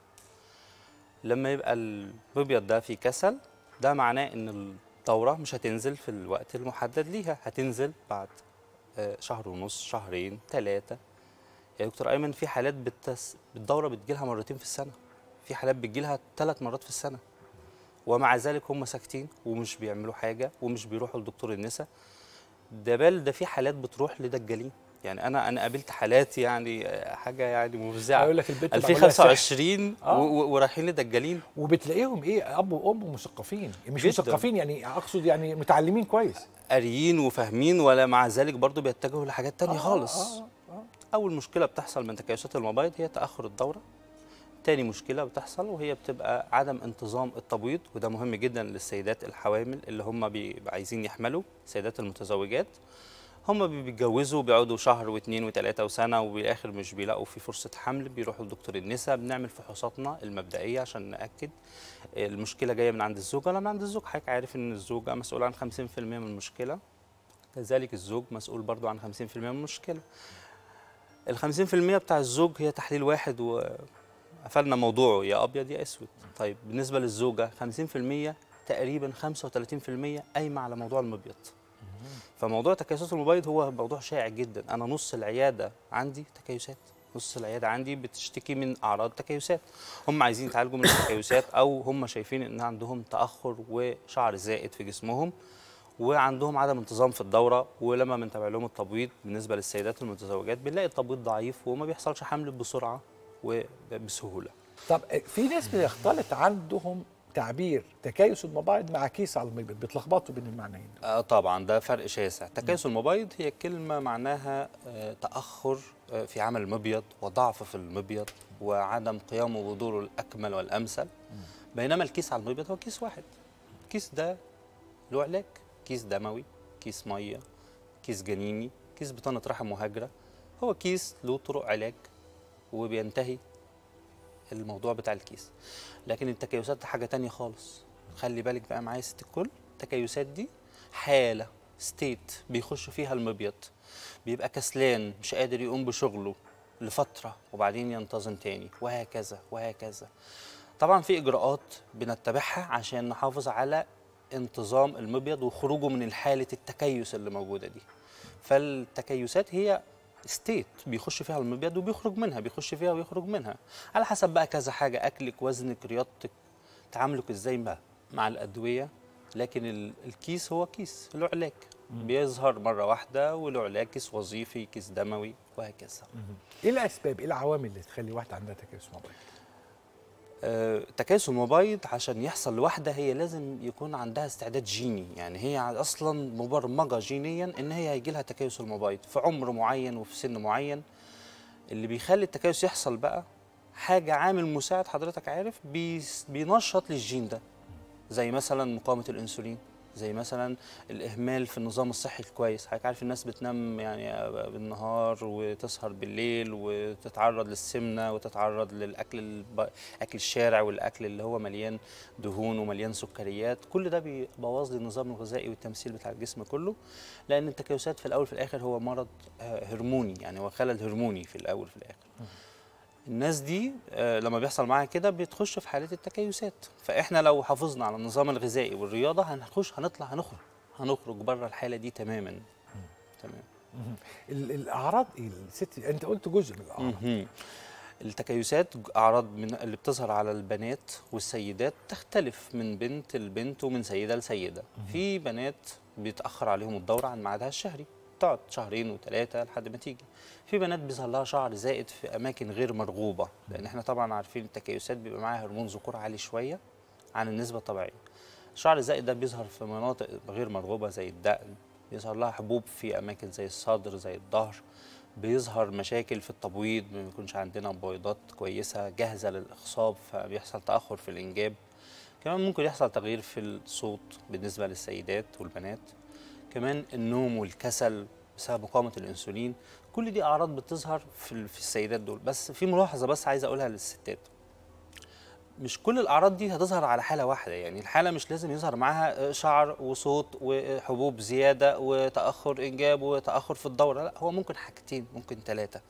لما يبقى المبيض ده في كسل ده معناه إن الدورة مش هتنزل في الوقت المحدد ليها هتنزل بعد آه، شهر ونص شهرين ثلاثة يا دكتور أيمن في حالات بتس... الدورة بتجيلها مرتين في السنة في حالات بتجيلها ثلاث مرات في السنة ومع ذلك هم ساكتين ومش بيعملوا حاجة ومش بيروحوا لدكتور النساء ده بل ده في حالات بتروح لدجالين يعني انا انا قابلت حالات يعني آه، حاجه يعني مفزعه هيقول لك البنت معمول لها سحر. 2025 آه. و- و- ورايحين لدجالين وبتلاقيهم ايه اب وام مثقفين مش جداً. مثقفين يعني اقصد يعني متعلمين كويس قاريين وفاهمين ولا مع ذلك برضو بيتجهوا لحاجات تانية آه، خالص آه، آه. أول مشكلة بتحصل من تكيسات المبيض هي تأخر الدورة تاني مشكلة بتحصل وهي بتبقى عدم انتظام التبويض وده مهم جدا للسيدات الحوامل اللي هم بيبقوا عايزين يحملوا السيدات المتزوجات هم بي- بيتجوزوا بيقعدوا شهر واثنين وثلاثة وسنة وبالآخر مش بيلاقوا في فرصة حمل بيروحوا لدكتور النساء بنعمل فحوصاتنا المبدئية عشان نأكد المشكلة جاية من عند الزوجة ولا من عند الزوج حضرتك عارف إن الزوجة مسؤولة عن 50% من المشكلة كذلك الزوج مسؤول برضو عن 50% من المشكله ال 50% بتاع الزوج هي تحليل واحد وقفلنا موضوعه يا ابيض يا اسود طيب بالنسبه للزوجه 50% تقريبا 35% قايمه على موضوع المبيض فموضوع تكيسات المبيض هو موضوع شائع جدا انا نص العياده عندي تكيسات نص العياده عندي بتشتكي من اعراض تكيسات هم عايزين يتعالجوا من التكيسات او هم شايفين ان عندهم تاخر وشعر زائد في جسمهم وعندهم عدم انتظام في الدوره ولما بنتابع لهم التبويض بالنسبه للسيدات المتزوجات بنلاقي التبويض ضعيف وما بيحصلش حمل بسرعه وبسهوله طب في ناس بيختلط عندهم تعبير تكيس المبايض مع كيس على المبيض بيتلخبطوا بين المعنيين آه طبعا ده فرق شاسع تكيس المبيض هي كلمة معناها آه تأخر آه في عمل المبيض وضعف في المبيض وعدم قيامه بدوره الأكمل والأمثل بينما الكيس على المبيض هو كيس واحد الكيس ده له علاج كيس دموي كيس مية كيس جنيني كيس بطانة رحم مهاجرة هو كيس له طرق علاج وبينتهي الموضوع بتاع الكيس لكن التكيسات حاجة تانية خالص خلي بالك بقى معايا ست الكل التكيسات دي حالة ستيت بيخش فيها المبيض بيبقى كسلان مش قادر يقوم بشغله لفترة وبعدين ينتظم تاني وهكذا وهكذا طبعا في إجراءات بنتبعها عشان نحافظ على انتظام المبيض وخروجه من حالة التكيس اللي موجودة دي فالتكيسات هي ستيت بيخش فيها المبيض وبيخرج منها بيخش فيها ويخرج منها على حسب بقى كذا حاجة أكلك وزنك رياضتك تعاملك ازاي بقى مع الأدوية لكن ال- الكيس هو كيس له علاج بيظهر مرة واحدة وله علاج كيس وظيفي كيس دموي وهكذا ايه الاسباب ايه العوامل اللي تخلي واحده عندها تكيس مبايض آه، تكاسل مبيض عشان يحصل لواحدة هي لازم يكون عندها استعداد جيني يعني هي أصلا مبرمجة جينيا إن هي هيجي لها تكاسل مبيض في عمر معين وفي سن معين اللي بيخلي التكاسل يحصل بقى حاجة عامل مساعد حضرتك عارف بيس- بينشط للجين ده زي مثلا مقاومة الأنسولين زي مثلا الإهمال في النظام الصحي الكويس حضرتك عارف الناس بتنام يعني بالنهار وتسهر بالليل وتتعرض للسمنة وتتعرض للأكل الب... أكل الشارع والأكل اللي هو مليان دهون ومليان سكريات كل ده بيبوظ لي النظام الغذائي والتمثيل بتاع الجسم كله لأن التكيسات في الأول في الآخر هو مرض آه، هرموني يعني هو خلل هرموني في الأول في الآخر الناس دي آه، لما بيحصل معاها كده بتخش في حالة التكيسات فإحنا لو حافظنا على النظام الغذائي والرياضة هنخش هنطلع هنخرج هنخرج بره الحالة دي تماما تمام ال- الاعراض ايه الست انت قلت جزء من الاعراض مهم. التكيسات ج- اعراض من اللي بتظهر على البنات والسيدات تختلف من بنت لبنت ومن سيده لسيده في بنات بيتاخر عليهم الدوره عن ميعادها الشهري تقعد شهرين وثلاثه لحد ما تيجي في بنات بيظهر لها شعر زائد في اماكن غير مرغوبه لان احنا طبعا عارفين التكيسات بيبقى معاها هرمون ذكور عالي شويه عن النسبه الطبيعيه الشعر الزائد ده بيظهر في مناطق غير مرغوبه زي الدقن بيظهر لها حبوب في اماكن زي الصدر زي الظهر بيظهر مشاكل في التبويض ما بيكونش عندنا بويضات كويسه جاهزه للاخصاب فبيحصل تاخر في الانجاب كمان ممكن يحصل تغيير في الصوت بالنسبه للسيدات والبنات كمان النوم والكسل بسبب مقاومه الانسولين كل دي اعراض بتظهر في ال- في السيدات دول بس في ملاحظه بس عايز اقولها للستات مش كل الاعراض دي هتظهر على حاله واحده يعني الحاله مش لازم يظهر معاها شعر وصوت وحبوب زياده وتاخر انجاب وتاخر في الدوره لا هو ممكن حاجتين ممكن ثلاثه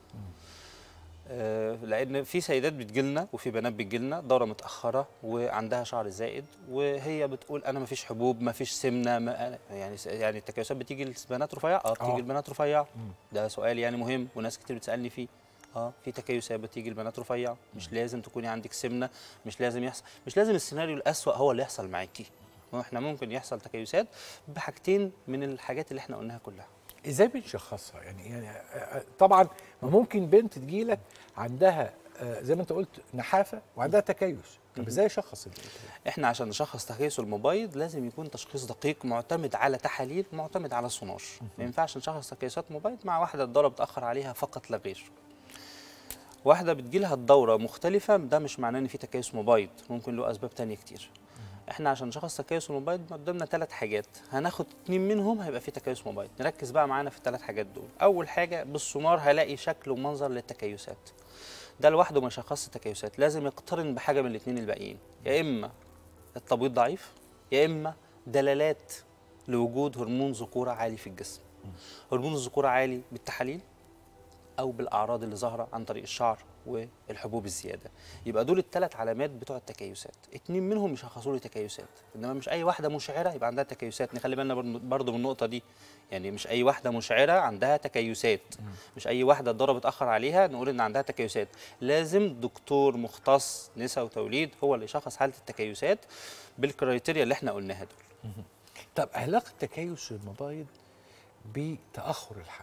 آه، لان في سيدات بتجيلنا وفي بنات بتجيلنا دوره متاخره وعندها شعر زائد وهي بتقول انا ما فيش حبوب ما فيش سمنه ما يعني يعني التكيسات بتيجي للبنات رفيعه اه بتيجي آه. البنات رفيعه ده سؤال يعني مهم وناس كتير بتسالني فيه اه في تكيسات بتيجي البنات رفيعه مش لازم تكوني عندك سمنه مش لازم يحصل مش لازم السيناريو الاسوأ هو اللي يحصل معاكي هو احنا ممكن يحصل تكيسات بحاجتين من الحاجات اللي احنا قلناها كلها ازاي بنشخصها يعني يعني آه، آه، طبعا ما ممكن بنت تجيلك عندها آه، زي ما انت قلت نحافه وعندها تكيس طب ازاي اشخص ال- احنا عشان نشخص تكيس المبيض لازم يكون تشخيص دقيق معتمد على تحاليل معتمد على سونار ما ينفعش نشخص تكيسات مبيض مع واحده الدوره بتاخر عليها فقط لا غير واحده بتجيلها الدوره مختلفه ده مش معناه ان في تكيس مبيض ممكن له اسباب تانية كتير احنا عشان نشخص تكيس المبيض قدامنا ثلاث حاجات هناخد اتنين منهم هيبقى في تكيس مبيض نركز بقى معانا في الثلاث حاجات دول اول حاجه بالسونار هلاقي شكل ومنظر للتكيسات ده لوحده ما يشخصش التكيسات لازم يقترن بحاجه من الاثنين الباقيين يا اما التبويض ضعيف يا اما دلالات لوجود هرمون ذكوره عالي في الجسم هرمون الذكوره عالي بالتحاليل او بالاعراض اللي ظاهره عن طريق الشعر والحبوب الزياده يبقى دول الثلاث علامات بتوع التكيسات اتنين منهم يشخصوا لي تكيسات انما مش اي واحده مشعره يبقى عندها تكيسات نخلي بالنا برضو- برضو من النقطه دي يعني مش اي واحده مشعره عندها تكيسات مش اي واحده الدوره بتاخر عليها نقول ان عندها تكيسات لازم دكتور مختص نساء وتوليد هو اللي يشخص حاله التكيسات بالكرايتيريا اللي احنا قلناها دول طب علاقه تكيس المبايض بتاخر الحمل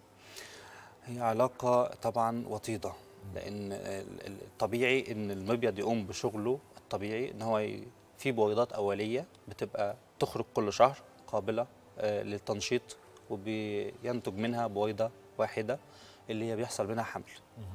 هي علاقة طبعا وطيدة لأن ال- ال- الطبيعي إن المبيض يقوم بشغله الطبيعي إن هو ي- في بويضات أولية بتبقى تخرج كل شهر قابلة آه، للتنشيط وبينتج منها بويضة واحدة اللي هي بيحصل منها حمل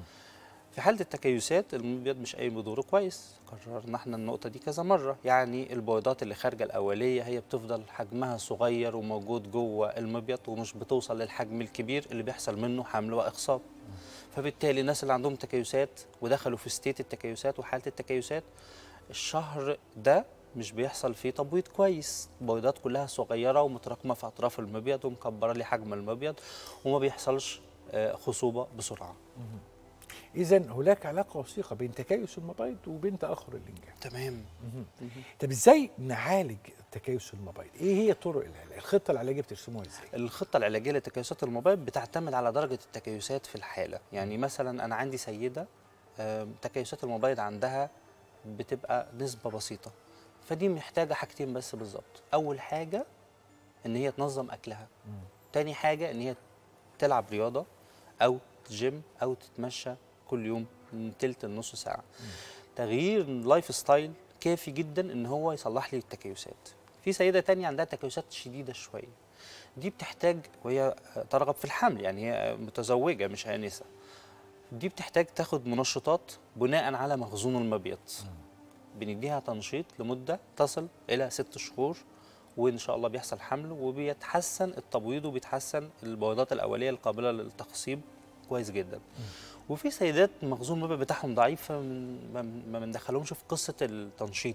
في حالة التكيسات المبيض مش قايم بدوره كويس قررنا احنا النقطة دي كذا مرة يعني البويضات اللي خارجة الأولية هي بتفضل حجمها صغير وموجود جوه المبيض ومش بتوصل للحجم الكبير اللي بيحصل منه حمل وإخصاب فبالتالي الناس اللي عندهم تكيسات ودخلوا في ستيت التكيسات وحالة التكيسات الشهر ده مش بيحصل فيه تبويض كويس البويضات كلها صغيرة ومتراكمة في أطراف المبيض ومكبرة لي حجم المبيض وما بيحصلش آه، خصوبة بسرعة اذا هناك علاقه وثيقه بين تكيس المبايض وبين تاخر الانجاب تمام طب ازاي نعالج تكيس المبايض ايه هي طرق العلاج الخطه العلاجيه بترسموها ازاي الخطة العلاجية لتكيسات الموبايل بتعتمد على درجة التكيسات في الحالة يعني مثلا أنا عندي سيدة آم، تكيسات الموبايل عندها بتبقى نسبة بسيطة فدي محتاجة حاجتين بس بالظبط أول حاجة إن هي تنظم أكلها تاني حاجة إن هي تلعب رياضة أو جيم أو تتمشى كل يوم من تلت لنص ساعة تغيير اللايف ستايل كافي جدا إن هو يصلح لي التكيسات في سيدة تانية عندها تكيسات شديدة شوية دي بتحتاج وهي ترغب في الحمل يعني هي متزوجة مش آنسة دي بتحتاج تاخد منشطات بناء على مخزون المبيض بنديها تنشيط لمدة تصل إلى ست شهور وإن شاء الله بيحصل حمل وبيتحسن التبويض وبيتحسن البويضات الأولية القابلة للتخصيب كويس جدا وفي سيدات مخزون المبيض بتاعهم ضعيف فمن- ما ما بندخلهمش في قصة التنشيط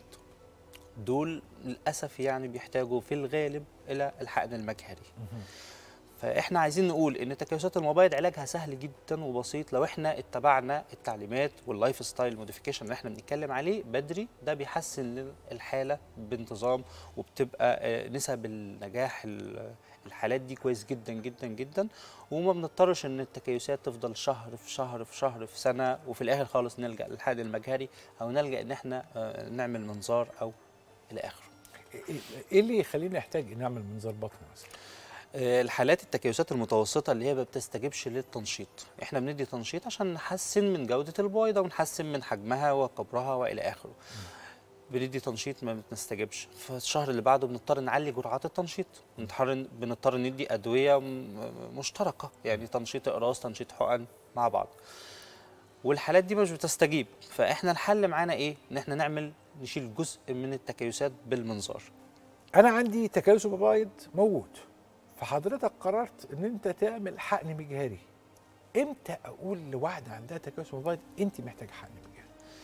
دول للأسف يعني بيحتاجوا في الغالب إلى الحقن المجهري فاحنا عايزين نقول ان تكيسات الموبايل علاجها سهل جدا وبسيط لو احنا اتبعنا التعليمات واللايف ستايل موديفيكيشن اللي احنا بنتكلم عليه بدري ده بيحسن الحاله بانتظام وبتبقى آه، نسب النجاح ال- الحالات دي كويس جدا جدا جدا وما بنضطرش ان التكيسات تفضل شهر في شهر في شهر في سنه وفي الاخر خالص نلجا للحقن المجهري او نلجا ان احنا آه، نعمل منظار او الى اخره ايه إيه اللي يخلينا نحتاج نعمل منظار بطن مثلا آه، الحالات التكيسات المتوسطة اللي هي ما بتستجيبش للتنشيط احنا بندي تنشيط عشان نحسن من جودة البويضة ونحسن من حجمها وكبرها وإلى آخره بندي تنشيط ما بنستجيبش فالشهر اللي بعده بنضطر نعلي جرعات التنشيط بنضطر بنضطر ندي أدوية م- مشتركة يعني تنشيط إقراص تنشيط حقن مع بعض والحالات دي مش بتستجيب فاحنا الحل معانا ايه ان احنا نعمل نشيل جزء من التكيسات بالمنظار انا عندي تكيس مبايض موجود فحضرتك قررت ان انت تعمل حقن مجهري امتى اقول لواحده عندها تكيس مبايض انت محتاجه حقن مجهري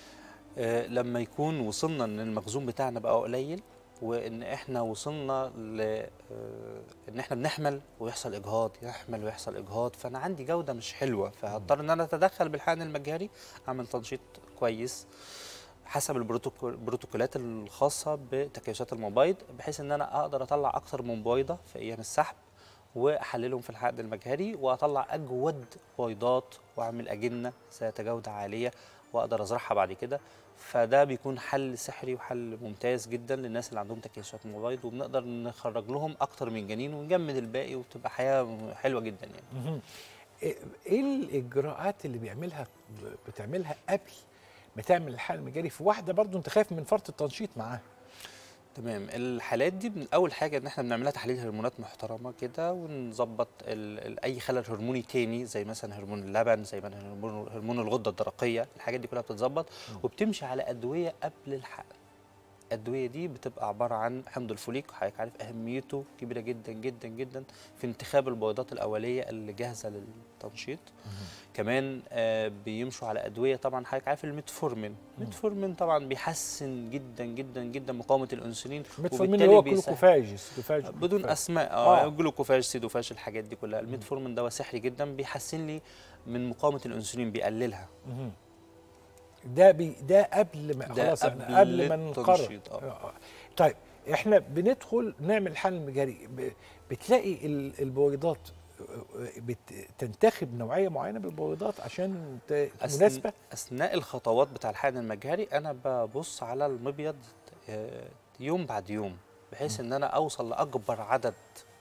آه، لما يكون وصلنا ان المخزون بتاعنا بقى قليل وان احنا وصلنا ل آه، ان احنا بنحمل ويحصل اجهاض يحمل ويحصل اجهاض فانا عندي جوده مش حلوه فهضطر ان انا اتدخل بالحقن المجهري اعمل تنشيط كويس حسب البروتوكول- البروتوكولات الخاصه بتكيسات المبايض بحيث ان انا اقدر اطلع اكتر من بويضه في ايام السحب واحللهم في الحقن المجهري واطلع اجود بويضات واعمل اجنه ذات جوده عاليه واقدر ازرعها بعد كده فده بيكون حل سحري وحل ممتاز جدا للناس اللي عندهم تكيسات مبايض وبنقدر نخرج لهم اكتر من جنين ونجمد الباقي وتبقى حياه حلوه جدا يعني مهم. ايه إيه الاجراءات اللي بيعملها بتعملها قبل ما تعمل الحقن المجهري في واحده برضو انت خايف من فرط التنشيط معاها تمام الحالات دي من اول حاجه ان احنا بنعملها تحليل هرمونات محترمه كده ونظبط ال- ال- اي خلل هرموني تاني زي مثلا هرمون اللبن زي مثلا هرمون هرمون الغده الدرقيه الحاجات دي كلها بتتظبط وبتمشي على ادويه قبل الحقن الادويه دي بتبقى عباره عن حمض الفوليك وحضرتك عارف اهميته كبيره جدا جدا جدا في انتخاب البويضات الاوليه اللي جاهزه للتنشيط كمان آه، بيمشوا على ادويه طبعا حضرتك عارف الميتفورمين الميتفورمين طبعا بيحسن جدا جدا جدا مقاومه الانسولين ميتفورمين وبالتالي اللي هو بيسهل- كلوكوفاج سيدوفاج بدون كلوكوفاج. اسماء آه. اه جلوكوفاج سيدوفاج الحاجات دي كلها الميتفورمين دواء سحري جدا بيحسن لي من مقاومه الانسولين بيقللها مهم. ده بي ده قبل ما ده خلاص احنا قبل قبل ما نقرر التنشيط، آه. آه. طيب احنا بندخل نعمل حل مجاري ب- بتلاقي ال- البويضات بتنتخب نوعيه معينه بالبويضات عشان ت- أثن- مناسبه اثناء الخطوات بتاع الحقن المجهري انا ببص على المبيض آه، يوم بعد يوم بحيث ان انا اوصل لاكبر عدد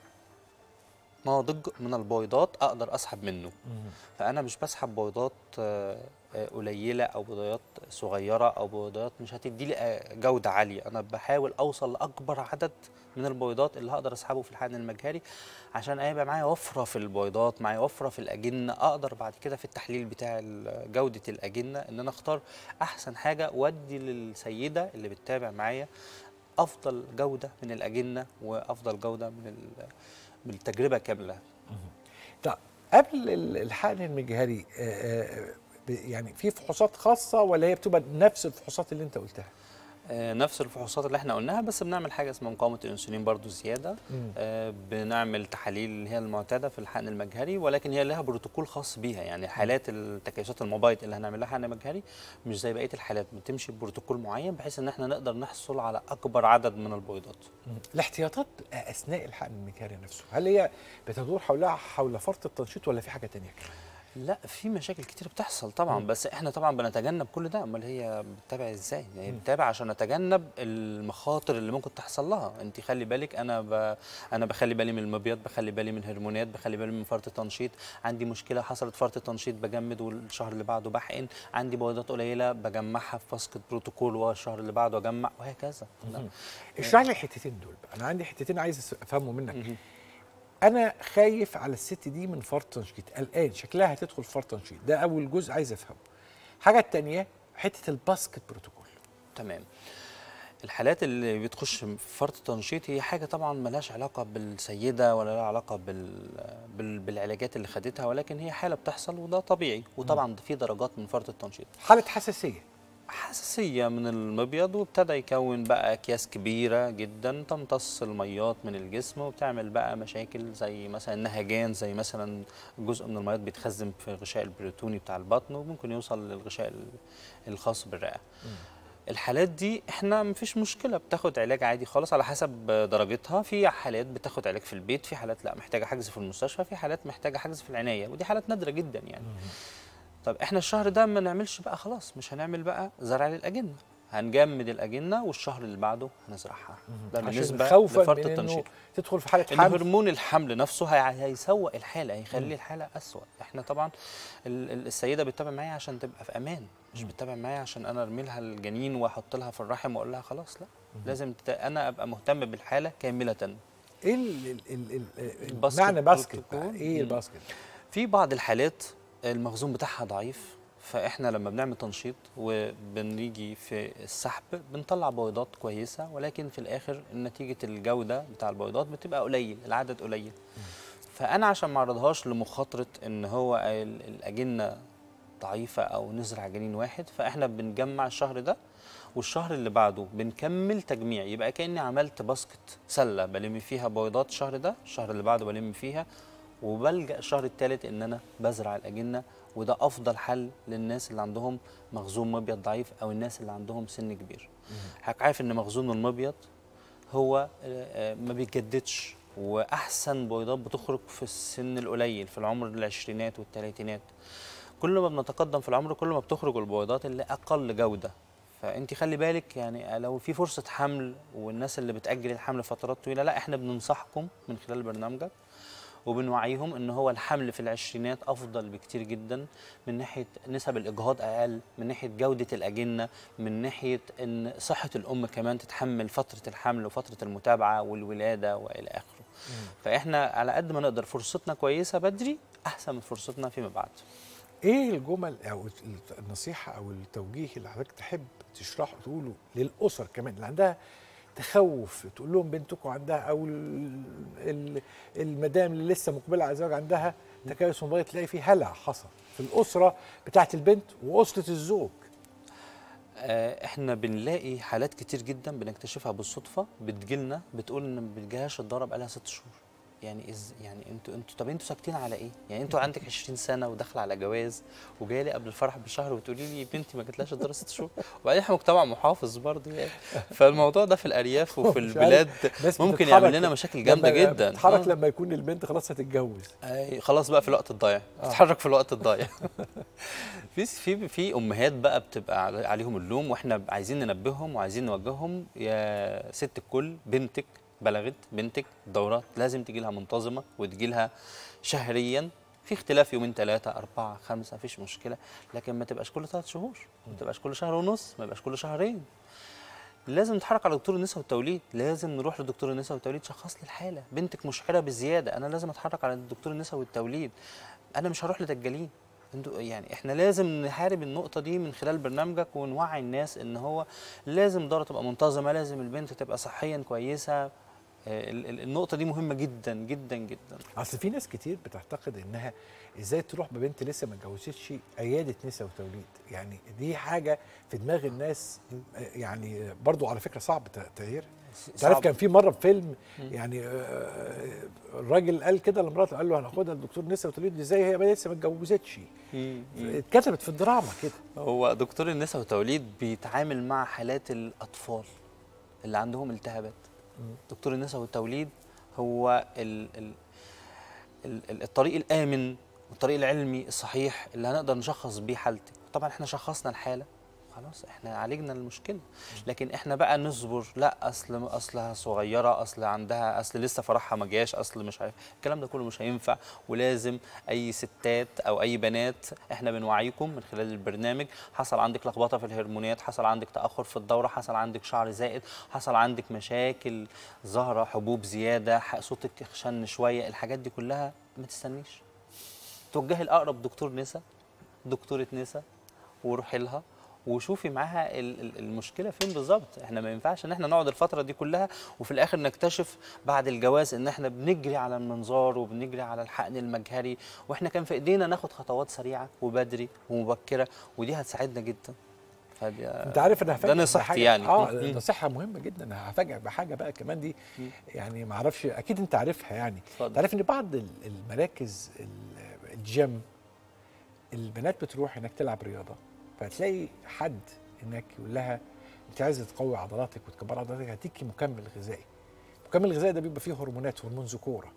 ناضج من البويضات اقدر اسحب منه فانا مش بسحب بويضات آه، آه، قليله او بويضات صغيره او بويضات مش هتدي لي آه، جوده عاليه انا بحاول اوصل لاكبر عدد من البويضات اللي هقدر اسحبه في الحقن المجهري عشان يبقى معايا وفره في البويضات معايا وفره في الاجنه اقدر بعد كده في التحليل بتاع ال- جوده الاجنه ان انا اختار احسن حاجه وادي للسيده اللي بتتابع معايا افضل جوده من الاجنه وافضل جوده من ال- من التجربه كامله طب قبل ال- الحقن المجهري آه، آه، ب- يعني في فحوصات خاصه ولا هي بتبقى نفس الفحوصات اللي انت قلتها آه، نفس الفحوصات اللي احنا قلناها بس بنعمل حاجه اسمها مقاومه الانسولين برضو زياده مم. آه، بنعمل تحاليل اللي هي المعتاده في الحقن المجهري ولكن هي لها بروتوكول خاص بيها يعني حالات التكيسات المبايض اللي هنعمل لها حقن مجهري مش زي بقيه الحالات بتمشي ببروتوكول معين بحيث ان احنا نقدر نحصل على اكبر عدد من البويضات الاحتياطات اثناء الحقن المجهري نفسه هل هي بتدور حولها حول فرط التنشيط ولا في حاجه تانية لا في مشاكل كتير بتحصل طبعا بس احنا طبعا بنتجنب كل ده امال هي بتتابع ازاي يعني بتتابع عشان نتجنب المخاطر اللي ممكن تحصل لها انت خلي بالك انا ب... انا بخلي بالي من المبيض بخلي بالي من هرمونات بخلي بالي من فرط التنشيط عندي مشكله حصلت فرط التنشيط بجمد والشهر اللي بعده بحقن عندي بويضات قليله بجمعها في باسكت بروتوكول والشهر اللي بعده اجمع وهكذا لا. اشرح لي الحتتين دول بقى انا عندي حتتين عايز افهمهم منك انا خايف على الست دي من فرط تنشيط قلقان شكلها هتدخل في فرط تنشيط ده اول جزء عايز افهمه الحاجه الثانيه حته الباسكت بروتوكول تمام الحالات اللي بتخش في فرط التنشيط هي حاجه طبعا ملهاش علاقه بالسيده ولا لها علاقه بال... بال... بالعلاجات اللي خدتها ولكن هي حاله بتحصل وده طبيعي وطبعا في درجات من فرط التنشيط حاله حساسيه حساسيه من المبيض وابتدى يكون بقى اكياس كبيره جدا تمتص الميات من الجسم وبتعمل بقى مشاكل زي مثلا نهجان زي مثلا جزء من الميات بيتخزن في الغشاء البريتوني بتاع البطن وممكن يوصل للغشاء ال- الخاص بالرئه الحالات دي احنا مفيش مشكله بتاخد علاج عادي خالص على حسب درجتها في حالات بتاخد علاج في البيت في حالات لا محتاجه حجز في المستشفى في حالات محتاجه حجز في العنايه ودي حالات نادره جدا يعني طب احنا الشهر ده ما نعملش بقى خلاص مش هنعمل بقى زرع للاجنه هنجمد الاجنه والشهر اللي بعده هنزرعها ده عشان بالنسبه خوفا لفرط من إنه التنشيط تدخل في حاله ان حمل هرمون الحمل نفسه هي- هيسوق الحاله هيخلي الحاله اسوء احنا طبعا ال- ال- السيده بتتابع معايا عشان تبقى في امان مش بتتابع معايا عشان انا ارمي لها الجنين واحط لها في الرحم واقول لها خلاص لا لازم ت- انا ابقى مهتم بالحاله كامله ايه ال- ال- ال- ال- الباسكت معنى باسكت بقى بروتوكول. ايه مم. الباسكت في بعض الحالات المخزون بتاعها ضعيف فاحنا لما بنعمل تنشيط وبنيجي في السحب بنطلع بيضات كويسه ولكن في الاخر نتيجه الجوده بتاع البيضات بتبقى قليل العدد قليل فانا عشان ما اعرضهاش لمخاطره ان هو ال- الاجنه ضعيفه او نزرع جنين واحد فاحنا بنجمع الشهر ده والشهر اللي بعده بنكمل تجميع يبقى كاني عملت باسكت سله بلم فيها بيضات الشهر ده الشهر اللي بعده بلم فيها وبلجا الشهر الثالث ان انا بزرع الاجنه وده افضل حل للناس اللي عندهم مخزون مبيض ضعيف او الناس اللي عندهم سن كبير حضرتك عارف ان مخزون المبيض هو آه، آه، ما بيتجددش واحسن بيضات بتخرج في السن القليل في العمر العشرينات والثلاثينات كل ما بنتقدم في العمر كل ما بتخرج البيضات اللي اقل جوده فانت خلي بالك يعني لو في فرصه حمل والناس اللي بتاجل الحمل فترات طويله لا احنا بننصحكم من خلال برنامجك وبنوعيهم ان هو الحمل في العشرينات افضل بكتير جدا من ناحيه نسب الاجهاض اقل من ناحيه جوده الاجنه من ناحيه ان صحه الام كمان تتحمل فتره الحمل وفتره المتابعه والولاده والى اخره فاحنا على قد ما نقدر فرصتنا كويسه بدري احسن من فرصتنا فيما بعد ايه الجمل او النصيحه او التوجيه اللي حضرتك تحب تشرحه تقوله للاسر كمان اللي عندها تخوف تقول لهم بنتكم عندها او ال- ال- المدام اللي لسه مقبله على الزواج عندها تكيس موبايل تلاقي فيه هلع حصل في الاسره بتاعت البنت واسره الزوج آه، احنا بنلاقي حالات كتير جدا بنكتشفها بالصدفه بتجيلنا بتقول ان ما بتجيهاش الدوره بقالها ست شهور يعني إز يعني انتوا انتوا طب انتوا ساكتين على ايه؟ يعني انتوا عندك 20 سنه وداخله على جواز وجايه لي قبل الفرح بشهر وتقولي لي بنتي ما جاتلهاش الدوره ست شهور وبعدين احنا مجتمع محافظ برضه يعني فالموضوع ده في الارياف وفي مش البلاد عارف، ناس ممكن بتتحرك يعمل لنا مشاكل جامده لما- جدا بتتحرك آه. لما يكون البنت خلاص هتتجوز أي خلاص بقى في الوقت الضايع بتتحرك في الوقت الضايع في في في امهات بقى بتبقى علي- عليهم اللوم واحنا عايزين ننبههم وعايزين نوجههم يا ست الكل بنتك بلغت بنتك الدورات لازم تجي لها منتظمه وتجي لها شهريا في اختلاف يومين ثلاثة أربعة خمسة مفيش مشكلة لكن ما تبقاش كل ثلاث شهور ما تبقاش كل شهر ونص ما يبقاش كل شهرين لازم نتحرك على دكتور النساء والتوليد لازم نروح لدكتور النساء والتوليد شخص لي الحاله بنتك مشحره بزياده انا لازم اتحرك على دكتور النساء والتوليد انا مش هروح لدجالين انتوا يعني احنا لازم نحارب النقطه دي من خلال برنامجك ونوعي الناس ان هو لازم الدوره تبقى منتظمه لازم البنت تبقى صحيا كويسه آه، ال- ال- النقطه دي مهمه جدا جدا جدا اصل في ناس كتير بتعتقد انها ازاي تروح ببنت لسه ما اتجوزتش عياده نساء وتوليد يعني دي حاجه في دماغ الناس يعني برضو على فكره صعب ت- تغييرها انت عارف صعب. كان في مره في فيلم يعني آه، الراجل قال كده لمراته قال له هناخدها لدكتور نساء وتوليد ازاي هي لسه ما اتجوزتش اتكتبت في الدراما كده هو دكتور النساء والتوليد بيتعامل مع حالات الأطفال اللي عندهم التهابات دكتور النساء والتوليد هو ال ال ال ال الطريق الآمن والطريق العلمي الصحيح اللي هنقدر نشخص بيه حالتك طبعا احنا شخصنا الحالة خلاص احنا عالجنا المشكله لكن احنا بقى نصبر لا اصل اصلها صغيره اصل عندها اصل لسه فرحها ما جاش اصل مش عارف الكلام ده كله مش هينفع ولازم اي ستات او اي بنات احنا بنوعيكم من خلال البرنامج حصل عندك لخبطه في الهرمونات حصل عندك تاخر في الدوره حصل عندك شعر زائد حصل عندك مشاكل ظاهره حبوب زياده ح- صوتك خشن شويه الحاجات دي كلها ما تستنيش توجهي لاقرب دكتور نساء دكتوره نساء وروحي لها وشوفي معاها ال- ال- المشكله فين بالظبط احنا ما ينفعش ان احنا نقعد الفتره دي كلها وفي الاخر نكتشف بعد الجواز ان احنا بنجري على المنظار وبنجري على الحقن المجهري واحنا كان في ايدينا ناخد خطوات سريعه وبدري ومبكره ودي هتساعدنا جدا فدي انت عارف انا ده هفاجئك نصيحتي بحاجة- يعني اه مم. نصيحه مهمه جدا انا هفاجئك بحاجه بقى كمان دي مم. يعني ما اعرفش اكيد انت عارفها يعني اتفضل. انت عارف ان بعض ال- المراكز ال- الجيم البنات بتروح هناك تلعب رياضه فتلاقي حد هناك يقول لها انت عايزه تقوي عضلاتك وتكبر عضلاتك هديكي مكمل غذائي المكمل الغذائي ده بيبقى فيه هرمونات هرمون ذكوره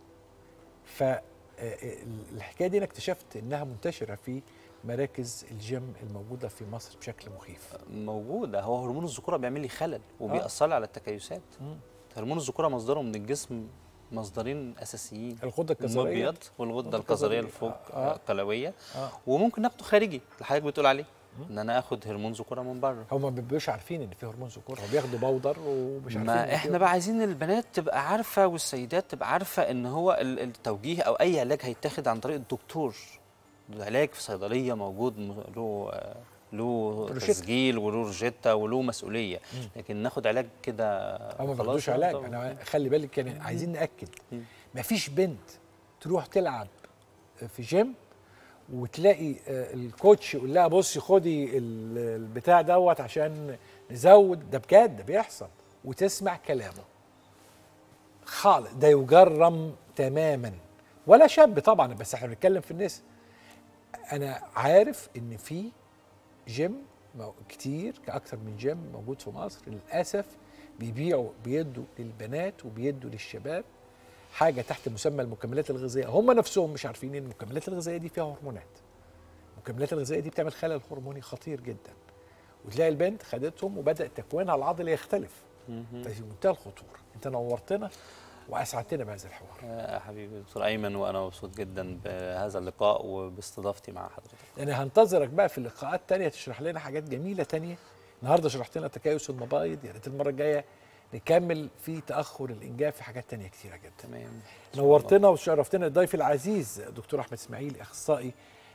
فالحكايه دي انا اكتشفت انها منتشره في مراكز الجيم الموجوده في مصر بشكل مخيف موجوده هو هرمون الذكوره بيعمل لي خلل وبيأثر لي على التكيسات مم. هرمون الذكوره مصدره من الجسم مصدرين اساسيين الغده الكظريه المبيض والغده الغدة الكظريه الكظرية. الفوق آه. القلويه آه. وممكن ناخده خارجي اللي حضرتك بتقول عليه ان انا اخد هرمون ذكوره من بره هم ما بيبقوش عارفين ان في هرمون ذكور هو بياخدوا بودر ومش عارفين إن ما في احنا بقى عايزين البنات تبقى عارفه والسيدات تبقى عارفه ان هو ال- التوجيه او اي علاج هيتاخد عن طريق الدكتور علاج في صيدليه موجود م- له آه، له روشتة. تسجيل وله روجيتا وله مسؤوليه لكن ناخد علاج كده هم ما خلاص بياخدوش لا علاج طبعاً. انا خلي بالك يعني عايزين ناكد مم. ما فيش بنت تروح تلعب في جيم وتلاقي آه، الكوتش يقول لها بصي خدي ال- البتاع دوت عشان نزود ده بجد ده بيحصل وتسمع كلامه خالص ده يجرم تماما ولا شاب طبعا بس احنا بنتكلم في الناس انا عارف ان في جيم مو- كتير كأكثر من جيم موجود في مصر للأسف بيبيعوا بيدوا للبنات وبيدوا للشباب حاجة تحت مسمى المكملات الغذائية هم نفسهم مش عارفين ان المكملات الغذائية دي فيها هرمونات المكملات الغذائية دي بتعمل خلل هرموني خطير جدا وتلاقي البنت خدتهم وبدأ تكوينها العضلي يختلف مهم. ففي منتهى الخطورة انت نورتنا واسعدتنا بهذا الحوار يا حبيبي دكتور ايمن وانا مبسوط جدا بهذا اللقاء وباستضافتي مع حضرتك انا هنتظرك بقى في اللقاءات تانية تشرح لنا حاجات جميله تانية النهارده شرحت لنا تكيس المبايض يا ريت المره الجايه نكمل في تاخر الانجاب في حاجات تانية كتيره جدا تمام نورتنا وشرفتنا الضيف العزيز دكتور احمد اسماعيل اخصائي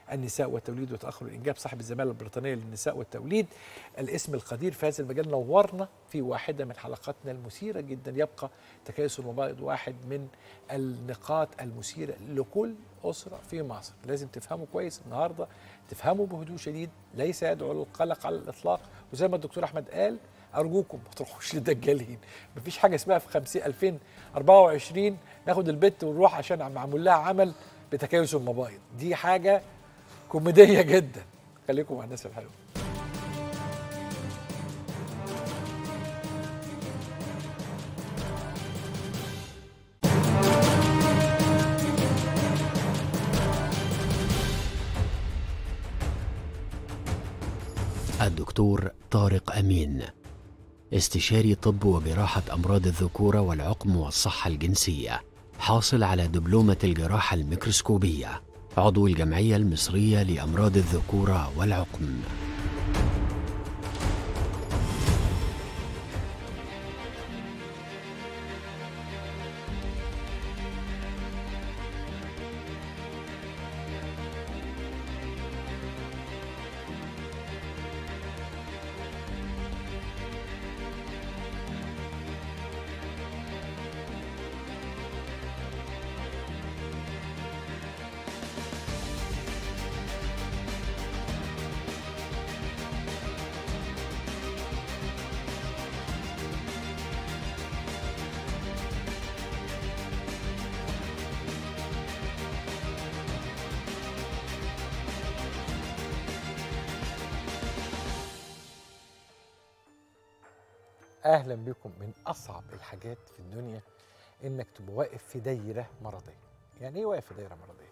النساء والتوليد وتاخر الانجاب صاحب الزماله البريطانيه للنساء والتوليد الاسم القدير في هذا المجال نورنا في واحده من حلقاتنا المثيره جدا يبقى تكيس المبايض واحد من النقاط المثيره لكل اسره في مصر لازم تفهموا كويس النهارده تفهموا بهدوء شديد ليس يدعو للقلق على الاطلاق وزي ما الدكتور احمد قال ارجوكم ما تروحوش للدجالين مفيش حاجه اسمها في 50 2024 ناخد البت ونروح عشان معمول لها عمل بتكيس المبايض دي حاجه كوميديه جدا خليكم مع الناس الحلوه الدكتور طارق أمين استشاري طب وجراحة أمراض الذكورة والعقم والصحة الجنسية حاصل على دبلومة الجراحة الميكروسكوبية عضو الجمعية المصرية لأمراض الذكورة والعقم اهلا بكم من اصعب الحاجات في الدنيا انك تبقى واقف في دايره مرضيه يعني ايه واقف في دايره مرضيه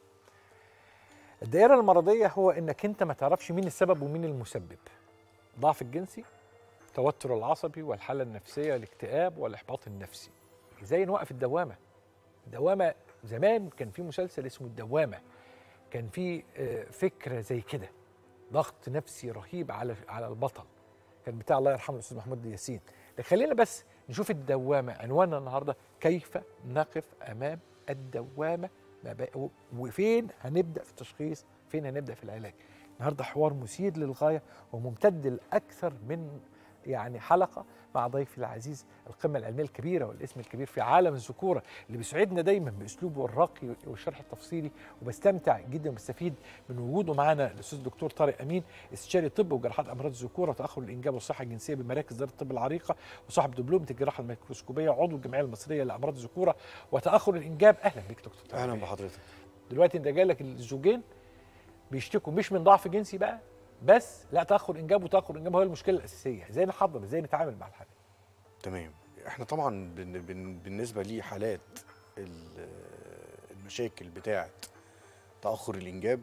الدائره المرضيه هو انك انت ما تعرفش مين السبب ومين المسبب ضعف الجنسي التوتر العصبي والحاله النفسيه والاكتئاب والاحباط النفسي زي نوقف الدوامه الدوامه زمان كان في مسلسل اسمه الدوامه كان في آه، فكره زي كده ضغط نفسي رهيب على على البطل كان بتاع الله يرحمه الاستاذ محمود ياسين لكن خلينا بس نشوف الدوامه عنواننا النهارده كيف نقف امام الدوامه ما بق- وفين هنبدا في التشخيص فين هنبدا في العلاج النهارده حوار مثير للغايه وممتد لاكثر من يعني حلقه مع ضيفي العزيز القمه العلميه الكبيره والاسم الكبير في عالم الذكوره اللي بيسعدنا دايما باسلوبه الراقي والشرح التفصيلي وبستمتع جدا وبستفيد من وجوده معنا الاستاذ الدكتور طارق امين استشاري طب وجراحات امراض الذكوره وتاخر الانجاب والصحه الجنسيه بمراكز دار الطب العريقه وصاحب دبلومه الجراحه الميكروسكوبيه عضو الجمعيه المصريه لامراض الذكوره وتاخر الانجاب اهلا بك دكتور طارق اهلا بحضرتك دلوقتي انت جالك الزوجين بيشتكوا مش من ضعف جنسي بقى بس لا تاخر انجاب وتاخر انجاب هو المشكله الاساسيه ازاي نحضر ازاي نتعامل مع الحاله تمام احنا طبعا بن بن بالنسبه لحالات ال- المشاكل بتاعه تاخر الانجاب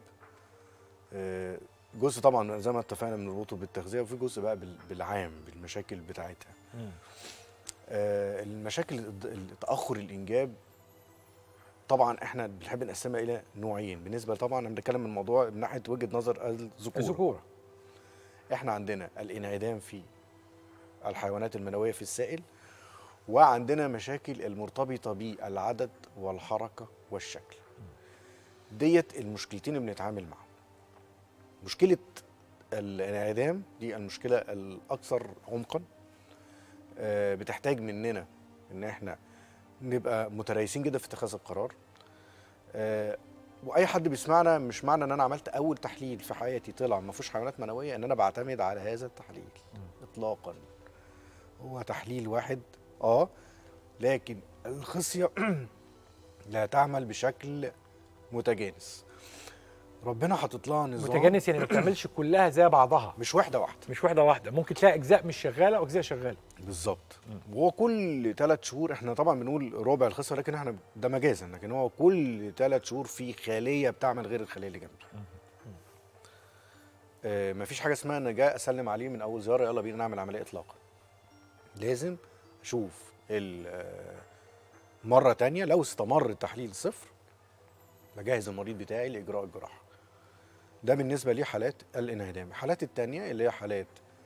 آه، جزء طبعا زي ما اتفقنا بنربطه بالتغذيه وفي جزء بقى بال- بالعام بالمشاكل بتاعتها آه، المشاكل الد- ال- تاخر الانجاب طبعا احنا بنحب نقسمها الى نوعين بالنسبه طبعا انا بنتكلم من الموضوع من ناحيه وجهه نظر الذكوره الذكوره احنا عندنا الانعدام في الحيوانات المنويه في السائل وعندنا مشاكل المرتبطه بالعدد والحركه والشكل ديت المشكلتين اللي بنتعامل معاهم مشكله الانعدام دي المشكله الاكثر عمقا آه، بتحتاج مننا ان احنا نبقى متريثين جدا في اتخاذ القرار آه، واي حد بيسمعنا مش معنى ان انا عملت اول تحليل في حياتي طلع ما فيهوش حيوانات منويه ان انا بعتمد على هذا التحليل اطلاقا هو تحليل واحد اه لكن الخصيه لا تعمل بشكل متجانس ربنا حاطط لها نظام متجانس يعني ما بتعملش كلها زي بعضها مش واحده واحده مش واحده واحده ممكن تلاقي اجزاء مش شغاله واجزاء شغاله بالظبط وهو كل ثلاث شهور احنا طبعا بنقول ربع الخصيه لكن احنا ده مجازا لكن هو كل ثلاث شهور في خليه بتعمل غير الخليه اللي جنبي آه مفيش حاجه اسمها ان جاي اسلم عليه من اول زياره يلا بينا نعمل عمليه اطلاقا لازم اشوف ال- آه، مره تانية لو استمر التحليل صفر بجهز المريض بتاعي لاجراء الجراحه ده بالنسبه لحالات الانعدام الحالات التانية اللي هي حالات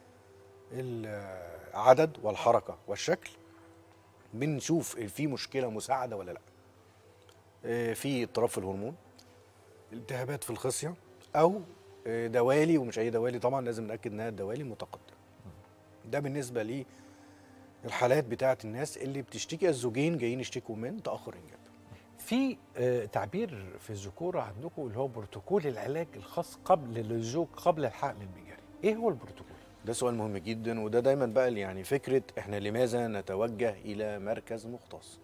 العدد والحركه والشكل بنشوف في مشكله مساعده ولا لا آه، في اضطراب في الهرمون التهابات في الخصيه او آه، دوالي ومش اي دوالي طبعا لازم ناكد انها دوالي متقدم ده بالنسبه لي الحالات بتاعه الناس اللي بتشتكي الزوجين جايين يشتكوا من تاخر انجاب في آه، تعبير في الذكوره عندكم اللي هو بروتوكول العلاج الخاص قبل للزوج قبل الحقن المجاري ايه هو البروتوكول ده سؤال مهم جدا وده دايما بقى اللي يعني فكره احنا لماذا نتوجه الى مركز مختص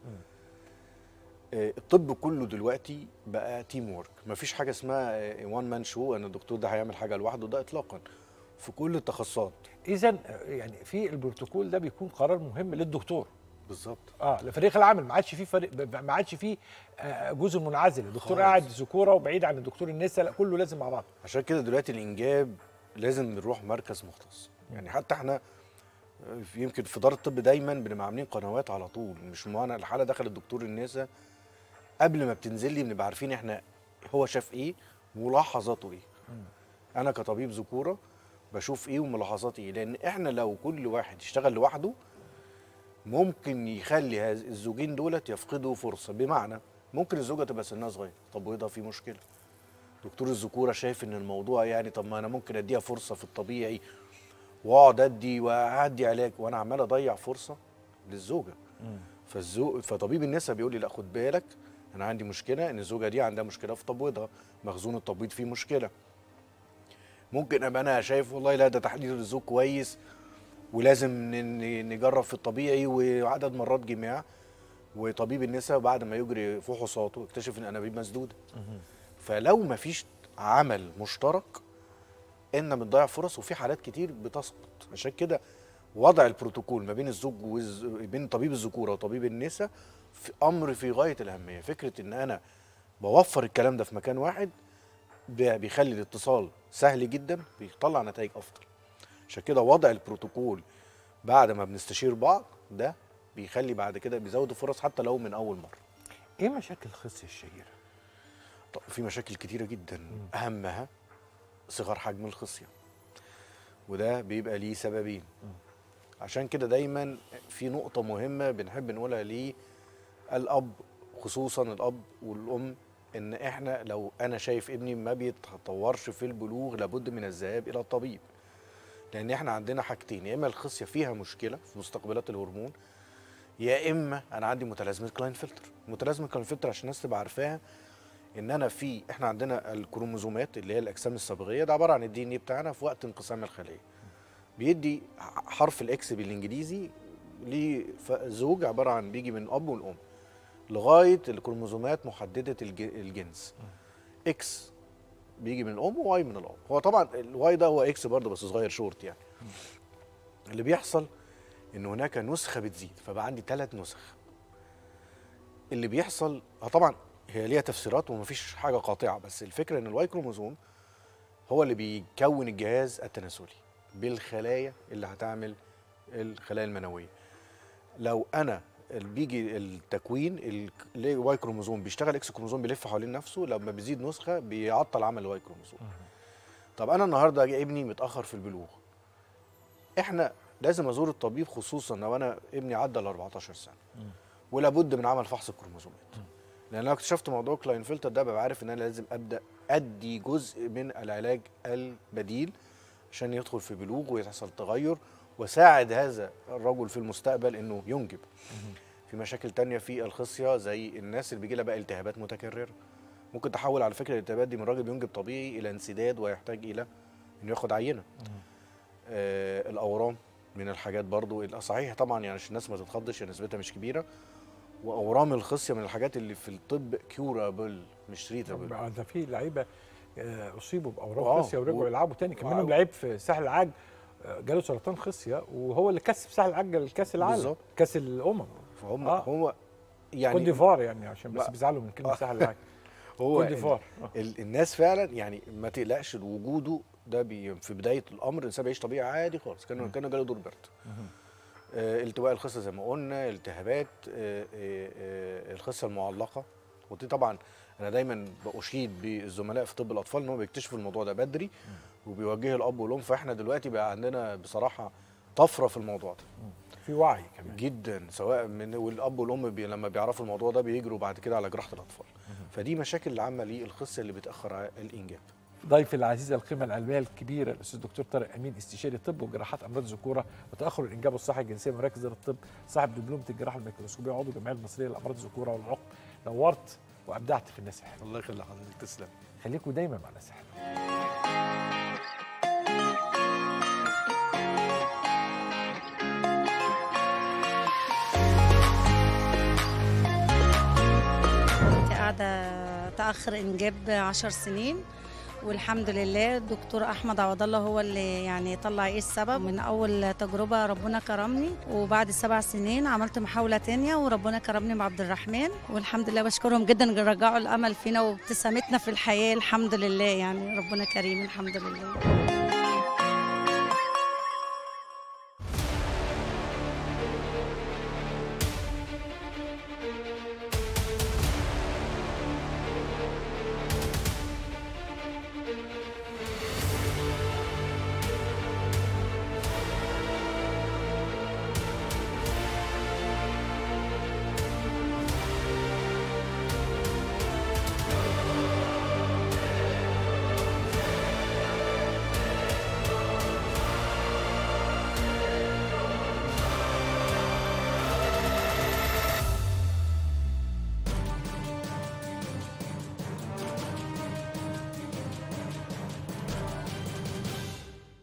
آه، الطب كله دلوقتي بقى تيم وورك مفيش حاجه اسمها وان مان شو ان الدكتور ده هيعمل حاجه لوحده ده اطلاقا في كل التخصصات اذا يعني في البروتوكول ده بيكون قرار مهم للدكتور بالظبط اه لفريق العمل ما عادش فيه فريق ما عادش فيه آه، جزء منعزل الدكتور خالص. قاعد ذكوره وبعيد عن الدكتور النساء لا كله لازم مع بعض عشان كده دلوقتي الانجاب لازم نروح مركز مختص يعني حتى احنا آه، يمكن في دار الطب دايما بنبقى عاملين قنوات على طول مش معنى الحاله دخلت دكتور النساء قبل ما بتنزل لي بنبقى عارفين احنا هو شاف ايه ملاحظاته ايه انا كطبيب ذكوره بشوف ايه وملاحظاتي ايه لان احنا لو كل واحد يشتغل لوحده ممكن يخلي هذ- الزوجين دولت يفقدوا فرصه بمعنى ممكن الزوجه تبقى سنها صغير طب وده في مشكله دكتور الذكوره شايف ان الموضوع يعني طب ما انا ممكن اديها فرصه في الطبيعي واقعد ادي وادي علاج وانا عمال اضيع فرصه للزوجه فالزوج فطبيب النساء بيقول لي لا خد بالك انا عندي مشكله ان الزوجه دي عندها مشكله في تبويضها مخزون التبويض فيه مشكله ممكن ابقى انا شايف والله لا ده تحليل الزوج كويس ولازم ن- ن- نجرب في الطبيعي وعدد مرات جماع وطبيب النساء بعد ما يجري فحوصاته اكتشف ان الانابيب مسدوده فلو ما فيش عمل مشترك ان بتضيع فرص وفي حالات كتير بتسقط عشان كده وضع البروتوكول ما بين الزوج والز... بين طبيب الذكوره وطبيب النساء في امر في غايه الاهميه فكره ان انا بوفر الكلام ده في مكان واحد بي- بيخلي الاتصال سهل جدا بيطلع نتائج افضل عشان كده وضع البروتوكول بعد ما بنستشير بعض ده بيخلي بعد كده بيزود الفرص حتى لو من اول مره ايه مشاكل الخصيه الشهيره طب في مشاكل كتيره جدا اهمها صغر حجم الخصيه وده بيبقى ليه سببين عشان كده دايما في نقطه مهمه بنحب نقولها للاب خصوصا الاب والام ان احنا لو انا شايف ابني ما بيتطورش في البلوغ لابد من الذهاب الى الطبيب لان احنا عندنا حاجتين يا اما الخصيه فيها مشكله في مستقبلات الهرمون يا اما انا عندي متلازمه كلاين فلتر متلازمه كلاين فلتر عشان الناس تبقى عارفاها ان انا في احنا عندنا الكروموزومات اللي هي الاجسام الصبغيه ده عباره عن الدي ان ايه بتاعنا في وقت انقسام الخليه بيدي حرف الاكس بالانجليزي لزوج عباره عن بيجي من اب والام لغايه الكروموزومات محدده الج- الجنس اكس بيجي من الام وواي من الاب هو طبعا الواي ده هو اكس برضه بس صغير شورت يعني اللي بيحصل ان هناك نسخه بتزيد فبقى عندي ثلاث نسخ اللي بيحصل اه طبعا هي ليها تفسيرات ومفيش حاجه قاطعه بس الفكره ان الواي كروموزوم هو اللي بيكون الجهاز التناسلي بالخلايا اللي هتعمل الخلايا المنويه لو انا ال- بيجي التكوين ال- الواي كروموزوم بيشتغل اكس كروموزوم بيلف حوالين نفسه لما بيزيد نسخه بيعطل عمل الواي كروموزوم طب انا النهارده جاي ابني متاخر في البلوغ احنا لازم ازور الطبيب خصوصا لو انا ابني عدى ال 14 سنه ولابد من عمل فحص الكروموزومات لان انا اكتشفت موضوع كلاين فلتر ده ببقى عارف ان انا لازم ابدا ادي جزء من العلاج البديل عشان يدخل في بلوغ ويحصل تغير وساعد هذا الرجل في المستقبل انه ينجب في مشاكل تانية في الخصية زي الناس اللي بيجي لها بقى التهابات متكررة ممكن تحول على فكرة الالتهابات دي من راجل بينجب طبيعي إلى انسداد ويحتاج إلى إنه ياخد عينة آه الأورام من الحاجات برضو صحيح طبعا يعني عشان الناس ما تتخضش هي نسبتها مش كبيرة وأورام الخصية من الحاجات اللي في الطب كيورابل مش تريتابل طب ده في لعيبه آه، اصيبوا آه، باورام خصيه ورجعوا و- يلعبوا تاني كان منهم وع- لعيب في ساحل العاج آه، جاله سرطان خصيه وهو اللي كسب ساحل العاج الكاس العالم بالظبط. كاس الامم فهم آه. هو يعني كوت ديفوار يعني عشان بس ما- بيزعلوا من كلمه آه. ساحل العاج هو كوت ال- ديفوار ال- الناس فعلا يعني ما تقلقش وجوده ده بي في بدايه الامر الانسان بيعيش طبيعي عادي خالص كانه كانه جاله دور برد آه التواء الخصيه زي ما قلنا التهابات آه آه آه الخصيه المعلقه ودي طبعا انا دايما باشيد بالزملاء في طب الاطفال ان هم بيكتشفوا الموضوع ده بدري وبيوجهوا الاب والام فاحنا دلوقتي بقى عندنا بصراحه طفره في الموضوع ده في وعي كمان جدا سواء من والاب والام بي لما بيعرفوا الموضوع ده بيجروا بعد كده على جراحه الاطفال فدي مشاكل عامه للخصيه اللي بتاخر على الانجاب ضيف العزيز القيمه العلميه الكبيره الاستاذ الدكتور طارق امين استشاري طب وجراحات امراض الذكوره وتاخر الانجاب والصحه الجنسيه بمراكز الطب صاحب دبلومه الجراحه الميكروسكوبيه عضو الجمعيه المصريه لامراض الذكوره والعقم نورت وابدعت في الناس الحلوه الله يخلي حضرتك تسلم خليكم دايما مع الناس الحلوه كنت قاعدة تأخر إنجاب عشر سنين والحمد لله الدكتور أحمد عوض الله هو اللي يعني طلع إيه السبب من أول تجربة ربنا كرمني وبعد سبع سنين عملت محاولة تانية وربنا كرمني مع عبد الرحمن والحمد لله بشكرهم جدا رجعوا الأمل فينا وابتسامتنا في الحياة الحمد لله يعني ربنا كريم الحمد لله